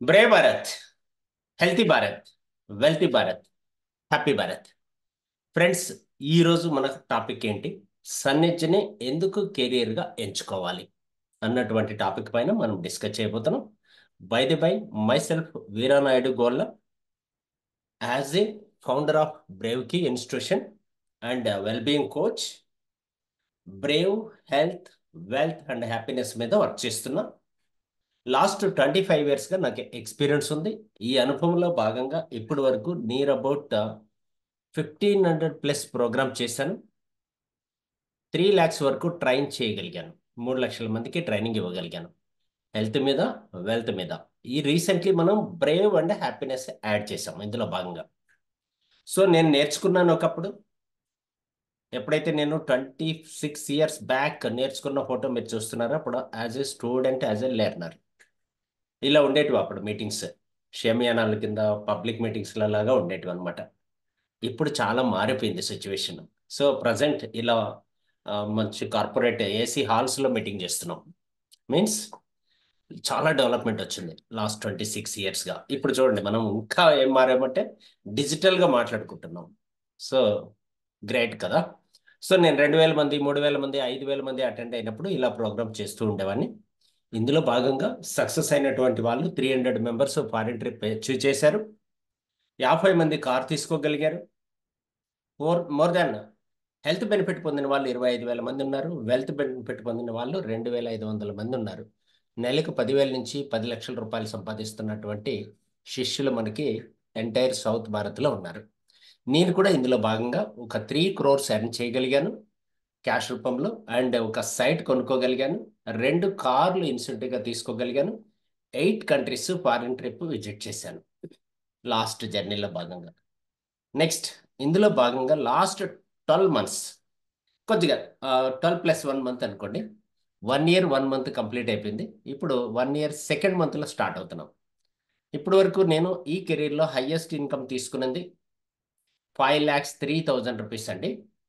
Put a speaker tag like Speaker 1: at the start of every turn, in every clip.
Speaker 1: బ్రే Bharat healthy Bharat wealthy Bharat happy Bharat friends ఈరోజు మన topic ఏంటి సన్నెజ్ని ఎందుకు కెరియర్గా ఎంచుకోవాలి అన్నటువంటి టాపిక్ పైన మనం డిస్కస్ చేయబోతున్నాం by the by myself Veeranaidu Golla as a founder of brave కి institution and wellbeing coach brave health wealth and happiness మీద వర్క్ చేస్తున్నా లాస్ట్ ట్వంటీ ఫైవ్ ఇయర్స్గా నాకు ఎక్స్పీరియన్స్ ఉంది ఈ అనుభవంలో భాగంగా ఇప్పటి వరకు near about fifteen hundred plus program చేశాను త్రీ ల్యాక్స్ వరకు ట్రైన్ చేయగలిగాను మూడు లక్షల మందికి ట్రైనింగ్ ఇవ్వగలిగాను హెల్త్ మీద వెల్త్ మీద ఈ రీసెంట్లీ మనం బ్రేవ్ అండ్ హ్యాపీనెస్ యాడ్ చేసాం ఇందులో భాగంగా సో నేను నేర్చుకున్నాను ఒకప్పుడు ఎప్పుడైతే నేను ట్వంటీ సిక్స్ ఇయర్స్ బ్యాక్ నేర్చుకున్న ఫోటో మీరు చూస్తున్నారో అప్పుడు as a student as a learner ఇలా ఉండేటివి అప్పుడు మీటింగ్స్ షమియానాల కింద పబ్లిక్ మీటింగ్స్ల లాగా ఉండేటివి అనమాట ఇప్పుడు చాలా మారిపోయింది సిచ్యువేషన్ సో ప్రజెంట్ ఇలా ఆ, మంచి కార్పొరేట్ ఏసీ హాల్స్లో మీటింగ్ చేస్తున్నాం మీన్స్ చాలా డెవలప్మెంట్ వచ్చింది లాస్ట్ ట్వంటీ సిక్స్ ఇయర్స్గా ఇప్పుడు చూడండి మనం ఇంకా ఏం మారామంటే డిజిటల్గా మాట్లాడుకుంటున్నాం సో గ్రేట్ కదా సో నేను రెండు వేల మంది మూడు వేల మంది ఐదు వేల మంది అటెండ్ అయినప్పుడు ఇలా ప్రోగ్రామ్ చేస్తూ ఉండేవాడిని ఇందులో భాగంగా సక్సెస్ అయినటువంటి వాళ్ళు three hundred members foreign trip achieve చేశారు యాభై మంది కార్ తీసుకోగలిగారు more more than health benefit పొందిన వాళ్ళు ఇరవై ఐదు వేల మంది ఉన్నారు వెల్త్ బెనిఫిట్ పొందిన వాళ్ళు రెండు వేల ఐదు వందల మంది ఉన్నారు నెలకు పదివేల నుంచి పది లక్షల రూపాయలు సంపాదిస్తున్నటువంటి శిష్యులు మనకి ఎంటైర్ సౌత్ భారత్లో ఉన్నారు నేను కూడా ఇందులో భాగంగా ఒక త్రీ క్రోర్స్ ఎర్న్ చేయగలిగాను క్యాష్ రూపంలో అండ్ ఒక సైట్ కొనుక్కోగలిగాను రెండు కార్లు ఇన్సెంటివ్గా తీసుకోగలిగాను eight countries foreign trip visit చేశాను లాస్ట్ జర్నీలో భాగంగా నెక్స్ట్ ఇందులో భాగంగా లాస్ట్ ట్వెల్వ్ మంత్స్ కొద్దిగా ట్వెల్వ్ ప్లస్ వన్ మంత్ అనుకోండి one year one month complete అయిపోయింది ఇప్పుడు వన్ ఇయర్ సెకండ్ మంత్లో స్టార్ట్ అవుతున్నాం ఇప్పటి వరకు నేను ఈ కెరీర్లో హయ్యెస్ట్ ఇన్కమ్ తీసుకున్నది five lakhs three thousand rupees అండి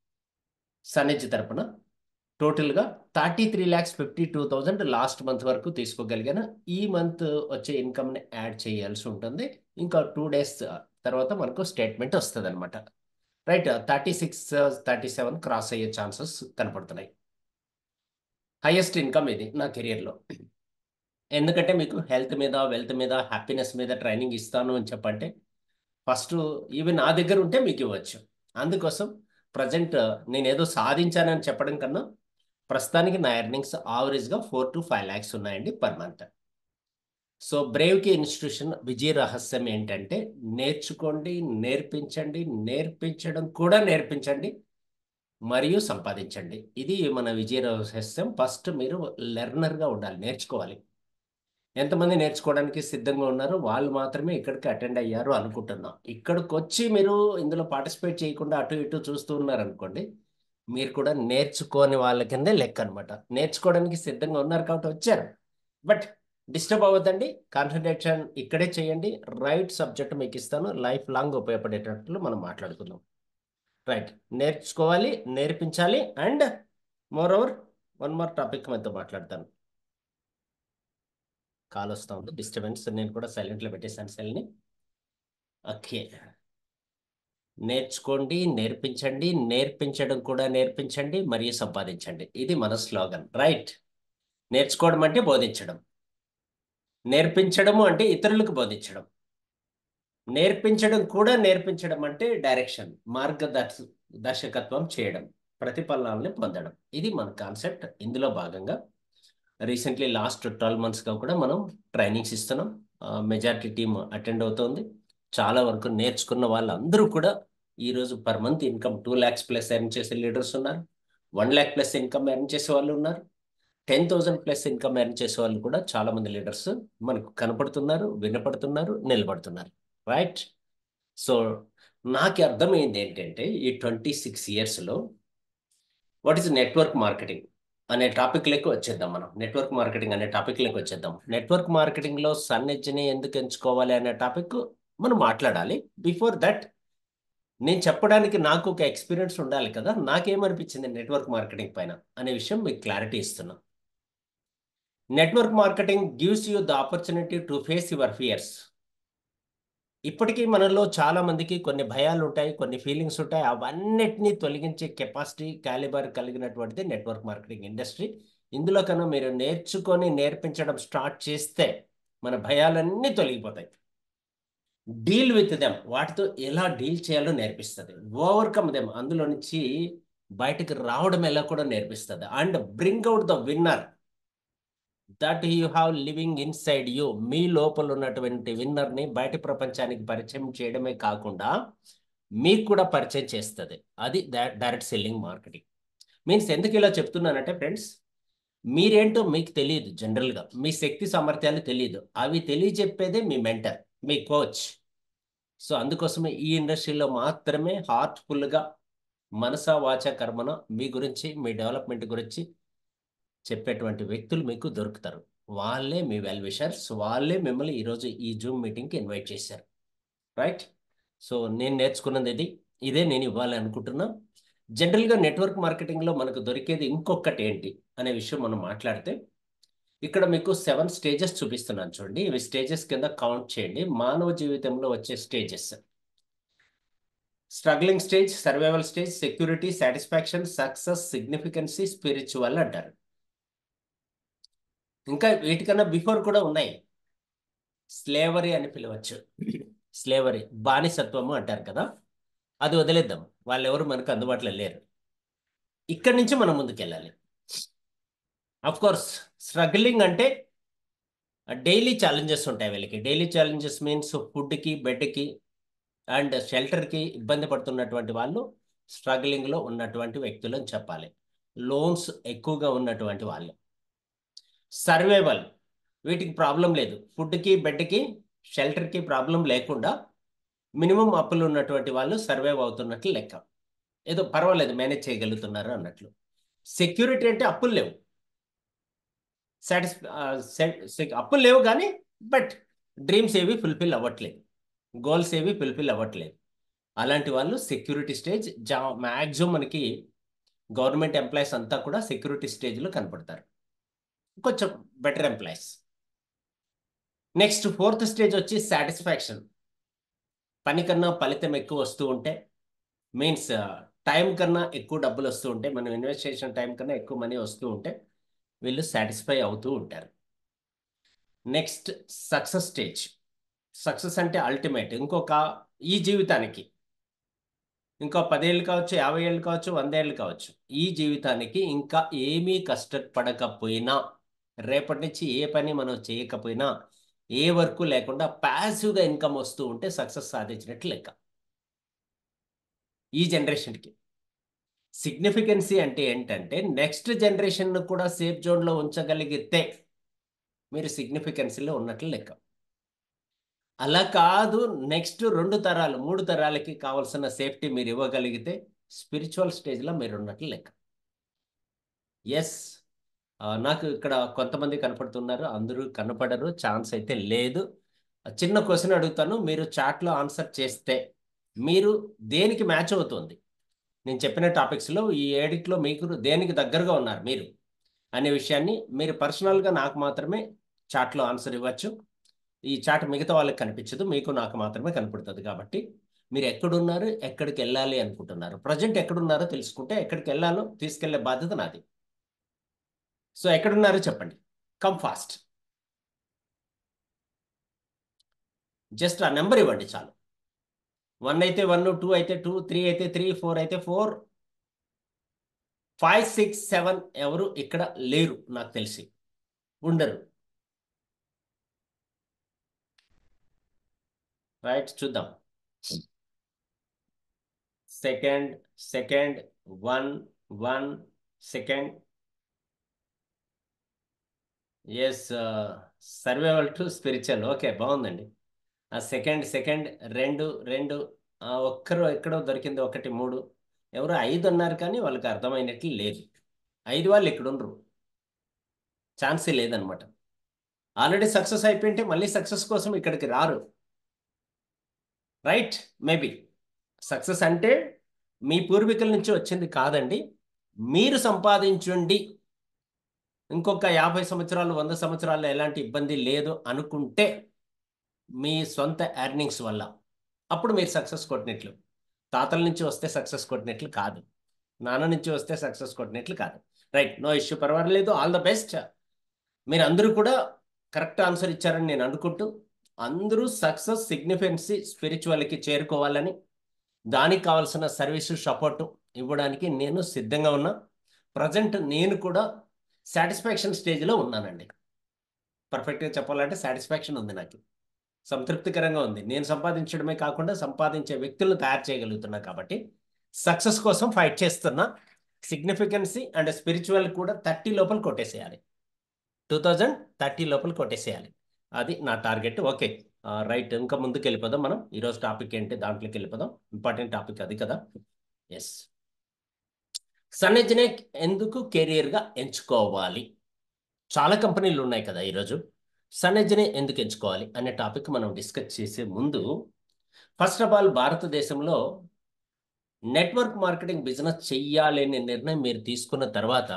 Speaker 1: సన్నిధి తరపున టోటల్గా thirty three lakhs fifty two thousand last month వరకు తీసుకోగలిగాను ఈ మంత్ వచ్చే ఇన్కమ్ని యాడ్ చేయాల్సి ఉంటుంది ఇంకా టూ డేస్ తర్వాత మనకు స్టేట్మెంట్ వస్తుంది అనమాట right thirty six thirty seven cross అయ్యే ఛాన్సెస్ కనపడుతున్నాయి హైయెస్ట్ ఇన్కమ్ ఇది నా కెరియర్లో ఎందుకంటే మీకు హెల్త్ మీద వెల్త్ మీద హ్యాపీనెస్ మీద ట్రైనింగ్ ఇస్తాను అని చెప్పంటే ఫస్ట్ ఇవి నా దగ్గర ఉంటే మీకు ఇవ్వచ్చు అందుకోసం ప్రజెంట్ నేను ఏదో సాధించానని చెప్పడం కన్నా ప్రస్తుతానికి నా ఎర్నింగ్స్ ఆవరేజ్గా ఫోర్ టు ఫైవ్ ల్యాక్స్ ఉన్నాయండి పర్ మంత్ సో బ్రేవ్కి ఇన్స్టిట్యూషన్ విజయ రహస్యం ఏంటంటే నేర్చుకోండి నేర్పించండి నేర్పించడం కూడా నేర్పించండి మరియు సంపాదించండి ఇది మన విజయ రహస్యం ఫస్ట్ మీరు లెర్నర్గా ఉండాలి నేర్చుకోవాలి ఎంతమంది నేర్చుకోవడానికి సిద్ధంగా ఉన్నారో వాళ్ళు మాత్రమే ఇక్కడికి అటెండ్ అయ్యారు అనుకుంటున్నాం ఇక్కడికి వచ్చి మీరు ఇందులో పార్టిసిపేట్ చేయకుండా అటు ఇటు చూస్తూ ఉన్నారనుకోండి మీరు కూడా నేర్చుకోని వాళ్ళ కిందే లెక్క అనమాట నేర్చుకోవడానికి సిద్ధంగా ఉన్నారు కాబట్టి వచ్చారు బట్ డిస్టర్బ్ అవ్వద్దండి కాన్సన్ట్రేషన్ ఇక్కడే చేయండి రైట్ సబ్జెక్ట్ మీకు ఇస్తాను లైఫ్ లాంగ్ ఉపయోగపడేటట్లు మనం మాట్లాడుకుందాం రైట్ నేర్చుకోవాలి నేర్పించాలి and moreover one more topic మనతో మాట్లాడతాను కాల్ వస్తూ ఉంది డిస్టర్బెన్స్ నేను కూడా సైలెంట్లో పెట్టేశాను సెల్ని ఓకే నేర్చుకోండి నేర్పించండి నేర్పించడం కూడా నేర్పించండి మరియు సంపాదించండి ఇది మన స్లోగన్ రైట్ నేర్చుకోవడం అంటే బోధించడం నేర్పించడము అంటే ఇతరులకు బోధించడం నేర్పించడం కూడా నేర్పించడం అంటే డైరెక్షన్ మార్గదర్శ దర్శకత్వం చేయడం ప్రతిఫలాలని పొందడం ఇది మన కాన్సెప్ట్ ఇందులో భాగంగా రీసెంట్లీ లాస్ట్ ట్వెల్వ్ మంత్స్గా కూడా మనం ట్రైనింగ్స్ ఇస్తున్నాం మెజారిటీ టీమ్ అటెండ్ అవుతోంది చాలా వరకు నేర్చుకున్న వాళ్ళందరూ కూడా ఈరోజు per month income two lakhs plus earn చేసే లీడర్స్ ఉన్నారు one lakh plus income earn చేసే వాళ్ళు ఉన్నారు ten thousand plus income earn చేసే వాళ్ళు కూడా చాలా మంది లీడర్స్ మనకు కనపడుతున్నారు వినపడుతున్నారు నిలబడుతున్నారు రైట్ సో నాకు అర్థమైంది ఏంటంటే ఈ ట్వంటీ సిక్స్ ఇయర్స్లో వాట్ ఈస్ నెట్వర్క్ మార్కెటింగ్ అనే టాపిక్లోకి వచ్చేద్దాం మనం నెట్వర్క్ మార్కెటింగ్ అనే టాపిక్లోకి వచ్చేద్దాం నెట్వర్క్ మార్కెటింగ్లో సన్నెజ్ని ఎందుకు ఎంచుకోవాలి అనే టాపిక్ మనం మాట్లాడాలి బిఫోర్ దట్ నేను చెప్పడానికి నాకు ఒక ఎక్స్పీరియన్స్ ఉండాలి కదా నాకేమనిపించింది నెట్వర్క్ మార్కెటింగ్ పైన అనే విషయం మీకు క్లారిటీ ఇస్తున్నా network marketing gives you the opportunity to face your fears ఇప్పటికీ మనలో చాలా మందికి కొన్ని భయాలు ఉంటాయి కొన్ని ఫీలింగ్స్ ఉంటాయి అవన్నిటినీ తొలగించే కెపాసిటీ క్యాలిబర్ కలిగినటువంటిది నెట్వర్క్ మార్కెటింగ్ ఇండస్ట్రీ ఇందులో కన్నా మీరు నేర్చుకొని నేర్పించడం స్టార్ట్ చేస్తే మన భయాలన్నీ తొలగిపోతాయి డీల్ విత్ దెమ్ వాటితో ఎలా డీల్ చేయాలో నేర్పిస్తుంది ఓవర్కమ్ దెమ్ అందులో నుంచి బయటకు రావడం ఎలా కూడా నేర్పిస్తుంది and bring out the winner that you have living inside you మీ లోపల ఉన్నటువంటి విన్నర్ని బయట ప్రపంచానికి పరిచయం చేయడమే కాకుండా మీకు కూడా పరిచయం చేస్తుంది అది డైరెక్ట్ సెల్లింగ్ మార్కెటింగ్ మీన్స్ ఎందుకు ఇలా చెప్తున్నానంటే ఫ్రెండ్స్ మీరేంటో మీకు తెలియదు జనరల్గా మీ శక్తి సామర్థ్యాలు తెలియదు అవి తెలియజెప్పేదే మీ మెంటర్ మీ కోచ్ సో అందుకోసమే ఈ ఇండస్ట్రీలో మాత్రమే హార్ట్ఫుల్గా మనసా వాచ కర్మన మీ గురించి మీ డెవలప్మెంట్ గురించి చెప్పేటువంటి వ్యక్తులు మీకు దొరుకుతారు వాళ్ళే మీ వెల్ విషర్స్ వాళ్ళే మిమ్మల్ని ఈరోజు ఈ జూమ్ మీటింగ్కి ఇన్వైట్ చేశారు రైట్ సో నేను నేర్చుకున్నది ఇది ఇదే నేను ఇవ్వాలి అనుకుంటున్నా జనరల్గా నెట్వర్క్ మార్కెటింగ్లో మనకు దొరికేది ఇంకొకటి ఏంటి అనే విషయం మనం మాట్లాడితే ఇక్కడ మీకు సెవెన్ స్టేజెస్ చూపిస్తున్నాను చూడండి ఇవి స్టేజెస్ కింద కౌంట్ చేయండి మానవ జీవితంలో వచ్చే stages struggling stage survival stage security satisfaction success significancy spiritual అంటారు ఇంకా వీటికన్నా బిఫోర్ కూడా ఉన్నాయి స్లేవరీ అని పిలవచ్చు స్లేవరీ బానిసత్వము అంటారు కదా అది వదిలేద్దాం వాళ్ళు ఎవరు మనకు అందుబాటులో లేరు ఇక్కడి నుంచి మనం ముందుకెళ్ళాలి అఫ్ కోర్స్ స్ట్రగ్లింగ్ అంటే డైలీ ఛాలెంజెస్ ఉంటాయి వీళ్ళకి డైలీ ఛాలెంజెస్ మీన్స్ ఫుడ్కి బెడ్కి అండ్ షెల్టర్కి ఇబ్బంది పడుతున్నటువంటి వాళ్ళు స్ట్రగ్లింగ్లో ఉన్నటువంటి వ్యక్తులు అని చెప్పాలి లోన్స్ ఎక్కువగా ఉన్నటువంటి వాళ్ళు సర్వైవల్ వీటికి ప్రాబ్లం లేదు ఫుడ్కి బెడ్కి షెల్టర్కి ప్రాబ్లం లేకుండా మినిమం అప్పులు ఉన్నటువంటి వాళ్ళు సర్వైవ్ అవుతున్నట్లు లెక్క ఏదో పర్వాలేదు మేనేజ్ చేయగలుగుతున్నారు అన్నట్లు సెక్యూరిటీ అంటే అప్పులు లేవు సాటిస్ఫై అప్పులు లేవు కానీ బట్ డ్రీమ్స్ ఏవి ఫుల్ఫిల్ అవ్వట్లేదు గోల్స్ ఏవి ఫుల్ఫిల్ అవ్వట్లేదు అలాంటి వాళ్ళు సెక్యూరిటీ స్టేజ్ జా మ్యాక్సిమం మనకి గవర్నమెంట్ ఎంప్లాయీస్ అంతా కూడా సెక్యూరిటీ స్టేజ్లో కనపడతారు కొంచెం better employees next fourth stage వచ్చి సాటిస్ఫాక్షన్ పని కన్నా ఫలితం ఎక్కువ వస్తూ ఉంటే మీన్స్ టైం కన్నా ఎక్కువ డబ్బులు వస్తూ ఉంటే మనం ఇన్వెస్ట్ చేసిన టైం కన్నా ఎక్కువ మనీ వస్తూ ఉంటే వీళ్ళు సాటిస్ఫై అవుతూ ఉంటారు నెక్స్ట్ సక్సెస్ స్టేజ్ సక్సెస్ అంటే అల్టిమేట్ ఇంకొక ఈ జీవితానికి ఇంకో పదేళ్ళు కావచ్చు యాభై ఏళ్ళు కావచ్చు వంద ఏళ్ళు కావచ్చు ఈ జీవితానికి ఇంకా ఏమీ కష్టపడకపోయినా రేపటి నుంచి ఏ పని మనం చేయకపోయినా ఏ వర్క్ లేకుండా ప్యాసివ్గా ఇన్కమ్ వస్తూ ఉంటే సక్సెస్ సాధించినట్లు లెక్క ఈ జనరేషన్కి సిగ్నిఫికెన్సీ అంటే ఏంటంటే నెక్స్ట్ జనరేషన్ కూడా సేఫ్ జోన్లో ఉంచగలిగితే మీరు సిగ్నిఫికెన్సీలో ఉన్నట్లు లెక్క అలా కాదు నెక్స్ట్ రెండు తరాలు మూడు తరాలకి కావాల్సిన సేఫ్టీ మీరు ఇవ్వగలిగితే స్పిరిచువల్ స్టేజ్లో మీరు ఉన్నట్లు లెక్క ఎస్ నాకు ఇక్కడ కొంతమంది కనపడుతున్నారు అందరూ కనపడరు ఛాన్స్ అయితే లేదు చిన్న క్వశ్చన్ అడుగుతాను మీరు చాట్లో ఆన్సర్ చేస్తే మీరు దేనికి మ్యాచ్ అవుతుంది నేను చెప్పిన టాపిక్స్లో ఈ ఏడిట్లో మీకు దేనికి దగ్గరగా ఉన్నారు మీరు అనే విషయాన్ని మీరు పర్సనల్గా నాకు మాత్రమే చాట్లో ఆన్సర్ ఇవ్వచ్చు ఈ చాట్ మిగతా వాళ్ళకి కనిపించదు మీకు నాకు మాత్రమే కనపడుతుంది కాబట్టి మీరు ఎక్కడున్నారు ఎక్కడికి వెళ్ళాలి అనుకుంటున్నారు ప్రజెంట్ ఎక్కడున్నారో తెలుసుకుంటే ఎక్కడికి వెళ్ళాలో తీసుకెళ్లే బాధ్యత నాది సో ఎక్కడున్నారో చెప్పండి కమ్ ఫాస్ట్ జస్ట్ ఆ నెంబర్ ఇవ్వండి చాలు వన్ అయితే వన్ టూ అయితే టూ త్రీ అయితే త్రీ ఫోర్ అయితే ఫోర్ ఫైవ్ సిక్స్ సెవెన్ ఎవరు ఇక్కడ లేరు నాకు తెలిసి ఉండరు రైట్ చూద్దాం second second one one second yes survival to spiritual okay బాగుందండి ఆ సెకండ్ సెకండ్ రెండు రెండు ఒక్కరు ఎక్కడో దొరికింది ఒకటి మూడు ఎవరు ఐదు అన్నారు కానీ వాళ్ళకి అర్థమైనట్లు లేదు ఐదు వాళ్ళు ఇక్కడ ఉండరు ఛాన్సే లేదనమాట ఆల్రెడీ సక్సెస్ అయిపోయింటే మళ్ళీ సక్సెస్ కోసం ఇక్కడికి రారు రైట్ మేబీ సక్సెస్ అంటే మీ పూర్వీకుల నుంచి వచ్చింది కాదండి మీరు సంపాదించండి ఇంకొక యాభై సంవత్సరాలు వంద సంవత్సరాలు ఎలాంటి ఇబ్బంది లేదు అనుకుంటే మీ సొంత ఎర్నింగ్స్ వల్ల అప్పుడు మీరు సక్సెస్ కొట్టినట్లు తాతల నుంచి వస్తే సక్సెస్ కొట్టినట్లు కాదు నాన్న నుంచి వస్తే సక్సెస్ కొట్టినట్లు కాదు రైట్ నో ఇష్యూ పర్వాలేదు ఆల్ ద బెస్ట్ మీరు అందరూ కూడా కరెక్ట్ ఆన్సర్ ఇచ్చారని నేను అనుకుంటూ అందరూ సక్సెస్ సిగ్నిఫికెన్సీ స్పిరిచువల్కి చేరుకోవాలని దానికి కావాల్సిన సర్వీసు సపోర్టు ఇవ్వడానికి నేను సిద్ధంగా ఉన్నా ప్రజెంట్ నేను కూడా సాటిస్ఫాక్షన్ స్టేజ్లో ఉన్నానండి పర్ఫెక్ట్గా చెప్పాలంటే సాటిస్ఫాక్షన్ ఉంది నాకు సంతృప్తికరంగా ఉంది నేను సంపాదించడమే కాకుండా సంపాదించే వ్యక్తులను తయారు చేయగలుగుతున్నా కాబట్టి సక్సెస్ కోసం ఫైట్ చేస్తున్నా సిగ్నిఫికెన్సీ అండ్ స్పిరిచువల్ కూడా థర్టీ లోపల కొట్టేసేయాలి టూ థౌజండ్ థర్టీ లోపల కొట్టేసేయాలి అది నా టార్గెట్ ఓకే రైట్ ఇంకా ముందుకు వెళ్ళిపోదాం మనం ఈరోజు టాపిక్ ఏంటి దాంట్లోకి వెళ్ళిపోదాం ఇంపార్టెంట్ టాపిక్ అది కదా ఎస్ సన్నెజ్నే ఎందుకు కెరియర్గా ఎంచుకోవాలి చాలా కంపెనీలు ఉన్నాయి కదా ఈరోజు సన్నెజ్నే ఎందుకు ఎంచుకోవాలి అనే టాపిక్ మనం డిస్కస్ చేసే ముందు ఫస్ట్ ఆఫ్ ఆల్ భారతదేశంలో నెట్వర్క్ మార్కెటింగ్ బిజినెస్ చెయ్యాలి అనే నిర్ణయం మీరు తీసుకున్న తర్వాత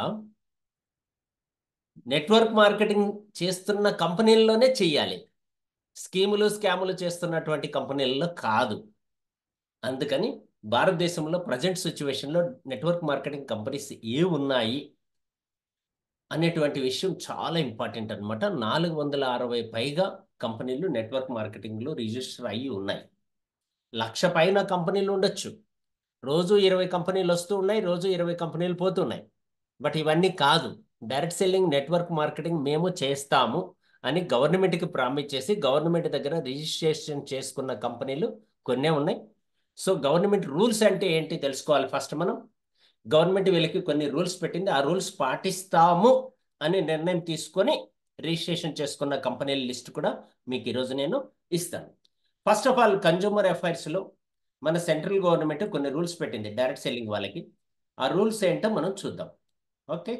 Speaker 1: నెట్వర్క్ మార్కెటింగ్ చేస్తున్న కంపెనీల్లోనే చెయ్యాలి స్కీములు స్కాములు చేస్తున్నటువంటి కంపెనీల్లో కాదు అందుకని భారతదేశంలో ప్రజెంట్ సిచ్యువేషన్లో నెట్వర్క్ మార్కెటింగ్ కంపెనీస్ ఏ ఉన్నాయి అనేటువంటి విషయం చాలా ఇంపార్టెంట్ అనమాట నాలుగు వందల అరవై పైగా కంపెనీలు నెట్వర్క్ మార్కెటింగ్లో రిజిస్టర్ అయ్యి ఉన్నాయి లక్ష పైన కంపెనీలు ఉండొచ్చు రోజు ఇరవై కంపెనీలు వస్తూ ఉన్నాయి రోజు ఇరవై కంపెనీలు పోతున్నాయి బట్ ఇవన్నీ కాదు డైరెక్ట్ సెల్లింగ్ నెట్వర్క్ మార్కెటింగ్ మేము చేస్తాము అని గవర్నమెంట్కి ప్రామిస్ చేసి గవర్నమెంట్ దగ్గర రిజిస్ట్రేషన్ చేసుకున్న కంపెనీలు కొన్నే ఉన్నాయి సో గవర్నమెంట్ రూల్స్ అంటే ఏంటి తెలుసుకోవాలి ఫస్ట్ మనం గవర్నమెంట్ వీళ్ళకి కొన్ని రూల్స్ పెట్టింది ఆ రూల్స్ పాటిస్తాము అని నిర్ణయం తీసుకొని రిజిస్ట్రేషన్ చేసుకున్న కంపెనీల లిస్ట్ కూడా మీకు ఈరోజు నేను ఇస్తాను ఫస్ట్ ఆఫ్ ఆల్ కన్జ్యూమర్ అఫైర్స్లో మన సెంట్రల్ గవర్నమెంట్ కొన్ని రూల్స్ పెట్టింది డైరెక్ట్ సెల్లింగ్ వాళ్ళకి ఆ రూల్స్ ఏంటో మనం చూద్దాం ఓకే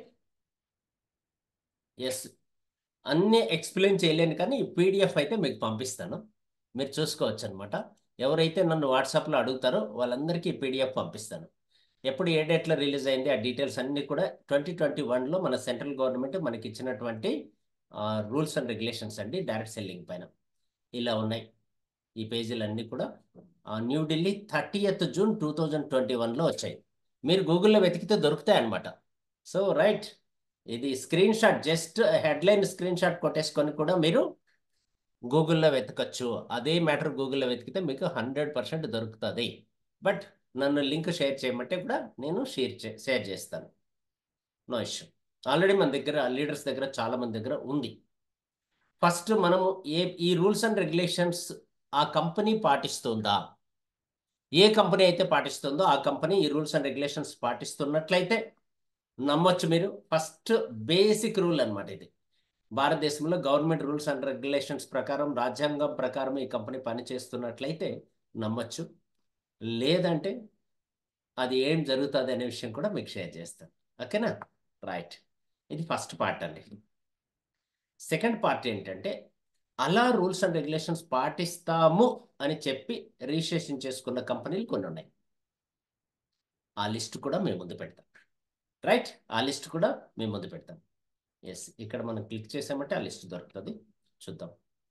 Speaker 1: ఎస్ అన్నీ ఎక్స్ప్లెయిన్ చేయలేను కానీ ఈ పీడిఎఫ్ అయితే మీకు పంపిస్తాను మీరు చూసుకోవచ్చు అనమాట ఎవరైతే నన్ను వాట్సాప్లో అడుగుతారో వాళ్ళందరికీ పీడిఎఫ్ పంపిస్తాను ఎప్పుడు ఏ డేట్లో రిలీజ్ అయింది ఆ డీటెయిల్స్ అన్నీ కూడా ట్వంటీ ట్వంటీ వన్లో మన సెంట్రల్ గవర్నమెంట్ మనకి ఇచ్చినటువంటి రూల్స్ అండ్ రెగ్యులేషన్స్ అండి డైరెక్ట్ సెల్లింగ్ పైన ఇలా ఉన్నాయి ఈ పేజీలన్నీ కూడా New Delhi thirtieth June two thousand twenty వన్లో వచ్చాయి మీరు గూగుల్లో వెతికితే దొరుకుతాయి అనమాట సో రైట్ ఇది screen shot just headline screen shot కొట్టేసుకొని కూడా మీరు గూగుల్లో వెతకచ్చు అదే మ్యాటర్ గూగుల్లో వెతికితే మీకు హండ్రెడ్ పర్సెంట్ దొరుకుతుంది బట్ నన్ను లింక్ షేర్ చేయమంటే కూడా నేను షేర్ చే షేర్ చేస్తాను నో ఇష్యూ ఆల్రెడీ మన దగ్గర లీడర్స్ దగ్గర చాలా మంది దగ్గర ఉంది ఫస్ట్ మనము ఏ ఈ రూల్స్ అండ్ రెగ్యులేషన్స్ ఆ కంపెనీ పాటిస్తుందా ఏ కంపెనీ అయితే పాటిస్తుందో ఆ కంపెనీ ఈ రూల్స్ అండ్ రెగ్యులేషన్స్ పాటిస్తున్నట్లయితే నమ్మొచ్చు మీరు ఫస్ట్ బేసిక్ రూల్ అనమాట ఇది భారతదేశంలో గవర్నమెంట్ రూల్స్ అండ్ రెగ్యులేషన్స్ ప్రకారం రాజ్యాంగం ప్రకారం ఈ కంపెనీ పనిచేస్తున్నట్లయితే నమ్మొచ్చు లేదంటే అది ఏం జరుగుతుంది అనే విషయం కూడా మీకు షేర్ చేస్తాను ఓకేనా రైట్ ఇది ఫస్ట్ పార్ట్ అండి సెకండ్ పార్ట్ ఏంటంటే అలా రూల్స్ అండ్ రెగ్యులేషన్స్ పాటిస్తాము అని చెప్పి రిజిస్ట్రేషన్ చేసుకున్న కంపెనీలు కొన్ని ఉన్నాయి ఆ లిస్ట్ కూడా మేము ముందు పెడతాం రైట్ ఆ లిస్ట్ కూడా మేము ముందు పెడతాం ఎస్ ఇక్కడ మనం క్లిక్ చేసామంటే ఆ లిస్ట్ దొరుకుతుంది చూద్దాం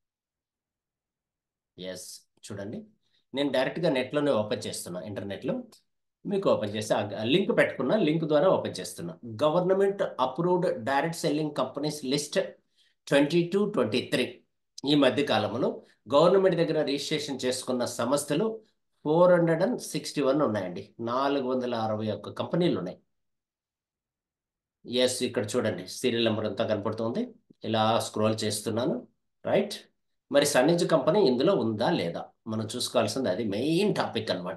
Speaker 1: ఎస్ చూడండి నేను డైరెక్ట్గా నెట్లోనే ఓపెన్ చేస్తున్నా ఇంటర్నెట్లో మీకు ఓపెన్ చేసి ఆ లింక్ పెట్టుకున్నా లింక్ ద్వారా ఓపెన్ చేస్తున్నా government approved direct selling companies list twenty two twenty three ఈ మధ్య కాలంలో గవర్నమెంట్ దగ్గర రిజిస్ట్రేషన్ చేసుకున్న సంస్థలు four hundred and sixty one ఉన్నాయండి నాలుగు వందల అరవై ఒక్క కంపెనీలు ఉన్నాయి ఎస్ ఇక్కడ చూడండి సీరియల్ నెంబర్ అంతా కనపడుతుంది ఇలా స్క్రోల్ చేస్తున్నాను రైట్ మరి సన్నిజ్ కంపెనీ ఇందులో ఉందా లేదా మనం చూసుకోవాల్సింది అది మెయిన్ టాపిక్ అనమాట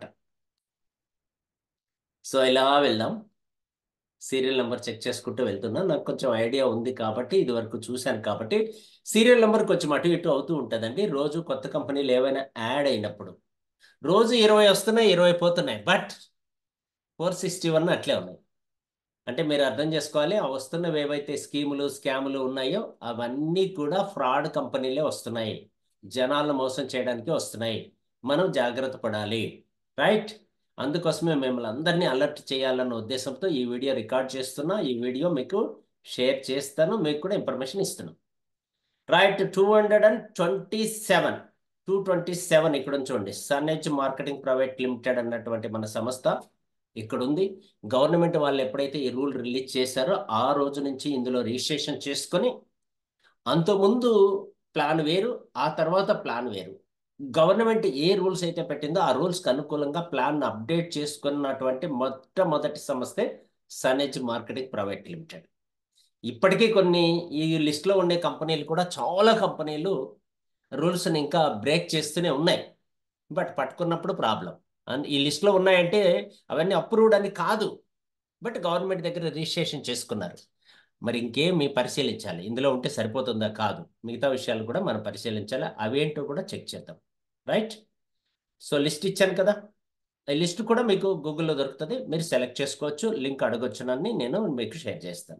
Speaker 1: సో ఇలా వెళ్దాం సీరియల్ నెంబర్ చెక్ చేసుకుంటూ వెళ్తున్నా నాకు కొంచెం ఐడియా ఉంది కాబట్టి ఇది వరకు చూశాను కాబట్టి సీరియల్ నెంబర్ కొంచెం అటు ఇటు అవుతూ ఉంటుందండి రోజు కొత్త కంపెనీలు ఏవైనా యాడ్ అయినప్పుడు రోజు ఇరవై వస్తున్నాయి ఇరవై పోతున్నాయి బట్ ఫోర్ సిక్స్టీ వన్ అట్లే ఉన్నాయి అంటే మీరు అర్థం చేసుకోవాలి ఆ వస్తున్నవి ఏవైతే స్కీములు స్కాములు ఉన్నాయో అవన్నీ కూడా ఫ్రాడ్ కంపెనీలే వస్తున్నాయి జనాలను మోసం చేయడానికి వస్తున్నాయి మనం జాగ్రత్త పడాలి రైట్ అందుకోసమే మిమ్మల్ని అందరినీ అలర్ట్ చేయాలన్న ఉద్దేశంతో ఈ వీడియో రికార్డ్ చేస్తున్నా ఈ వీడియో మీకు షేర్ చేస్తాను మీకు కూడా ఇన్ఫర్మేషన్ ఇస్తున్నాను right two hundred and twenty seven two twenty seven ఇక్కడ చూడండి సన్హెచ్ మార్కెటింగ్ ప్రైవేట్ లిమిటెడ్ అన్నటువంటి మన సంస్థ ఇక్కడ ఉంది గవర్నమెంట్ వాళ్ళు ఎప్పుడైతే ఈ రూల్ రిలీజ్ చేశారో ఆ రోజు నుంచి ఇందులో రిజిస్ట్రేషన్ చేసుకొని అంతకుముందు ప్లాన్ వేరు ఆ తర్వాత ప్లాన్ వేరు గవర్నమెంట్ ఏ రూల్స్ అయితే పెట్టిందో ఆ రూల్స్కి అనుకూలంగా ప్లాన్ అప్డేట్ చేసుకున్నటువంటి మొట్టమొదటి సంస్థే సన్హెచ్ మార్కెటింగ్ ప్రైవేట్ లిమిటెడ్ ఇప్పటికీ కొన్ని ఈ లిస్ట్లో ఉండే కంపెనీలు కూడా చాలా కంపెనీలు రూల్స్ని ఇంకా బ్రేక్ చేస్తూనే ఉన్నాయి బట్ పట్టుకున్నప్పుడు ప్రాబ్లం అండ్ ఈ లిస్ట్లో ఉన్నాయంటే అవన్నీ అప్రూవ్డ్ అని కాదు బట్ గవర్నమెంట్ దగ్గర రిజిస్ట్రేషన్ చేసుకున్నారు మరి ఇంకేం మీ పరిశీలించాలి ఇందులో ఉంటే సరిపోతుందా కాదు మిగతా విషయాలు కూడా మనం పరిశీలించాలి అవేంటో కూడా చెక్ చేద్దాం రైట్ సో లిస్ట్ ఇచ్చాను కదా ఈ లిస్ట్ కూడా మీకు గూగుల్లో దొరుకుతుంది మీరు సెలెక్ట్ చేసుకోవచ్చు లింక్ అడగొచ్చునని నేను మీకు షేర్ చేస్తాను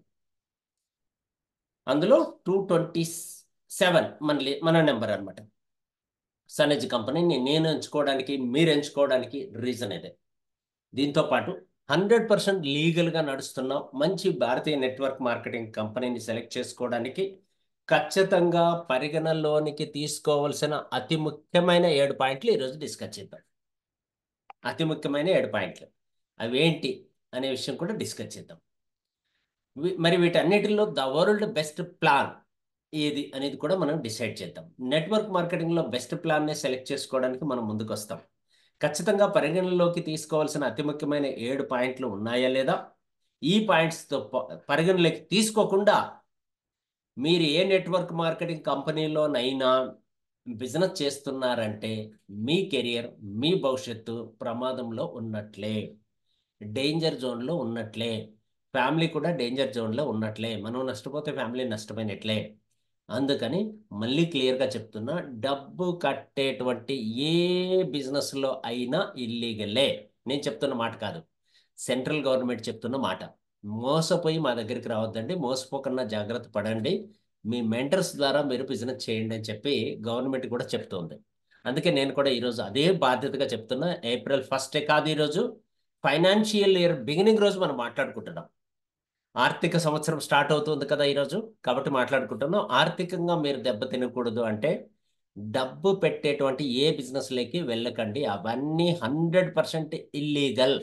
Speaker 1: అందులో టూ ట్వంటీ సెవెన్ మన మన నెంబర్ అనమాట సనెజ్ కంపెనీని నేను ఎంచుకోవడానికి మీరు ఎంచుకోవడానికి రీజన్ ఇదే దీంతో పాటు హండ్రెడ్ పర్సెంట్ లీగల్గా నడుస్తున్న మంచి భారతీయ నెట్వర్క్ మార్కెటింగ్ కంపెనీని సెలెక్ట్ చేసుకోవడానికి ఖచ్చితంగా పరిగణలోనికి తీసుకోవాల్సిన అతి ముఖ్యమైన ఏడు పాయింట్లు ఈరోజు డిస్కస్ చేద్దాం అతి ముఖ్యమైన ఏడు పాయింట్లు అవి ఏంటి అనే విషయం కూడా డిస్కస్ చేద్దాం మరి వీటన్నిటిలో ద వరల్డ్ బెస్ట్ ప్లాన్ ఏది అనేది కూడా మనం డిసైడ్ చేద్దాం నెట్వర్క్ మార్కెటింగ్లో బెస్ట్ ప్లాన్ని సెలెక్ట్ చేసుకోవడానికి మనం ముందుకు వస్తాం ఖచ్చితంగా పరిగణనలోకి తీసుకోవాల్సిన అతి ముఖ్యమైన ఏడు పాయింట్లు ఉన్నాయా లేదా ఈ పాయింట్స్తో పరిగణలోకి తీసుకోకుండా మీరు ఏ నెట్వర్క్ మార్కెటింగ్ కంపెనీలోనైనా బిజినెస్ చేస్తున్నారంటే మీ కెరియర్ మీ భవిష్యత్తు ప్రమాదంలో ఉన్నట్లే డేంజర్ జోన్లో ఉన్నట్లే ఫ్యామిలీ కూడా డేంజర్ జోన్లో ఉన్నట్లే మనం నష్టపోతే ఫ్యామిలీ నష్టపోయినట్లే అందుకని మళ్ళీ క్లియర్గా చెప్తున్నా డబ్బు కట్టేటువంటి ఏ బిజినెస్లో అయినా ఇల్లీగలే నేను చెప్తున్న మాట కాదు సెంట్రల్ గవర్నమెంట్ చెప్తున్న మాట మోసపోయి మా దగ్గరికి రావద్దండి మోసపోకుండా జాగ్రత్త పడండి మీ మెంటర్స్ ద్వారా మీరు బిజినెస్ చేయండి అని చెప్పి గవర్నమెంట్ కూడా చెప్తుంది అందుకే నేను కూడా ఈరోజు అదే బాధ్యతగా చెప్తున్నా ఏప్రిల్ ఫస్టే కాదు ఈరోజు ఫైనాన్షియల్ ఇయర్ బిగినింగ్ రోజు మనం మాట్లాడుకుంటున్నాం ఆర్థిక సంవత్సరం స్టార్ట్ అవుతుంది కదా ఈరోజు కాబట్టి మాట్లాడుకుంటున్నాం ఆర్థికంగా మీరు దెబ్బ తినకూడదు అంటే డబ్బు పెట్టేటువంటి ఏ బిజినెస్లోకి వెళ్ళకండి అవన్నీ హండ్రెడ్ పర్సెంట్ ఇల్లీగల్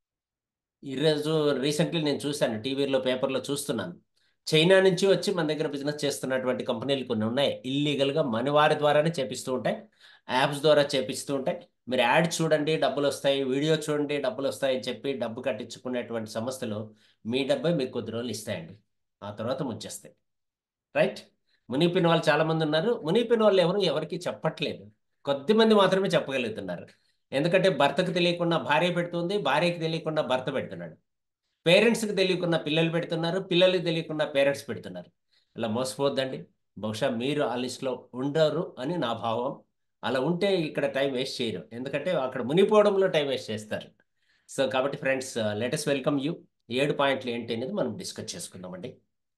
Speaker 1: ఈరోజు రీసెంట్లీ నేను చూశాను టీవీలో పేపర్లో చూస్తున్నాను చైనా నుంచి వచ్చి మన దగ్గర బిజినెస్ చేస్తున్నటువంటి కంపెనీలు కొన్ని ఉన్నాయి ఇల్లీగల్గా మన వారి ద్వారానే చేపిస్తూ ఉంటాయి యాప్స్ ద్వారా చేపిస్తూ ఉంటాయి మీరు యాడ్ చూడండి డబ్బులు వస్తాయి వీడియో చూడండి డబ్బులు వస్తాయి అని చెప్పి డబ్బు కట్టించుకునేటువంటి సంస్థలు మీ డబ్బే మీకు కొద్ది రోజులు ఇస్తాయండి ఆ తర్వాత ముంచేస్తాయి రైట్ మునిగిపోయిన వాళ్ళు చాలామంది ఉన్నారు మునిగిపోయిన వాళ్ళు ఎవరు ఎవరికి చెప్పట్లేదు కొద్ది మంది మాత్రమే చెప్పగలుగుతున్నారు ఎందుకంటే భర్తకు తెలియకుండా భార్య పెడుతుంది భార్యకి తెలియకుండా భర్త పెడుతున్నాడు పేరెంట్స్కి తెలియకుండా పిల్లలు పెడుతున్నారు పిల్లలకి తెలియకుండా పేరెంట్స్ పెడుతున్నారు అలా మోసపోద్దండి బహుశా మీరు ఆ లిస్ట్లో ఉండరు అని నా భావం అలా ఉంటే ఇక్కడ టైం వేస్ట్ చేయరు ఎందుకంటే అక్కడ మునిగిపోవడంలో టైం వేస్ట్ చేస్తారు సో కాబట్టి ఫ్రెండ్స్ లెటెస్ట్ వెల్కమ్ యూ ఏడు పాయింట్లు ఏంటి అనేది మనం డిస్కస్ చేసుకుందామండి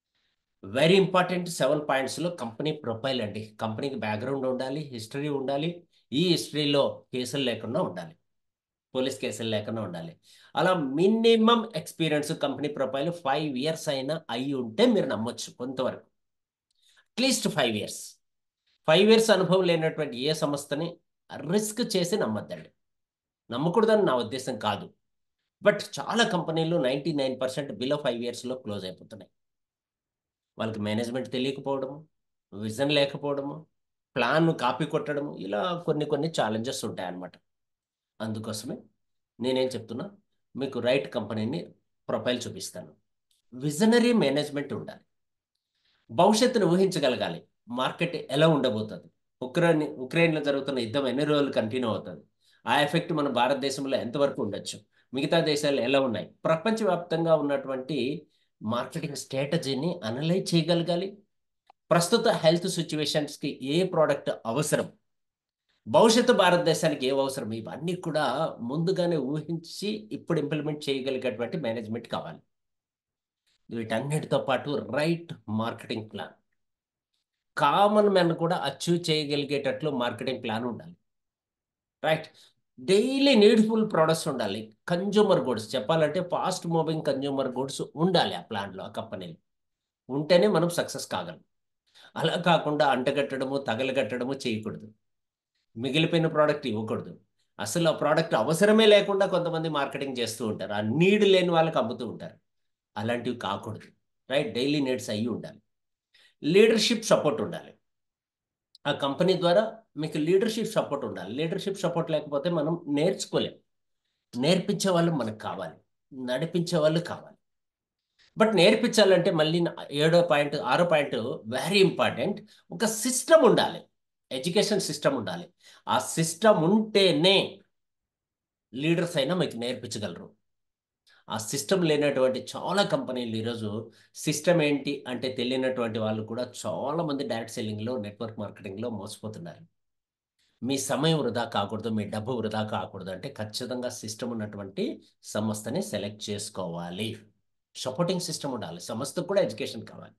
Speaker 1: వెరీ ఇంపార్టెంట్ సెవెన్ పాయింట్స్లో కంపెనీ ప్రొఫైల్ అండి కంపెనీకి బ్యాక్గ్రౌండ్ ఉండాలి హిస్టరీ ఉండాలి ఈ హిస్టరీలో కేసులు లేకుండా ఉండాలి పోలీస్ కేసులు లేకుండా ఉండాలి అలా minimum experience company profile five years అయినా అయి ఉంటే మీరు నమ్మొచ్చు కొంతవరకు at least five years five years అనుభవం లేనటువంటి ఏ సంస్థని రిస్క్ చేసి నమ్మద్దండి నమ్మకూడదని నా ఉద్దేశం కాదు బట్ చాలా కంపెనీలు ninety nine percent below five ఇయర్స్లో క్లోజ్ అయిపోతున్నాయి వాళ్ళకి మేనేజ్మెంట్ తెలియకపోవడము విజన్ లేకపోవడము ప్లాన్ కాపీ కొట్టడము ఇలా కొన్ని కొన్ని ఛాలెంజెస్ ఉంటాయన్నమాట అందుకోసమే నేనేం చెప్తున్నా మీకు రైట్ కంపెనీని ప్రొఫైల్ చూపిస్తాను విజనరీ మేనేజ్మెంట్ ఉండాలి భవిష్యత్తును ఊహించగలగాలి మార్కెట్ ఎలా ఉండబోతుంది ఉక్రెయిన్ ఉక్రెయిన్లో జరుగుతున్న యుద్ధం ఎన్ని రోజులు కంటిన్యూ అవుతుంది ఆ ఎఫెక్ట్ మన భారతదేశంలో ఎంతవరకు ఉండొచ్చు మిగతా దేశాలు ఎలా ఉన్నాయి ప్రపంచవ్యాప్తంగా ఉన్నటువంటి మార్కెటింగ్ స్ట్రాటజీని అనలైజ్ చేయగలగాలి ప్రస్తుత హెల్త్ సిచ్యువేషన్స్కి ఏ ప్రోడక్ట్ అవసరం భవిష్యత్తు భారతదేశానికి ఏ అవసరం ఇవన్నీ కూడా ముందుగానే ఊహించి ఇప్పుడు ఇంప్లిమెంట్ చేయగలిగేటువంటి మేనేజ్మెంట్ కావాలి వీటన్నిటితో పాటు right marketing plan common man కూడా అచీవ్ చేయగలిగేటట్లు మార్కెటింగ్ ప్లాన్ ఉండాలి రైట్ డైలీ నీడ్ఫుల్ ప్రొడక్ట్స్ ఉండాలి కన్జ్యూమర్ గుడ్స్ చెప్పాలంటే ఫాస్ట్ మూవింగ్ కన్జ్యూమర్ గుడ్స్ ఉండాలి ఆ ప్లాన్లో ఆ కంపెనీలో ఉంటేనే మనం సక్సెస్ కాగలం అలా కాకుండా అంటగట్టడము తగలగట్టడము చేయకూడదు మిగిలిపోయిన ప్రోడక్ట్ ఇవ్వకూడదు అసలు ఆ ప్రోడక్ట్ అవసరమే లేకుండా కొంతమంది మార్కెటింగ్ చేస్తూ ఉంటారు ఆ నీడ్ లేని వాళ్ళకి అమ్ముతూ ఉంటారు అలాంటివి కాకూడదు రైట్ డైలీ నీడ్స్ అయ్యి ఉండాలి లీడర్షిప్ సపోర్ట్ ఉండాలి ఆ కంపెనీ ద్వారా మీకు లీడర్షిప్ సపోర్ట్ ఉండాలి లీడర్షిప్ సపోర్ట్ లేకపోతే మనం నేర్చుకోలేం నేర్పించే వాళ్ళు మనకు కావాలి నడిపించే వాళ్ళు కావాలి బట్ నేర్పించాలంటే మళ్ళీ నా- ఏడో పాయింట్ ఆరో పాయింట్ వెరీ ఇంపార్టెంట్ ఒక సిస్టమ్ ఉండాలి ఎడ్యుకేషన్ సిస్టమ్ ఉండాలి ఆ సిస్టమ్ ఉంటేనే లీడర్స్ అయినా మీకు నేర్పించగలరు ఆ సిస్టమ్ లేనటువంటి చాలా కంపెనీలు ఈరోజు సిస్టమ్ ఏంటి అంటే తెలియనటువంటి వాళ్ళు కూడా చాలా మంది డైరెక్ట్ సెల్లింగ్లో నెట్వర్క్ మార్కెటింగ్లో మోసపోతున్నారు మీ సమయం వృధా కాకూడదు మీ డబ్బు వృధా కాకూడదు అంటే ఖచ్చితంగా సిస్టమ్ ఉన్నటువంటి సంస్థని సెలెక్ట్ చేసుకోవాలి సపోర్టింగ్ సిస్టమ్ ఉండాలి సంస్థకు కూడా ఎడ్యుకేషన్ కావాలి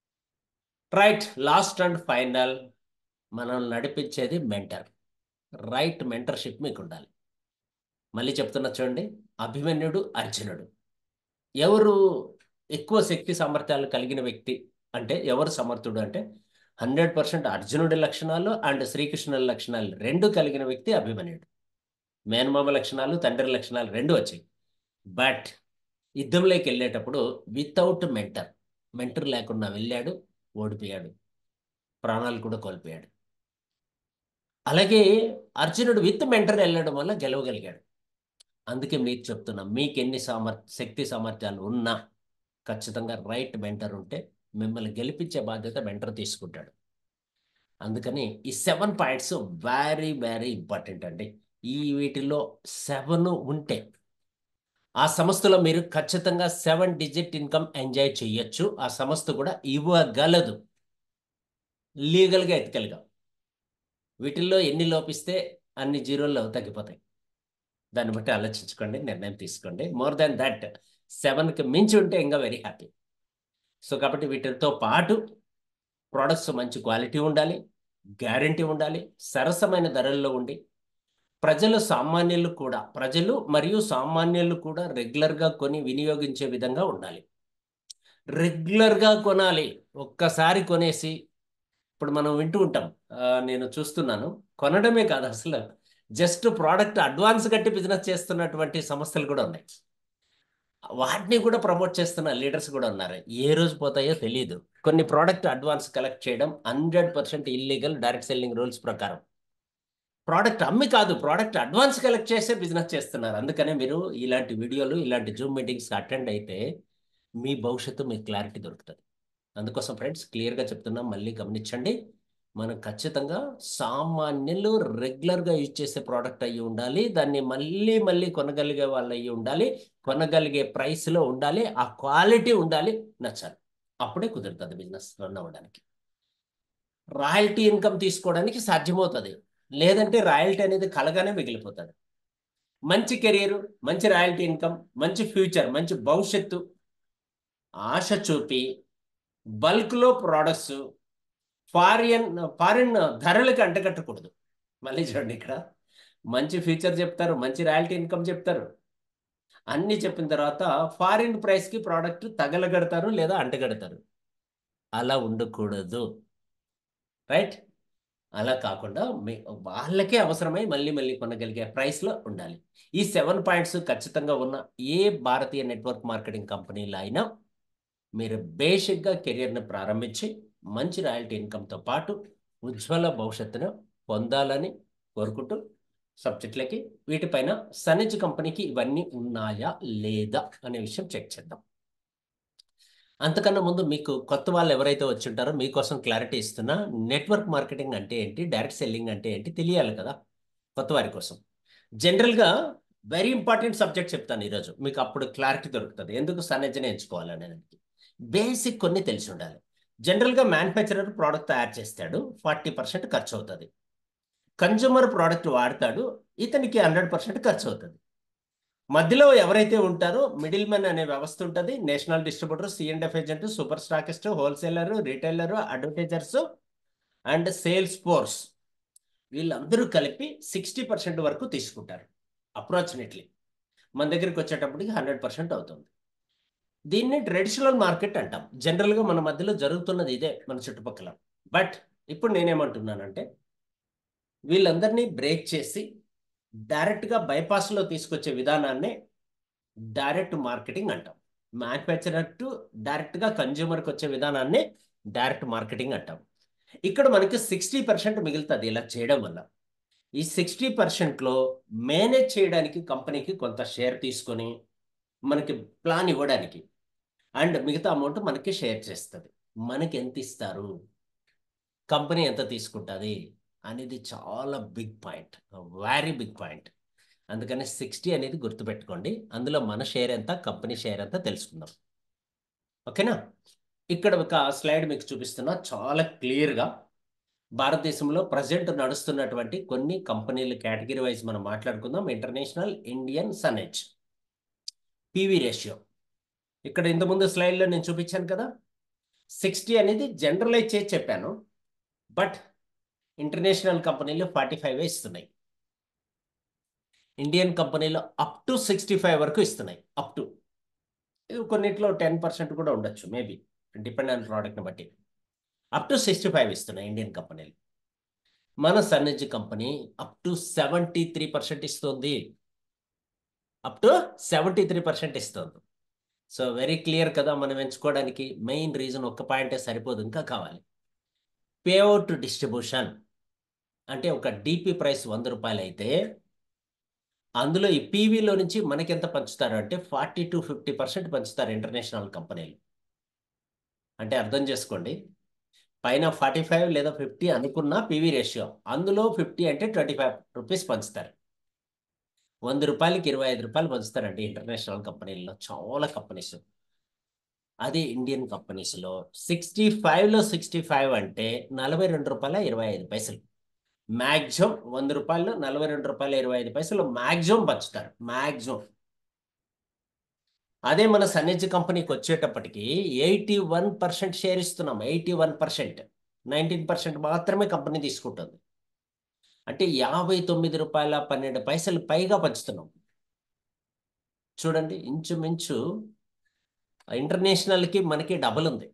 Speaker 1: రైట్ లాస్ట్ అండ్ ఫైనల్ మనం నడిపించేది మెంటర్ రైట్ మెంటర్షిప్ మీకు ఉండాలి మళ్ళీ చెప్తున్నా చూడండి అభిమన్యుడు అర్జునుడు ఎవరు ఎక్కువ శక్తి సామర్థ్యాలు కలిగిన వ్యక్తి అంటే ఎవరు సమర్థుడు అంటే హండ్రెడ్ పర్సెంట్ అర్జునుడి లక్షణాలు అండ్ శ్రీకృష్ణుడి లక్షణాలు రెండు కలిగిన వ్యక్తి అభిమన్యుడు మేనమామ లక్షణాలు తండ్రి లక్షణాలు రెండు వచ్చాయి బట్ యుద్ధంలోకి వెళ్ళేటప్పుడు వితౌట్ మెంటర్ మెంటర్ లేకుండా వెళ్ళాడు ఓడిపోయాడు ప్రాణాలు కూడా కోల్పోయాడు అలాగే అర్జునుడు విత్ మెంటర్ వెళ్ళడం వల్ల గెలవగలిగాడు అందుకే మీకు చెప్తున్నా మీకు ఎన్ని సామర్ శక్తి సామర్థ్యాలు ఉన్నా ఖచ్చితంగా రైట్ మెంటర్ ఉంటే మిమ్మల్ని గెలిపించే బాధ్యత మెంటర్ తీసుకుంటాడు అందుకని ఈ seven points very very important అండి ఈ వీటిలో సెవెన్ ఉంటే ఆ సంస్థలో మీరు ఖచ్చితంగా సెవెన్ డిజిట్ ఇన్కమ్ ఎంజాయ్ చేయొచ్చు ఆ సంస్థ కూడా ఇవ్వగలదు లీగల్గా ఎథికల్గా వీటిల్లో ఎన్ని లోపిస్తే అన్ని జీరోలు తగ్గిపోతాయి దాన్ని బట్టి ఆలోచించుకోండి నిర్ణయం తీసుకోండి మోర్ దాన్ దట్ సెవెన్కి మించి ఉంటే ఇంకా వెరీ హ్యాపీ సో కాబట్టి వీటితో పాటు ప్రోడక్ట్స్ మంచి క్వాలిటీ ఉండాలి గ్యారంటీ ఉండాలి సరసమైన ధరల్లో ఉండి ప్రజలు సామాన్యులు కూడా ప్రజలు మరియు సామాన్యులు కూడా రెగ్యులర్గా కొని వినియోగించే విధంగా ఉండాలి రెగ్యులర్గా కొనాలి ఒక్కసారి కొనేసి ఇప్పుడు మనం వింటూ ఉంటాం ఆ, నేను చూస్తున్నాను కొనడమే కాదు అసలు జస్ట్ ప్రోడక్ట్ అడ్వాన్స్ కట్టి బిజినెస్ చేస్తున్నటువంటి సంస్థలు కూడా ఉన్నాయి వాటిని కూడా ప్రమోట్ చేస్తున్న లీడర్స్ కూడా ఉన్నారు ఏ రోజు పోతాయో తెలియదు కొన్ని ప్రోడక్ట్ అడ్వాన్స్ కలెక్ట్ చేయడం hundred percent illegal direct selling rules ప్రకారం ప్రోడక్ట్ అమ్మి కాదు ప్రోడక్ట్ అడ్వాన్స్ కలెక్ట్ చేసే బిజినెస్ చేస్తున్నారు అందుకనే మీరు ఇలాంటి వీడియోలు ఇలాంటి జూమ్ మీటింగ్స్ అటెండ్ అయితే మీ భవిష్యత్తు మీకు క్లారిటీ దొరుకుతుంది అందుకోసం ఫ్రెండ్స్ క్లియర్గా చెప్తున్నాం మళ్ళీ గమనించండి మనం ఖచ్చితంగా సామాన్యులు రెగ్యులర్గా యూజ్ చేసే ప్రోడక్ట్ అయ్యి ఉండాలి దాన్ని మళ్ళీ మళ్ళీ కొనగలిగే వాళ్ళు అయ్యి ఉండాలి కొనగలిగే ప్రైస్లో ఉండాలి ఆ క్వాలిటీ ఉండాలి నచ్చాలి అప్పుడే కుదురుతుంది బిజినెస్ రన్ అవ్వడానికి రాయల్టీ ఇన్కమ్ తీసుకోవడానికి సాధ్యమవుతుంది లేదంటే రాయల్టీ అనేది కలగానే మిగిలిపోతుంది మంచి కెరీర్ మంచి రాయల్టీ ఇన్కమ్ మంచి ఫ్యూచర్ మంచి భవిష్యత్తు ఆశ చూపి బల్క్లో ప్రోడక్ట్స్ ఫారిన్ ఫారిన్ ధరలకు అంటగట్టకూడదు మళ్ళీ చూడండి ఇక్కడ మంచి ఫ్యూచర్ చెప్తారు మంచి రాయల్టీ ఇన్కమ్ చెప్తారు అన్ని చెప్పిన తర్వాత ఫారిన్ ప్రైస్కి ప్రోడక్ట్ తగలగడతారు లేదా అంటగడతారు అలా ఉండకూడదు రైట్ అలా కాకుండా మీ వాళ్ళకే అవసరమై మళ్ళీ మళ్ళీ కొనగలిగే ప్రైస్లో ఉండాలి ఈ సెవెన్ పాయింట్స్ ఖచ్చితంగా ఉన్న ఏ భారతీయ నెట్వర్క్ మార్కెటింగ్ కంపెనీలో అయినా మీరు బేసిక్గా కెరియర్ని ప్రారంభించి మంచి రాయల్టీ ఇన్కమ్తో పాటు ఉజ్వల భవిష్యత్తును పొందాలని కోరుకుంటూ సబ్జెక్టులకి వీటిపైన సనిజ్ కంపెనీకి ఇవన్నీ ఉన్నాయా లేదా అనే విషయం చెక్ చేద్దాం అంతకన్నా ముందు మీకు కొత్త వాళ్ళు ఎవరైతే వచ్చి ఉంటారో మీకోసం క్లారిటీ ఇస్తున్నా నెట్వర్క్ మార్కెటింగ్ అంటే ఏంటి డైరెక్ట్ సెల్లింగ్ అంటే ఏంటి తెలియాలి కదా కొత్త వారి కోసం జనరల్గా వెరీ ఇంపార్టెంట్ సబ్జెక్ట్ చెప్తాను ఈరోజు మీకు అప్పుడు క్లారిటీ దొరుకుతుంది ఎందుకు సన్నెజ్జనే ఎంచుకోవాలనే దానికి బేసిక్ కొన్ని తెలిసి ఉండాలి జనరల్గా మ్యానుఫ్యాక్చరర్ ప్రోడక్ట్ తయారు చేస్తాడు ఫార్టీ పర్సెంట్ ఖర్చు అవుతుంది కన్జ్యూమర్ ప్రోడక్ట్ వాడతాడు ఇతనికి హండ్రెడ్ పర్సెంట్ ఖర్చు అవుతుంది మధ్యలో ఎవరైతే ఉంటారో మిడిల్ మెన్ అనే వ్యవస్థ ఉంటుంది national distributor C and F agent super stockist wholesaler retailer advertisers and sales force వీళ్ళందరూ కలిపి సిక్స్టీ పర్సెంట్ వరకు తీసుకుంటారు అప్రాక్సిమేట్లీ మన దగ్గరికి వచ్చేటప్పటికి హండ్రెడ్ పర్సెంట్ అవుతుంది దీన్ని ట్రెడిషనల్ మార్కెట్ అంటాం జనరల్గా మన మధ్యలో జరుగుతున్నది ఇదే మన చుట్టుపక్కల బట్ ఇప్పుడు నేనేమంటున్నానంటే వీళ్ళందరినీ బ్రేక్ చేసి డైరెక్ట్గా బైపాస్లో తీసుకొచ్చే విధానాన్నే డైరెక్ట్ మార్కెటింగ్ అంటాం మ్యానుఫ్యాక్చరర్ టు డైరెక్ట్గా కన్జ్యూమర్కి వచ్చే విధానాన్ని డైరెక్ట్ మార్కెటింగ్ అంటాం ఇక్కడ మనకి సిక్స్టీ పర్సెంట్ మిగులుతుంది ఇలా చేయడం వల్ల ఈ సిక్స్టీ పర్సెంట్లో మేనేజ్ చేయడానికి కంపెనీకి కొంత షేర్ తీసుకొని మనకి ప్లాన్ ఇవ్వడానికి అండ్ మిగతా అమౌంట్ మనకి షేర్ చేస్తుంది మనకి ఎంత ఇస్తారు కంపెనీ ఎంత తీసుకుంటుంది అనేది చాలా big point very big point అందుకని సిక్స్టీ అనేది గుర్తుపెట్టుకోండి అందులో మన షేర్ ఎంత కంపెనీ షేర్ ఎంత తెలుసుకుందాం ఓకేనా ఇక్కడ ఒక స్లైడ్ మీకు చూపిస్తున్నా చాలా క్లియర్గా భారతదేశంలో ప్రజెంట్ నడుస్తున్నటువంటి కొన్ని కంపెనీలు కేటగిరీ వైజ్ మనం మాట్లాడుకుందాం international Indian Sannez PV ratio ఇక్కడ ఇంతకుముందు స్లైడ్లో నేను చూపించాను కదా సిక్స్టీ అనేది జనరలైజ్ చేసి చెప్పాను బట్ ఇంటర్నేషనల్ కంపెనీలు ఫార్టీ ఫైవ్ ఇస్తున్నాయి ఇండియన్ కంపెనీలో అప్ టు సిక్స్టీ ఫైవ్ వరకు ఇస్తున్నాయి అప్ టు కొన్నిట్లో టెన్ పర్సెంట్ కూడా ఉండొచ్చు మేబీ డిపెండ్ ఆన్ ప్రోడక్ట్ని బట్టి అప్ టు సిక్స్టీ ఫైవ్ ఇస్తున్నాయి ఇండియన్ కంపెనీలు మన Sannez company up to seventy three percent ఇస్తుంది up to seventy three percent ఇస్తుంది సో వెరీ క్లియర్ కదా మనం ఎంచుకోవడానికి మెయిన్ రీజన్ ఒక్క పాయింటే సరిపోదు ఇంకా కావాలి పేఅవుట్ డిస్ట్రిబ్యూషన్ అంటే ఒక డిపి ప్రైస్ వంద రూపాయలు అయితే అందులో ఈ పీవీలో నుంచి మనకి ఎంత పంచుతారు అంటే ఫార్టీ టు ఫిఫ్టీ పర్సెంట్ పంచుతారు ఇంటర్నేషనల్ కంపెనీలు అంటే అర్థం చేసుకోండి పైన ఫార్టీ ఫైవ్ లేదా ఫిఫ్టీ అనుకున్న పీవీ రేషియో అందులో ఫిఫ్టీ అంటే ట్వంటీ ఫైవ్ రూపీస్ పంచుతారు వంద రూపాయలకి ఇరవై ఐదు రూపాయలు పంచుతారండి ఇంటర్నేషనల్ కంపెనీల్లో చాలా కంపెనీస్ అదే ఇండియన్ కంపెనీస్లో సిక్స్టీ ఫైవ్లో సిక్స్టీ ఫైవ్ అంటే నలభై రెండు రూపాయల ఇరవై ఐదు పైసలు మ్యాక్సిమం వంద రూపాయలు నలభై రెండు రూపాయల ఇరవై ఐదు పైసలు మ్యాక్సిమం పంచుతారు మ్యాక్సిమం అదే మన సన్నెజ్ కంపెనీకి వచ్చేటప్పటికి ఎయిటీ వన్ పర్సెంట్ షేర్ ఇస్తున్నాం eighty one percent nineteen percent మాత్రమే కంపెనీ తీసుకుంటుంది అంటే యాభై తొమ్మిది రూపాయల పన్నెండు పైసలు పైగా పంచుతున్నాం చూడండి ఇంచుమించు ఇంటర్నేషనల్కి మనకి డబుల్ ఉంది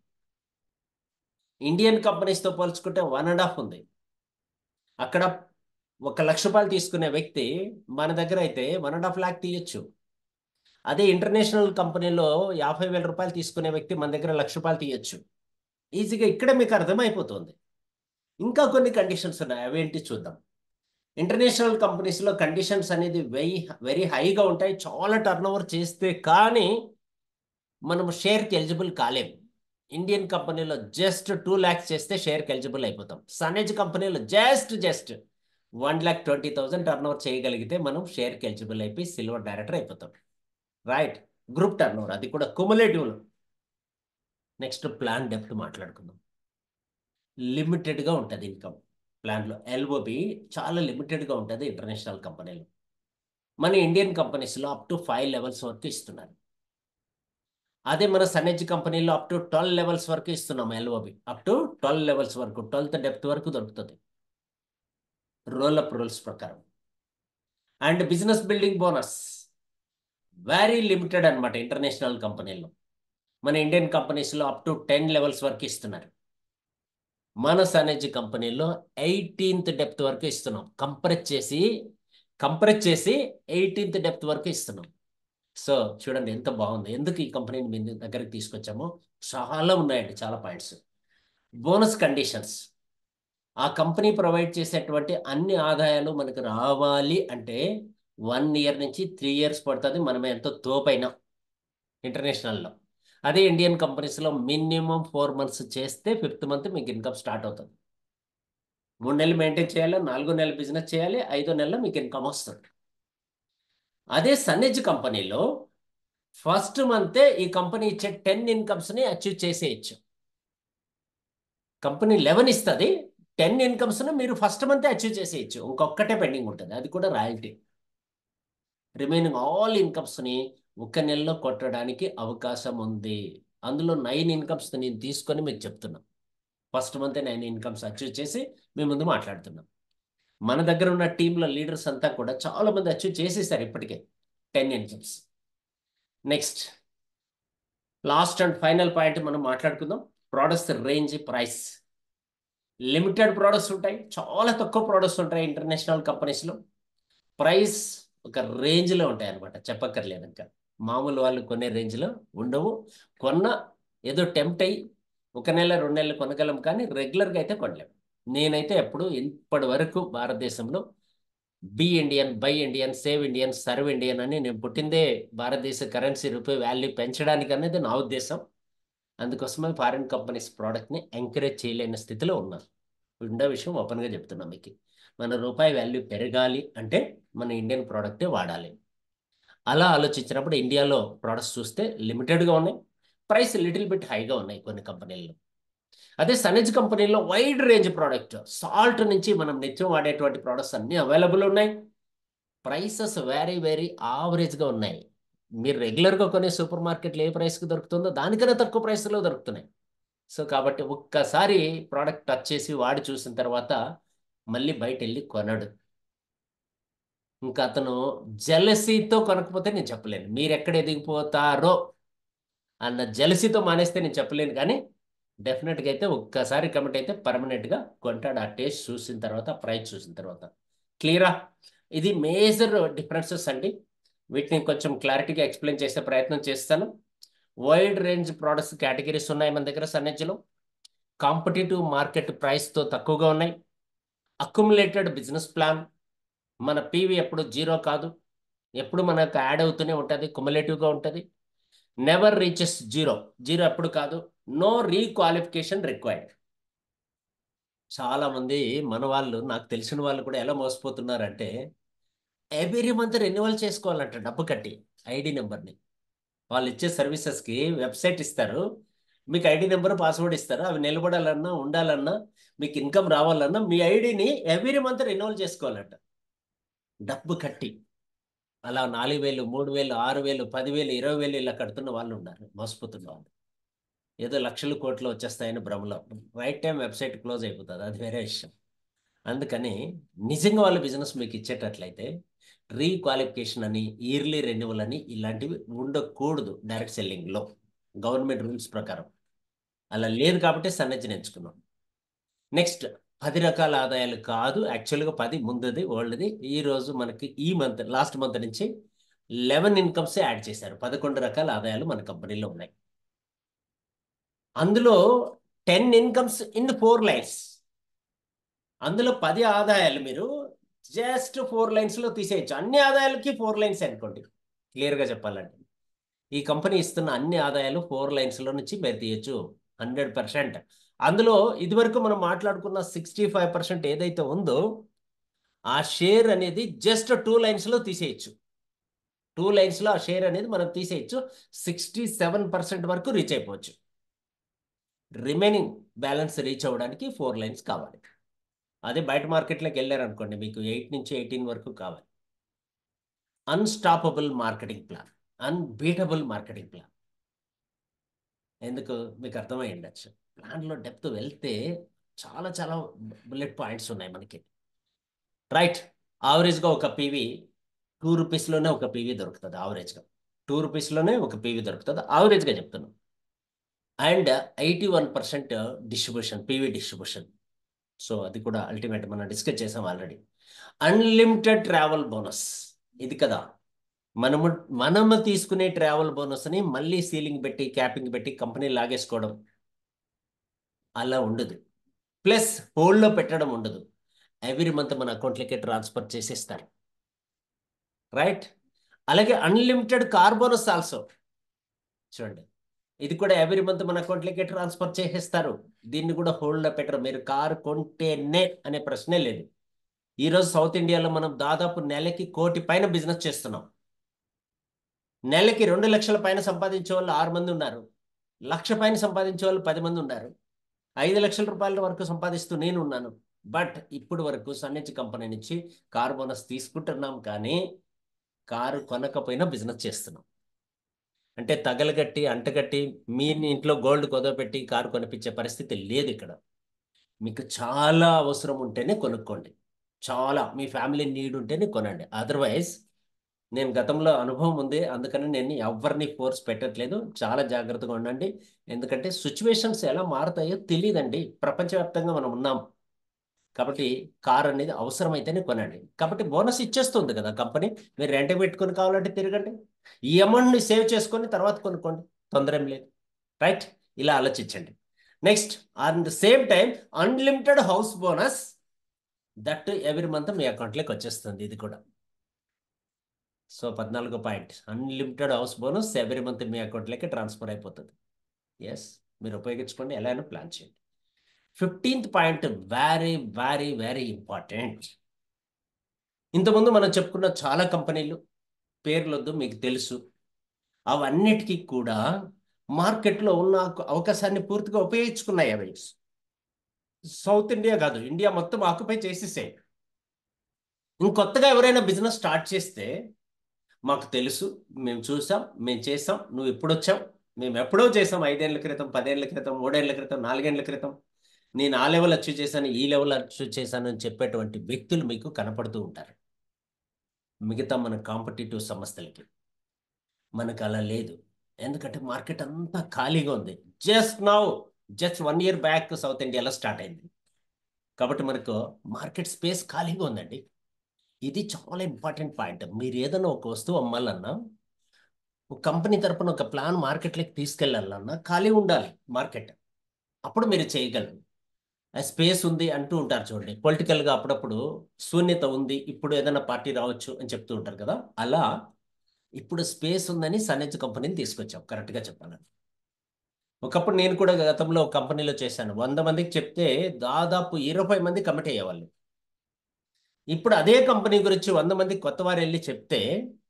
Speaker 1: ఇండియన్ కంపెనీస్తో పోల్చుకుంటే వన్ అండ్ హాఫ్ ఉంది అక్కడ ఒక లక్ష రూపాయలు తీసుకునే వ్యక్తి మన దగ్గర అయితే వన్ అండ్ హాఫ్ ల్యాక్ తీయచ్చు అదే ఇంటర్నేషనల్ కంపెనీలో యాభై వేల రూపాయలు తీసుకునే వ్యక్తి మన దగ్గర లక్ష రూపాయలు తీయచ్చు ఈజీగా ఇక్కడే మీకు అర్థమైపోతుంది ఇంకా కొన్ని కండిషన్స్ ఉన్నాయి అవేంటి చూద్దాం ఇంటర్నేషనల్ కంపెనీస్లో కండిషన్స్ అనేది వెరీ వెరీ హైగా ఉంటాయి చాలా టర్న్ ఓవర్ చేస్తే కానీ మనం షేర్కి ఎలిజిబుల్ కాలేం ఇండియన్ కంపెనీలో జస్ట్ టూ ల్యాక్స్ చేస్తే షేర్కి ఎలిజిబుల్ అయిపోతాం సనేజ్ కంపెనీలో just just one lakh twenty thousand turnover చేయగలిగితే మనం షేర్కి ఎలిజిబుల్ అయిపోయి సిల్వర్ డైరెక్టర్ అయిపోతాం రైట్ గ్రూప్ టర్న్ ఓవర్ అది కూడా కుములేటివ్లో నెక్స్ట్ ప్లాన్ డెప్త్ మాట్లాడుకుందాం లిమిటెడ్గా ఉంటుంది ఇన్కమ్ ప్లాన్లో ఎల్ఓబి చాలా లిమిటెడ్గా ఉంటుంది ఇంటర్నేషనల్ కంపెనీలో మన ఇండియన్ కంపెనీస్లో అప్ టు ఫైవ్ లెవెల్స్ వరకు ఇస్తున్నారు అదే మన సన్నెజ్ కంపెనీలో అప్ టు ట్వెల్వ్ లెవెల్స్ వరకు ఇస్తున్నాం LOB up to twelve levels వరకు ట్వెల్త్ డెప్త్ వరకు దొరుకుతుంది రోల్ అప్ రూల్స్ ప్రకారం and business building bonus very limited అనమాట ఇంటర్నేషనల్ కంపెనీల్లో మన ఇండియన్ కంపెనీస్లో అప్ టు టెన్ లెవెల్స్ వరకు ఇస్తున్నారు మన సనేజ్ కంపెనీలో ఎయిటీన్త్ డెప్త్ వరకు ఇస్తున్నాం కంప్రెస్ చేసి కంప్రెస్ చేసి ఎయిటీన్త్ డెప్త్ వరకు ఇస్తున్నాం సో చూడండి ఎంత బాగుంది ఎందుకు ఈ కంపెనీని మీ దగ్గరికి తీసుకొచ్చామో చాలా ఉన్నాయండి చాలా పాయింట్స్ బోనస్ కండిషన్స్ ఆ కంపెనీ ప్రొవైడ్ చేసేటువంటి అన్ని ఆదాయాలు మనకు రావాలి అంటే వన్ ఇయర్ నుంచి త్రీ ఇయర్స్ పడుతుంది మనం ఎంతో తోపైనా ఇంటర్నేషనల్లో అదే ఇండియన్ కంపెనీస్లో మినిమం ఫోర్ మంత్స్ చేస్తే ఫిఫ్త్ మంత్ మీకు ఇన్కమ్ స్టార్ట్ అవుతుంది మూడు నెలలు మెయింటైన్ చేయాలి నాలుగో నెలలు బిజినెస్ చేయాలి ఐదో నెలలో మీకు ఇన్కమ్ వస్తుంది అదే సన్నెజ్ కంపెనీలో ఫస్ట్ మంతే ఈ కంపెనీ ఇచ్చే టెన్ ఇన్కమ్స్ని అచీవ్ చేసేయచ్చు కంపెనీ లెవెన్ ఇస్తుంది టెన్ ఇన్కమ్స్ను మీరు ఫస్ట్ మంతే అచీవ్ చేసేయచ్చు ఇంకొక్కటే పెండింగ్ ఉంటుంది అది కూడా రాయల్టీ రిమైనింగ్ ఆల్ ఇన్కమ్స్ని ఒక నెలలో కొట్టడానికి అవకాశం ఉంది అందులో నైన్ ఇన్కమ్స్ నేను తీసుకొని మీకు చెప్తున్నా ఫస్ట్ మంతే నైన్ ఇన్కమ్స్ అచీవ్ చేసి మీ ముందు మాట్లాడుతున్నాం మన దగ్గర ఉన్న టీంలో లీడర్స్ అంతా కూడా చాలా మంది అచీవ్ చేసేసారు ఇప్పటికే ten incomes next last and final point మనం మాట్లాడుకుందాం products range price limited products ఉంటాయి చాలా తక్కువ ప్రోడక్ట్స్ ఉంటాయి ఇంటర్నేషనల్ కంపెనీస్లో ప్రైస్ ఒక రేంజ్లో ఉంటాయి అనమాట చెప్పక్కర్లేదు ఇంకా మామూలు వాళ్ళు కొనే రేంజ్లో ఉండవు కొన్న ఏదో టెంప్ట్ అయ్యి ఒక నెల రెండు నెలలు కొనగలం కానీ రెగ్యులర్గా అయితే కొనలేము నేనైతే ఎప్పుడు ఇప్పటి వరకు భారతదేశంలో be Indian buy Indian save Indian serve Indian అని నేను పుట్టిందే భారతదేశ కరెన్సీ రూపే వాల్యూ పెంచడానికి అనేది నా ఉద్దేశం అందుకోసమే ఫారిన్ కంపెనీస్ ప్రోడక్ట్ని ఎంకరేజ్ చేయలేని స్థితిలో ఉన్నాను ఉండే విషయం ఓపెన్గా చెప్తున్నా మీకు మన రూపాయి వాల్యూ పెరగాలి అంటే మన ఇండియన్ ప్రోడక్టే వాడాలి అలా ఆలోచించినప్పుడు ఇండియాలో ప్రోడక్ట్స్ చూస్తే లిమిటెడ్గా ఉన్నాయి ప్రైస్ లిటిల్ బిట్ హైగా ఉన్నాయి కొన్ని కంపెనీల్లో అదే సనేజ్ కంపెనీలో వైడ్ రేంజ్ ప్రోడక్ట్ సాల్ట్ నుంచి మనం నిత్యం వాడేటువంటి ప్రోడక్ట్స్ అన్నీ అవైలబుల్ ఉన్నాయి ప్రైసెస్ వెరీ వెరీ ఆవరేజ్గా ఉన్నాయి మీరు రెగ్యులర్గా కొనే సూపర్ మార్కెట్లో ఏ ప్రైస్కి దొరుకుతుందో దానికన్నా తక్కువ ప్రైస్లో దొరుకుతున్నాయి సో కాబట్టి ఒక్కసారి ప్రోడక్ట్ టచ్ చేసి వాడి చూసిన తర్వాత మళ్ళీ బయట వెళ్ళి కొనడు ఇంకా అతను జెలసీతో కొనకపోతే నేను చెప్పలేను మీరు ఎక్కడ ఎదిగిపోతారో అన్న జెలసీతో మానేస్తే నేను చెప్పలేను కానీ డెఫినెట్గా అయితే ఒక్కసారి కమిట్ అయితే పర్మనెంట్గా కొంటాడు ఆ టేస్ట్ చూసిన తర్వాత ప్రైస్ చూసిన తర్వాత క్లియరా ఇది మేజర్ డిఫరెన్సెస్ అండి వీటిని కొంచెం క్లారిటీగా ఎక్స్ప్లెయిన్ చేసే ప్రయత్నం చేస్తాను వైడ్ రేంజ్ ప్రోడక్ట్స్ కేటగిరీస్ ఉన్నాయి మన దగ్గర సన్నెజ్లో కాంపిటేటివ్ మార్కెట్ ప్రైస్తో తక్కువగా ఉన్నాయి అక్యుములేటెడ్ బిజినెస్ ప్లాన్ మన పీవీ ఎప్పుడు జీరో కాదు ఎప్పుడు మనకు యాడ్ అవుతూనే ఉంటుంది కుములేటివ్గా ఉంటుంది నెవర్ రీచెస్ జీరో జీరో ఎప్పుడు కాదు నో రీక్వాలిఫికేషన్ రిక్వైర్డ్ చాలా మంది మన వాళ్ళు నాకు తెలిసిన వాళ్ళు కూడా ఎలా మోసపోతున్నారంటే ఎవ్రీ మంత్ రెన్యువల్ చేసుకోవాలంట డబ్బు కట్టి ఐడి నెంబర్ని వాళ్ళు ఇచ్చే సర్వీసెస్కి వెబ్సైట్ ఇస్తారు మీకు ఐడి నెంబర్ పాస్వర్డ్ ఇస్తారు అవి నిలబడాలన్నా ఉండాలన్నా మీకు ఇన్కమ్ రావాలన్నా మీ ఐడిని ఎవ్రీ మంత్ రెన్యువల్ చేసుకోవాలంట డబ్బు కట్టి అలా నాలుగు వేలు మూడు వేలు ఆరు వేలు పదివేలు ఇరవై వేలు ఇలా కడుతున్న వాళ్ళు ఉన్నారు మోసపోతున్న వాళ్ళు ఏదో లక్షలు కోట్లు వచ్చేస్తాయని భ్రమలో రైట్ టైం వెబ్సైట్ క్లోజ్ అయిపోతుంది అది వేరే విషయం అందుకని నిజంగా వాళ్ళ బిజినెస్ మీకు ఇచ్చేటట్లయితే రీక్వాలిఫికేషన్ అని ఇయర్లీ రెన్యువల్ అని ఇలాంటివి ఉండకూడదు డైరెక్ట్ సెల్లింగ్లో గవర్నమెంట్ రూల్స్ ప్రకారం అలా లేదు కాబట్టి సన్నజ్జని ఎంచుకున్నాం నెక్స్ట్ పది రకాల ఆదాయాలు కాదు యాక్చువల్గా పది ముందుది ఓల్డ్ది ఈ రోజు మనకి ఈ మంత్ లాస్ట్ మంత్ నుంచి లెవెన్ ఇన్కమ్స్ యాడ్ చేశారు పదకొండు రకాల ఆదాయాలు మన కంపెనీలో ఉన్నాయి అందులో ten incomes in four lines అందులో పది ఆదాయాలు మీరు జస్ట్ ఫోర్ లైన్స్లో తీసేయచ్చు అన్ని ఆదాయాలకి ఫోర్ లైన్స్ అనుకోండి క్లియర్గా చెప్పాలంటే ఈ కంపెనీ ఇస్తున్న అన్ని ఆదాయాలు ఫోర్ లైన్స్లో నుంచి మీరు తీయచ్చు హండ్రెడ్ పర్సెంట్ అందులో ఇదివరకు మనం మాట్లాడుకున్న సిక్స్టీ ఫైవ్ పర్సెంట్ ఏదైతే ఉందో ఆ షేర్ అనేది జస్ట్ టూ లైన్స్లో తీసేయచ్చు టూ లైన్స్లో ఆ షేర్ అనేది మనం తీసేయచ్చు సిక్స్టీ సెవెన్ పర్సెంట్ వరకు రీచ్ అయిపోవచ్చు రిమైనింగ్ బ్యాలెన్స్ రీచ్ అవ్వడానికి ఫోర్ లైన్స్ కావాలి అదే బయట మార్కెట్లోకి వెళ్ళారనుకోండి మీకు ఎయిట్ నుంచి ఎయిటీన్ వరకు కావాలి unstoppable marketing plan unbeatable marketing plan ఎందుకు మీకు అర్థమై ఉండొచ్చు ప్లాన్లో డెప్త్ వెళ్తే చాలా చాలా బుల్లెట్ పాయింట్స్ ఉన్నాయి మనకి రైట్ ఆవరేజ్గా ఒక పీవీ టూ రూపీస్లోనే ఒక పీవీ దొరుకుతుంది ఆవరేజ్గా టూ రూపీస్లోనే ఒక పీవీ దొరుకుతుంది ఆవరేజ్గా చెప్తున్నాం and eighty one percent distribution PV distribution so అది కూడా అల్టిమేట్ మనం డిస్కస్ చేసాం ఆల్రెడీ అన్లిమిటెడ్ ట్రావెల్ బోనస్ ఇది కదా మనము మనము తీసుకునే ట్రావెల్ బోనస్ని మళ్ళీ సీలింగ్ పెట్టి క్యాపింగ్ పెట్టి కంపెనీ లాగేసుకోవడం అలా ఉండదు ప్లస్ హోల్డ్లో పెట్టడం ఉండదు ఎవ్రీ మంత్ మన అకౌంట్లకే ట్రాన్స్ఫర్ చేసేస్తారు రైట్ అలాగే అన్లిమిటెడ్ కార్ బోనస్ ఆల్సో చూడండి ఇది కూడా ఎవ్రీ మంత్ మన అకౌంట్లకే ట్రాన్స్ఫర్ చేసేస్తారు దీన్ని కూడా హోల్డ్లో పెట్టరు మీరు కారు కొంటేనే అనే ప్రశ్నే లేదు ఈరోజు సౌత్ ఇండియాలో మనం దాదాపు నెలకి కోటి పైన బిజినెస్ చేస్తున్నాం నెలకి రెండు లక్షల పైన సంపాదించే వాళ్ళు ఆరు మంది ఉన్నారు లక్ష పైన సంపాదించే వాళ్ళు పది మంది ఉన్నారు ఐదు లక్షల రూపాయల వరకు సంపాదిస్తూ నేను ఉన్నాను బట్ ఇప్పుడు వరకు సన్నిచి కంపెనీ నుంచి కారు బోనస్ తీసుకుంటున్నాం కానీ కారు కొనకపోయినా బిజినెస్ చేస్తున్నాం అంటే తగలగట్టి అంటగట్టి మీ ఇంట్లో గోల్డ్ కుదవపెట్టి కారు కొనిపించే పరిస్థితి లేదు ఇక్కడ మీకు చాలా అవసరం ఉంటేనే కొనుక్కోండి చాలా మీ ఫ్యామిలీ నీడ్ ఉంటేనే కొనండి అదర్వైజ్ నేను గతంలో అనుభవం ఉంది అందుకని నేను ఎవరిని ఫోర్స్ పెట్టట్లేదు చాలా జాగ్రత్తగా ఉండండి ఎందుకంటే సిచ్యువేషన్స్ ఎలా మారుతాయో తెలియదండి ప్రపంచవ్యాప్తంగా మనం ఉన్నాం కాబట్టి కార్ అనేది అవసరమైతేనే కొనండి కాబట్టి బోనస్ ఇచ్చేస్తుంది కదా కంపెనీ మీరు రెంట్ పెట్టుకొని కావాలంటే తిరగండి ఈ అమౌంట్ని సేవ్ చేసుకొని తర్వాత కొనుక్కోండి తొందర ఏం లేదు రైట్ ఇలా ఆలోచించండి next on the same time unlimited house bonus that every month మీ అకౌంట్లోకి వచ్చేస్తుంది ఇది కూడా సో పద్నాలుగో point unlimited house bonus every month మీ అకౌంట్లోకి ట్రాన్స్ఫర్ అయిపోతుంది ఎస్ మీరు ఉపయోగించుకోండి ఎలా అయినా ప్లాన్ చేయండి fifteenth point very very very important ఇంతకుముందు మనం చెప్పుకున్న చాలా కంపెనీలు పేర్లొద్దు మీకు తెలుసు అవన్నిటికీ కూడా మార్కెట్లో ఉన్న అవకాశాన్ని పూర్తిగా ఉపయోగించుకున్నాయి అవి సౌత్ ఇండియా కాదు ఇండియా మొత్తం ఆక్యుపై చేసేసాయి ఇంకొత్తగా ఎవరైనా బిజినెస్ స్టార్ట్ చేస్తే మాకు తెలుసు మేము చూసాం మేము చేసాం నువ్వు ఎప్పుడు వచ్చావు మేము ఎప్పుడో చేసాం ఐదేళ్ల క్రితం పదేళ్ల క్రితం మూడేళ్ల క్రితం నాలుగేళ్ల క్రితం నేను ఆ లెవెల్ అచీవ్ చేశాను ఈ లెవెల్ అచీవ్ చేశాను అని చెప్పేటువంటి వ్యక్తులు మీకు కనపడుతూ ఉంటారు మిగతా మన కాంపిటేటివ్ సంస్థలకి మనకు అలా లేదు ఎందుకంటే మార్కెట్ అంతా ఖాళీగా ఉంది just now just one year back South ఇండియాలో స్టార్ట్ అయింది కాబట్టి మనకు మార్కెట్ స్పేస్ ఖాళీగా ఉందండి ఇది చాలా ఇంపార్టెంట్ పాయింట్ మీరు ఏదైనా ఒక వస్తువు అమ్మాలన్నా ఒక కంపెనీ తరపున ఒక ప్లాన్ మార్కెట్లోకి తీసుకెళ్ళాలన్నా ఖాళీ ఉండాలి మార్కెట్ అప్పుడు మీరు చేయగలరు ఆ స్పేస్ ఉంది అంటూ ఉంటారు చూడండి పొలిటికల్గా అప్పుడప్పుడు శూన్యత ఉంది ఇప్పుడు ఏదైనా పార్టీ రావచ్చు అని చెప్తూ ఉంటారు కదా అలా ఇప్పుడు స్పేస్ ఉందని సన్నెజ్ కంపెనీని తీసుకొచ్చాం కరెక్ట్గా చెప్పాలని ఒకప్పుడు నేను కూడా గతంలో ఒక కంపెనీలో చేశాను వంద మందికి చెప్తే దాదాపు ఇరవై మంది కమిట్ అయ్యేవాళ్ళు ఇప్పుడు అదే కంపెనీ గురించి వంద మంది కొత్త వారు వెళ్ళి చెప్తే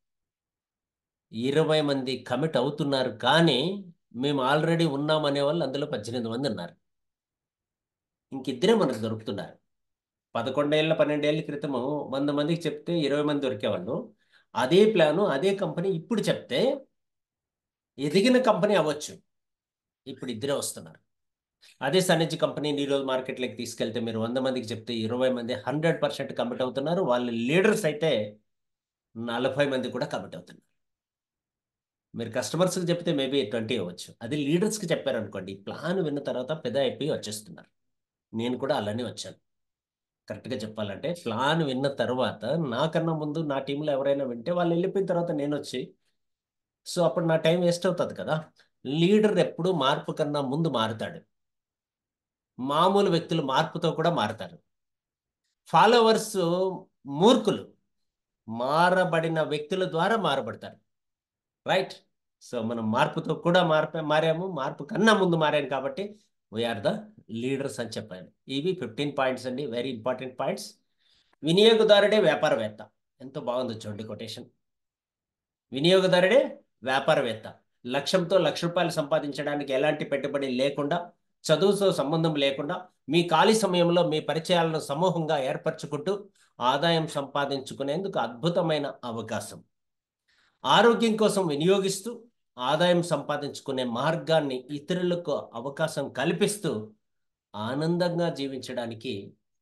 Speaker 1: ఇరవై మంది కమిట్ అవుతున్నారు కానీ మేము ఆల్రెడీ ఉన్నాం అనే వాళ్ళు అందులో పద్దెనిమిది మంది ఉన్నారు ఇంకిద్దరే మనకు దొరుకుతున్నారు పదకొండేళ్ళ పన్నెండేళ్ల క్రితము వంద మందికి చెప్తే ఇరవై మంది దొరికేవాళ్ళు అదే ప్లాను అదే కంపెనీ ఇప్పుడు చెప్తే ఎదిగిన కంపెనీ అవ్వచ్చు ఇప్పుడు ఇద్దరే వస్తున్నారు అదే సన్నెజ్ కంపెనీని ఈరోజు మార్కెట్లోకి తీసుకెళ్తే మీరు వంద మందికి చెప్తే ఇరవై మంది హండ్రెడ్ పర్సెంట్ కమిట్ అవుతున్నారు వాళ్ళు లీడర్స్ అయితే నలభై మంది కూడా కమిట్ అవుతున్నారు మీరు కస్టమర్స్కి చెప్తే మేబీ ట్వంటీ అవ్వచ్చు అది లీడర్స్కి చెప్పారనుకోండి ప్లాన్ విన్న తర్వాత పెద్ద అయిపోయి వచ్చేస్తున్నారు నేను కూడా అలానే వచ్చాను కరెక్ట్గా చెప్పాలంటే ప్లాన్ విన్న తర్వాత నాకన్నా ముందు నా టీంలో ఎవరైనా వింటే వాళ్ళు వెళ్ళిపోయిన తర్వాత నేను వచ్చి సో అప్పుడు నా టైం వేస్ట్ అవుతుంది కదా లీడర్ ఎప్పుడు మార్పు కన్నా ముందు మారుతాడు మామూలు వ్యక్తులు మార్పుతో కూడా మారుతారు ఫాలోవర్స్ మూర్ఖులు మారబడిన వ్యక్తుల ద్వారా మారబడతారు రైట్ సో మనం మార్పుతో కూడా మార్పే మారాము మార్పు కన్నా ముందు మారాను కాబట్టి వీఆర్ ద లీడర్స్ అని చెప్పాను ఇవి ఫిఫ్టీన్ పాయింట్స్ అండి వెరీ ఇంపార్టెంట్ పాయింట్స్ వినియోగదారుడే వ్యాపారవేత్త ఎంతో బాగుంది చూడండి కొటేషన్ వినియోగదారుడే వ్యాపారవేత్త లక్ష్యంతో లక్ష రూపాయలు సంపాదించడానికి ఎలాంటి పెట్టుబడి లేకుండా చదువుతో సంబంధం లేకుండా మీ ఖాళీ సమయంలో మీ పరిచయాలను సమూహంగా ఏర్పరచుకుంటూ ఆదాయం సంపాదించుకునేందుకు అద్భుతమైన అవకాశం ఆరోగ్యం కోసం వినియోగిస్తూ ఆదాయం సంపాదించుకునే మార్గాన్ని ఇతరులకు అవకాశం కల్పిస్తూ ఆనందంగా జీవించడానికి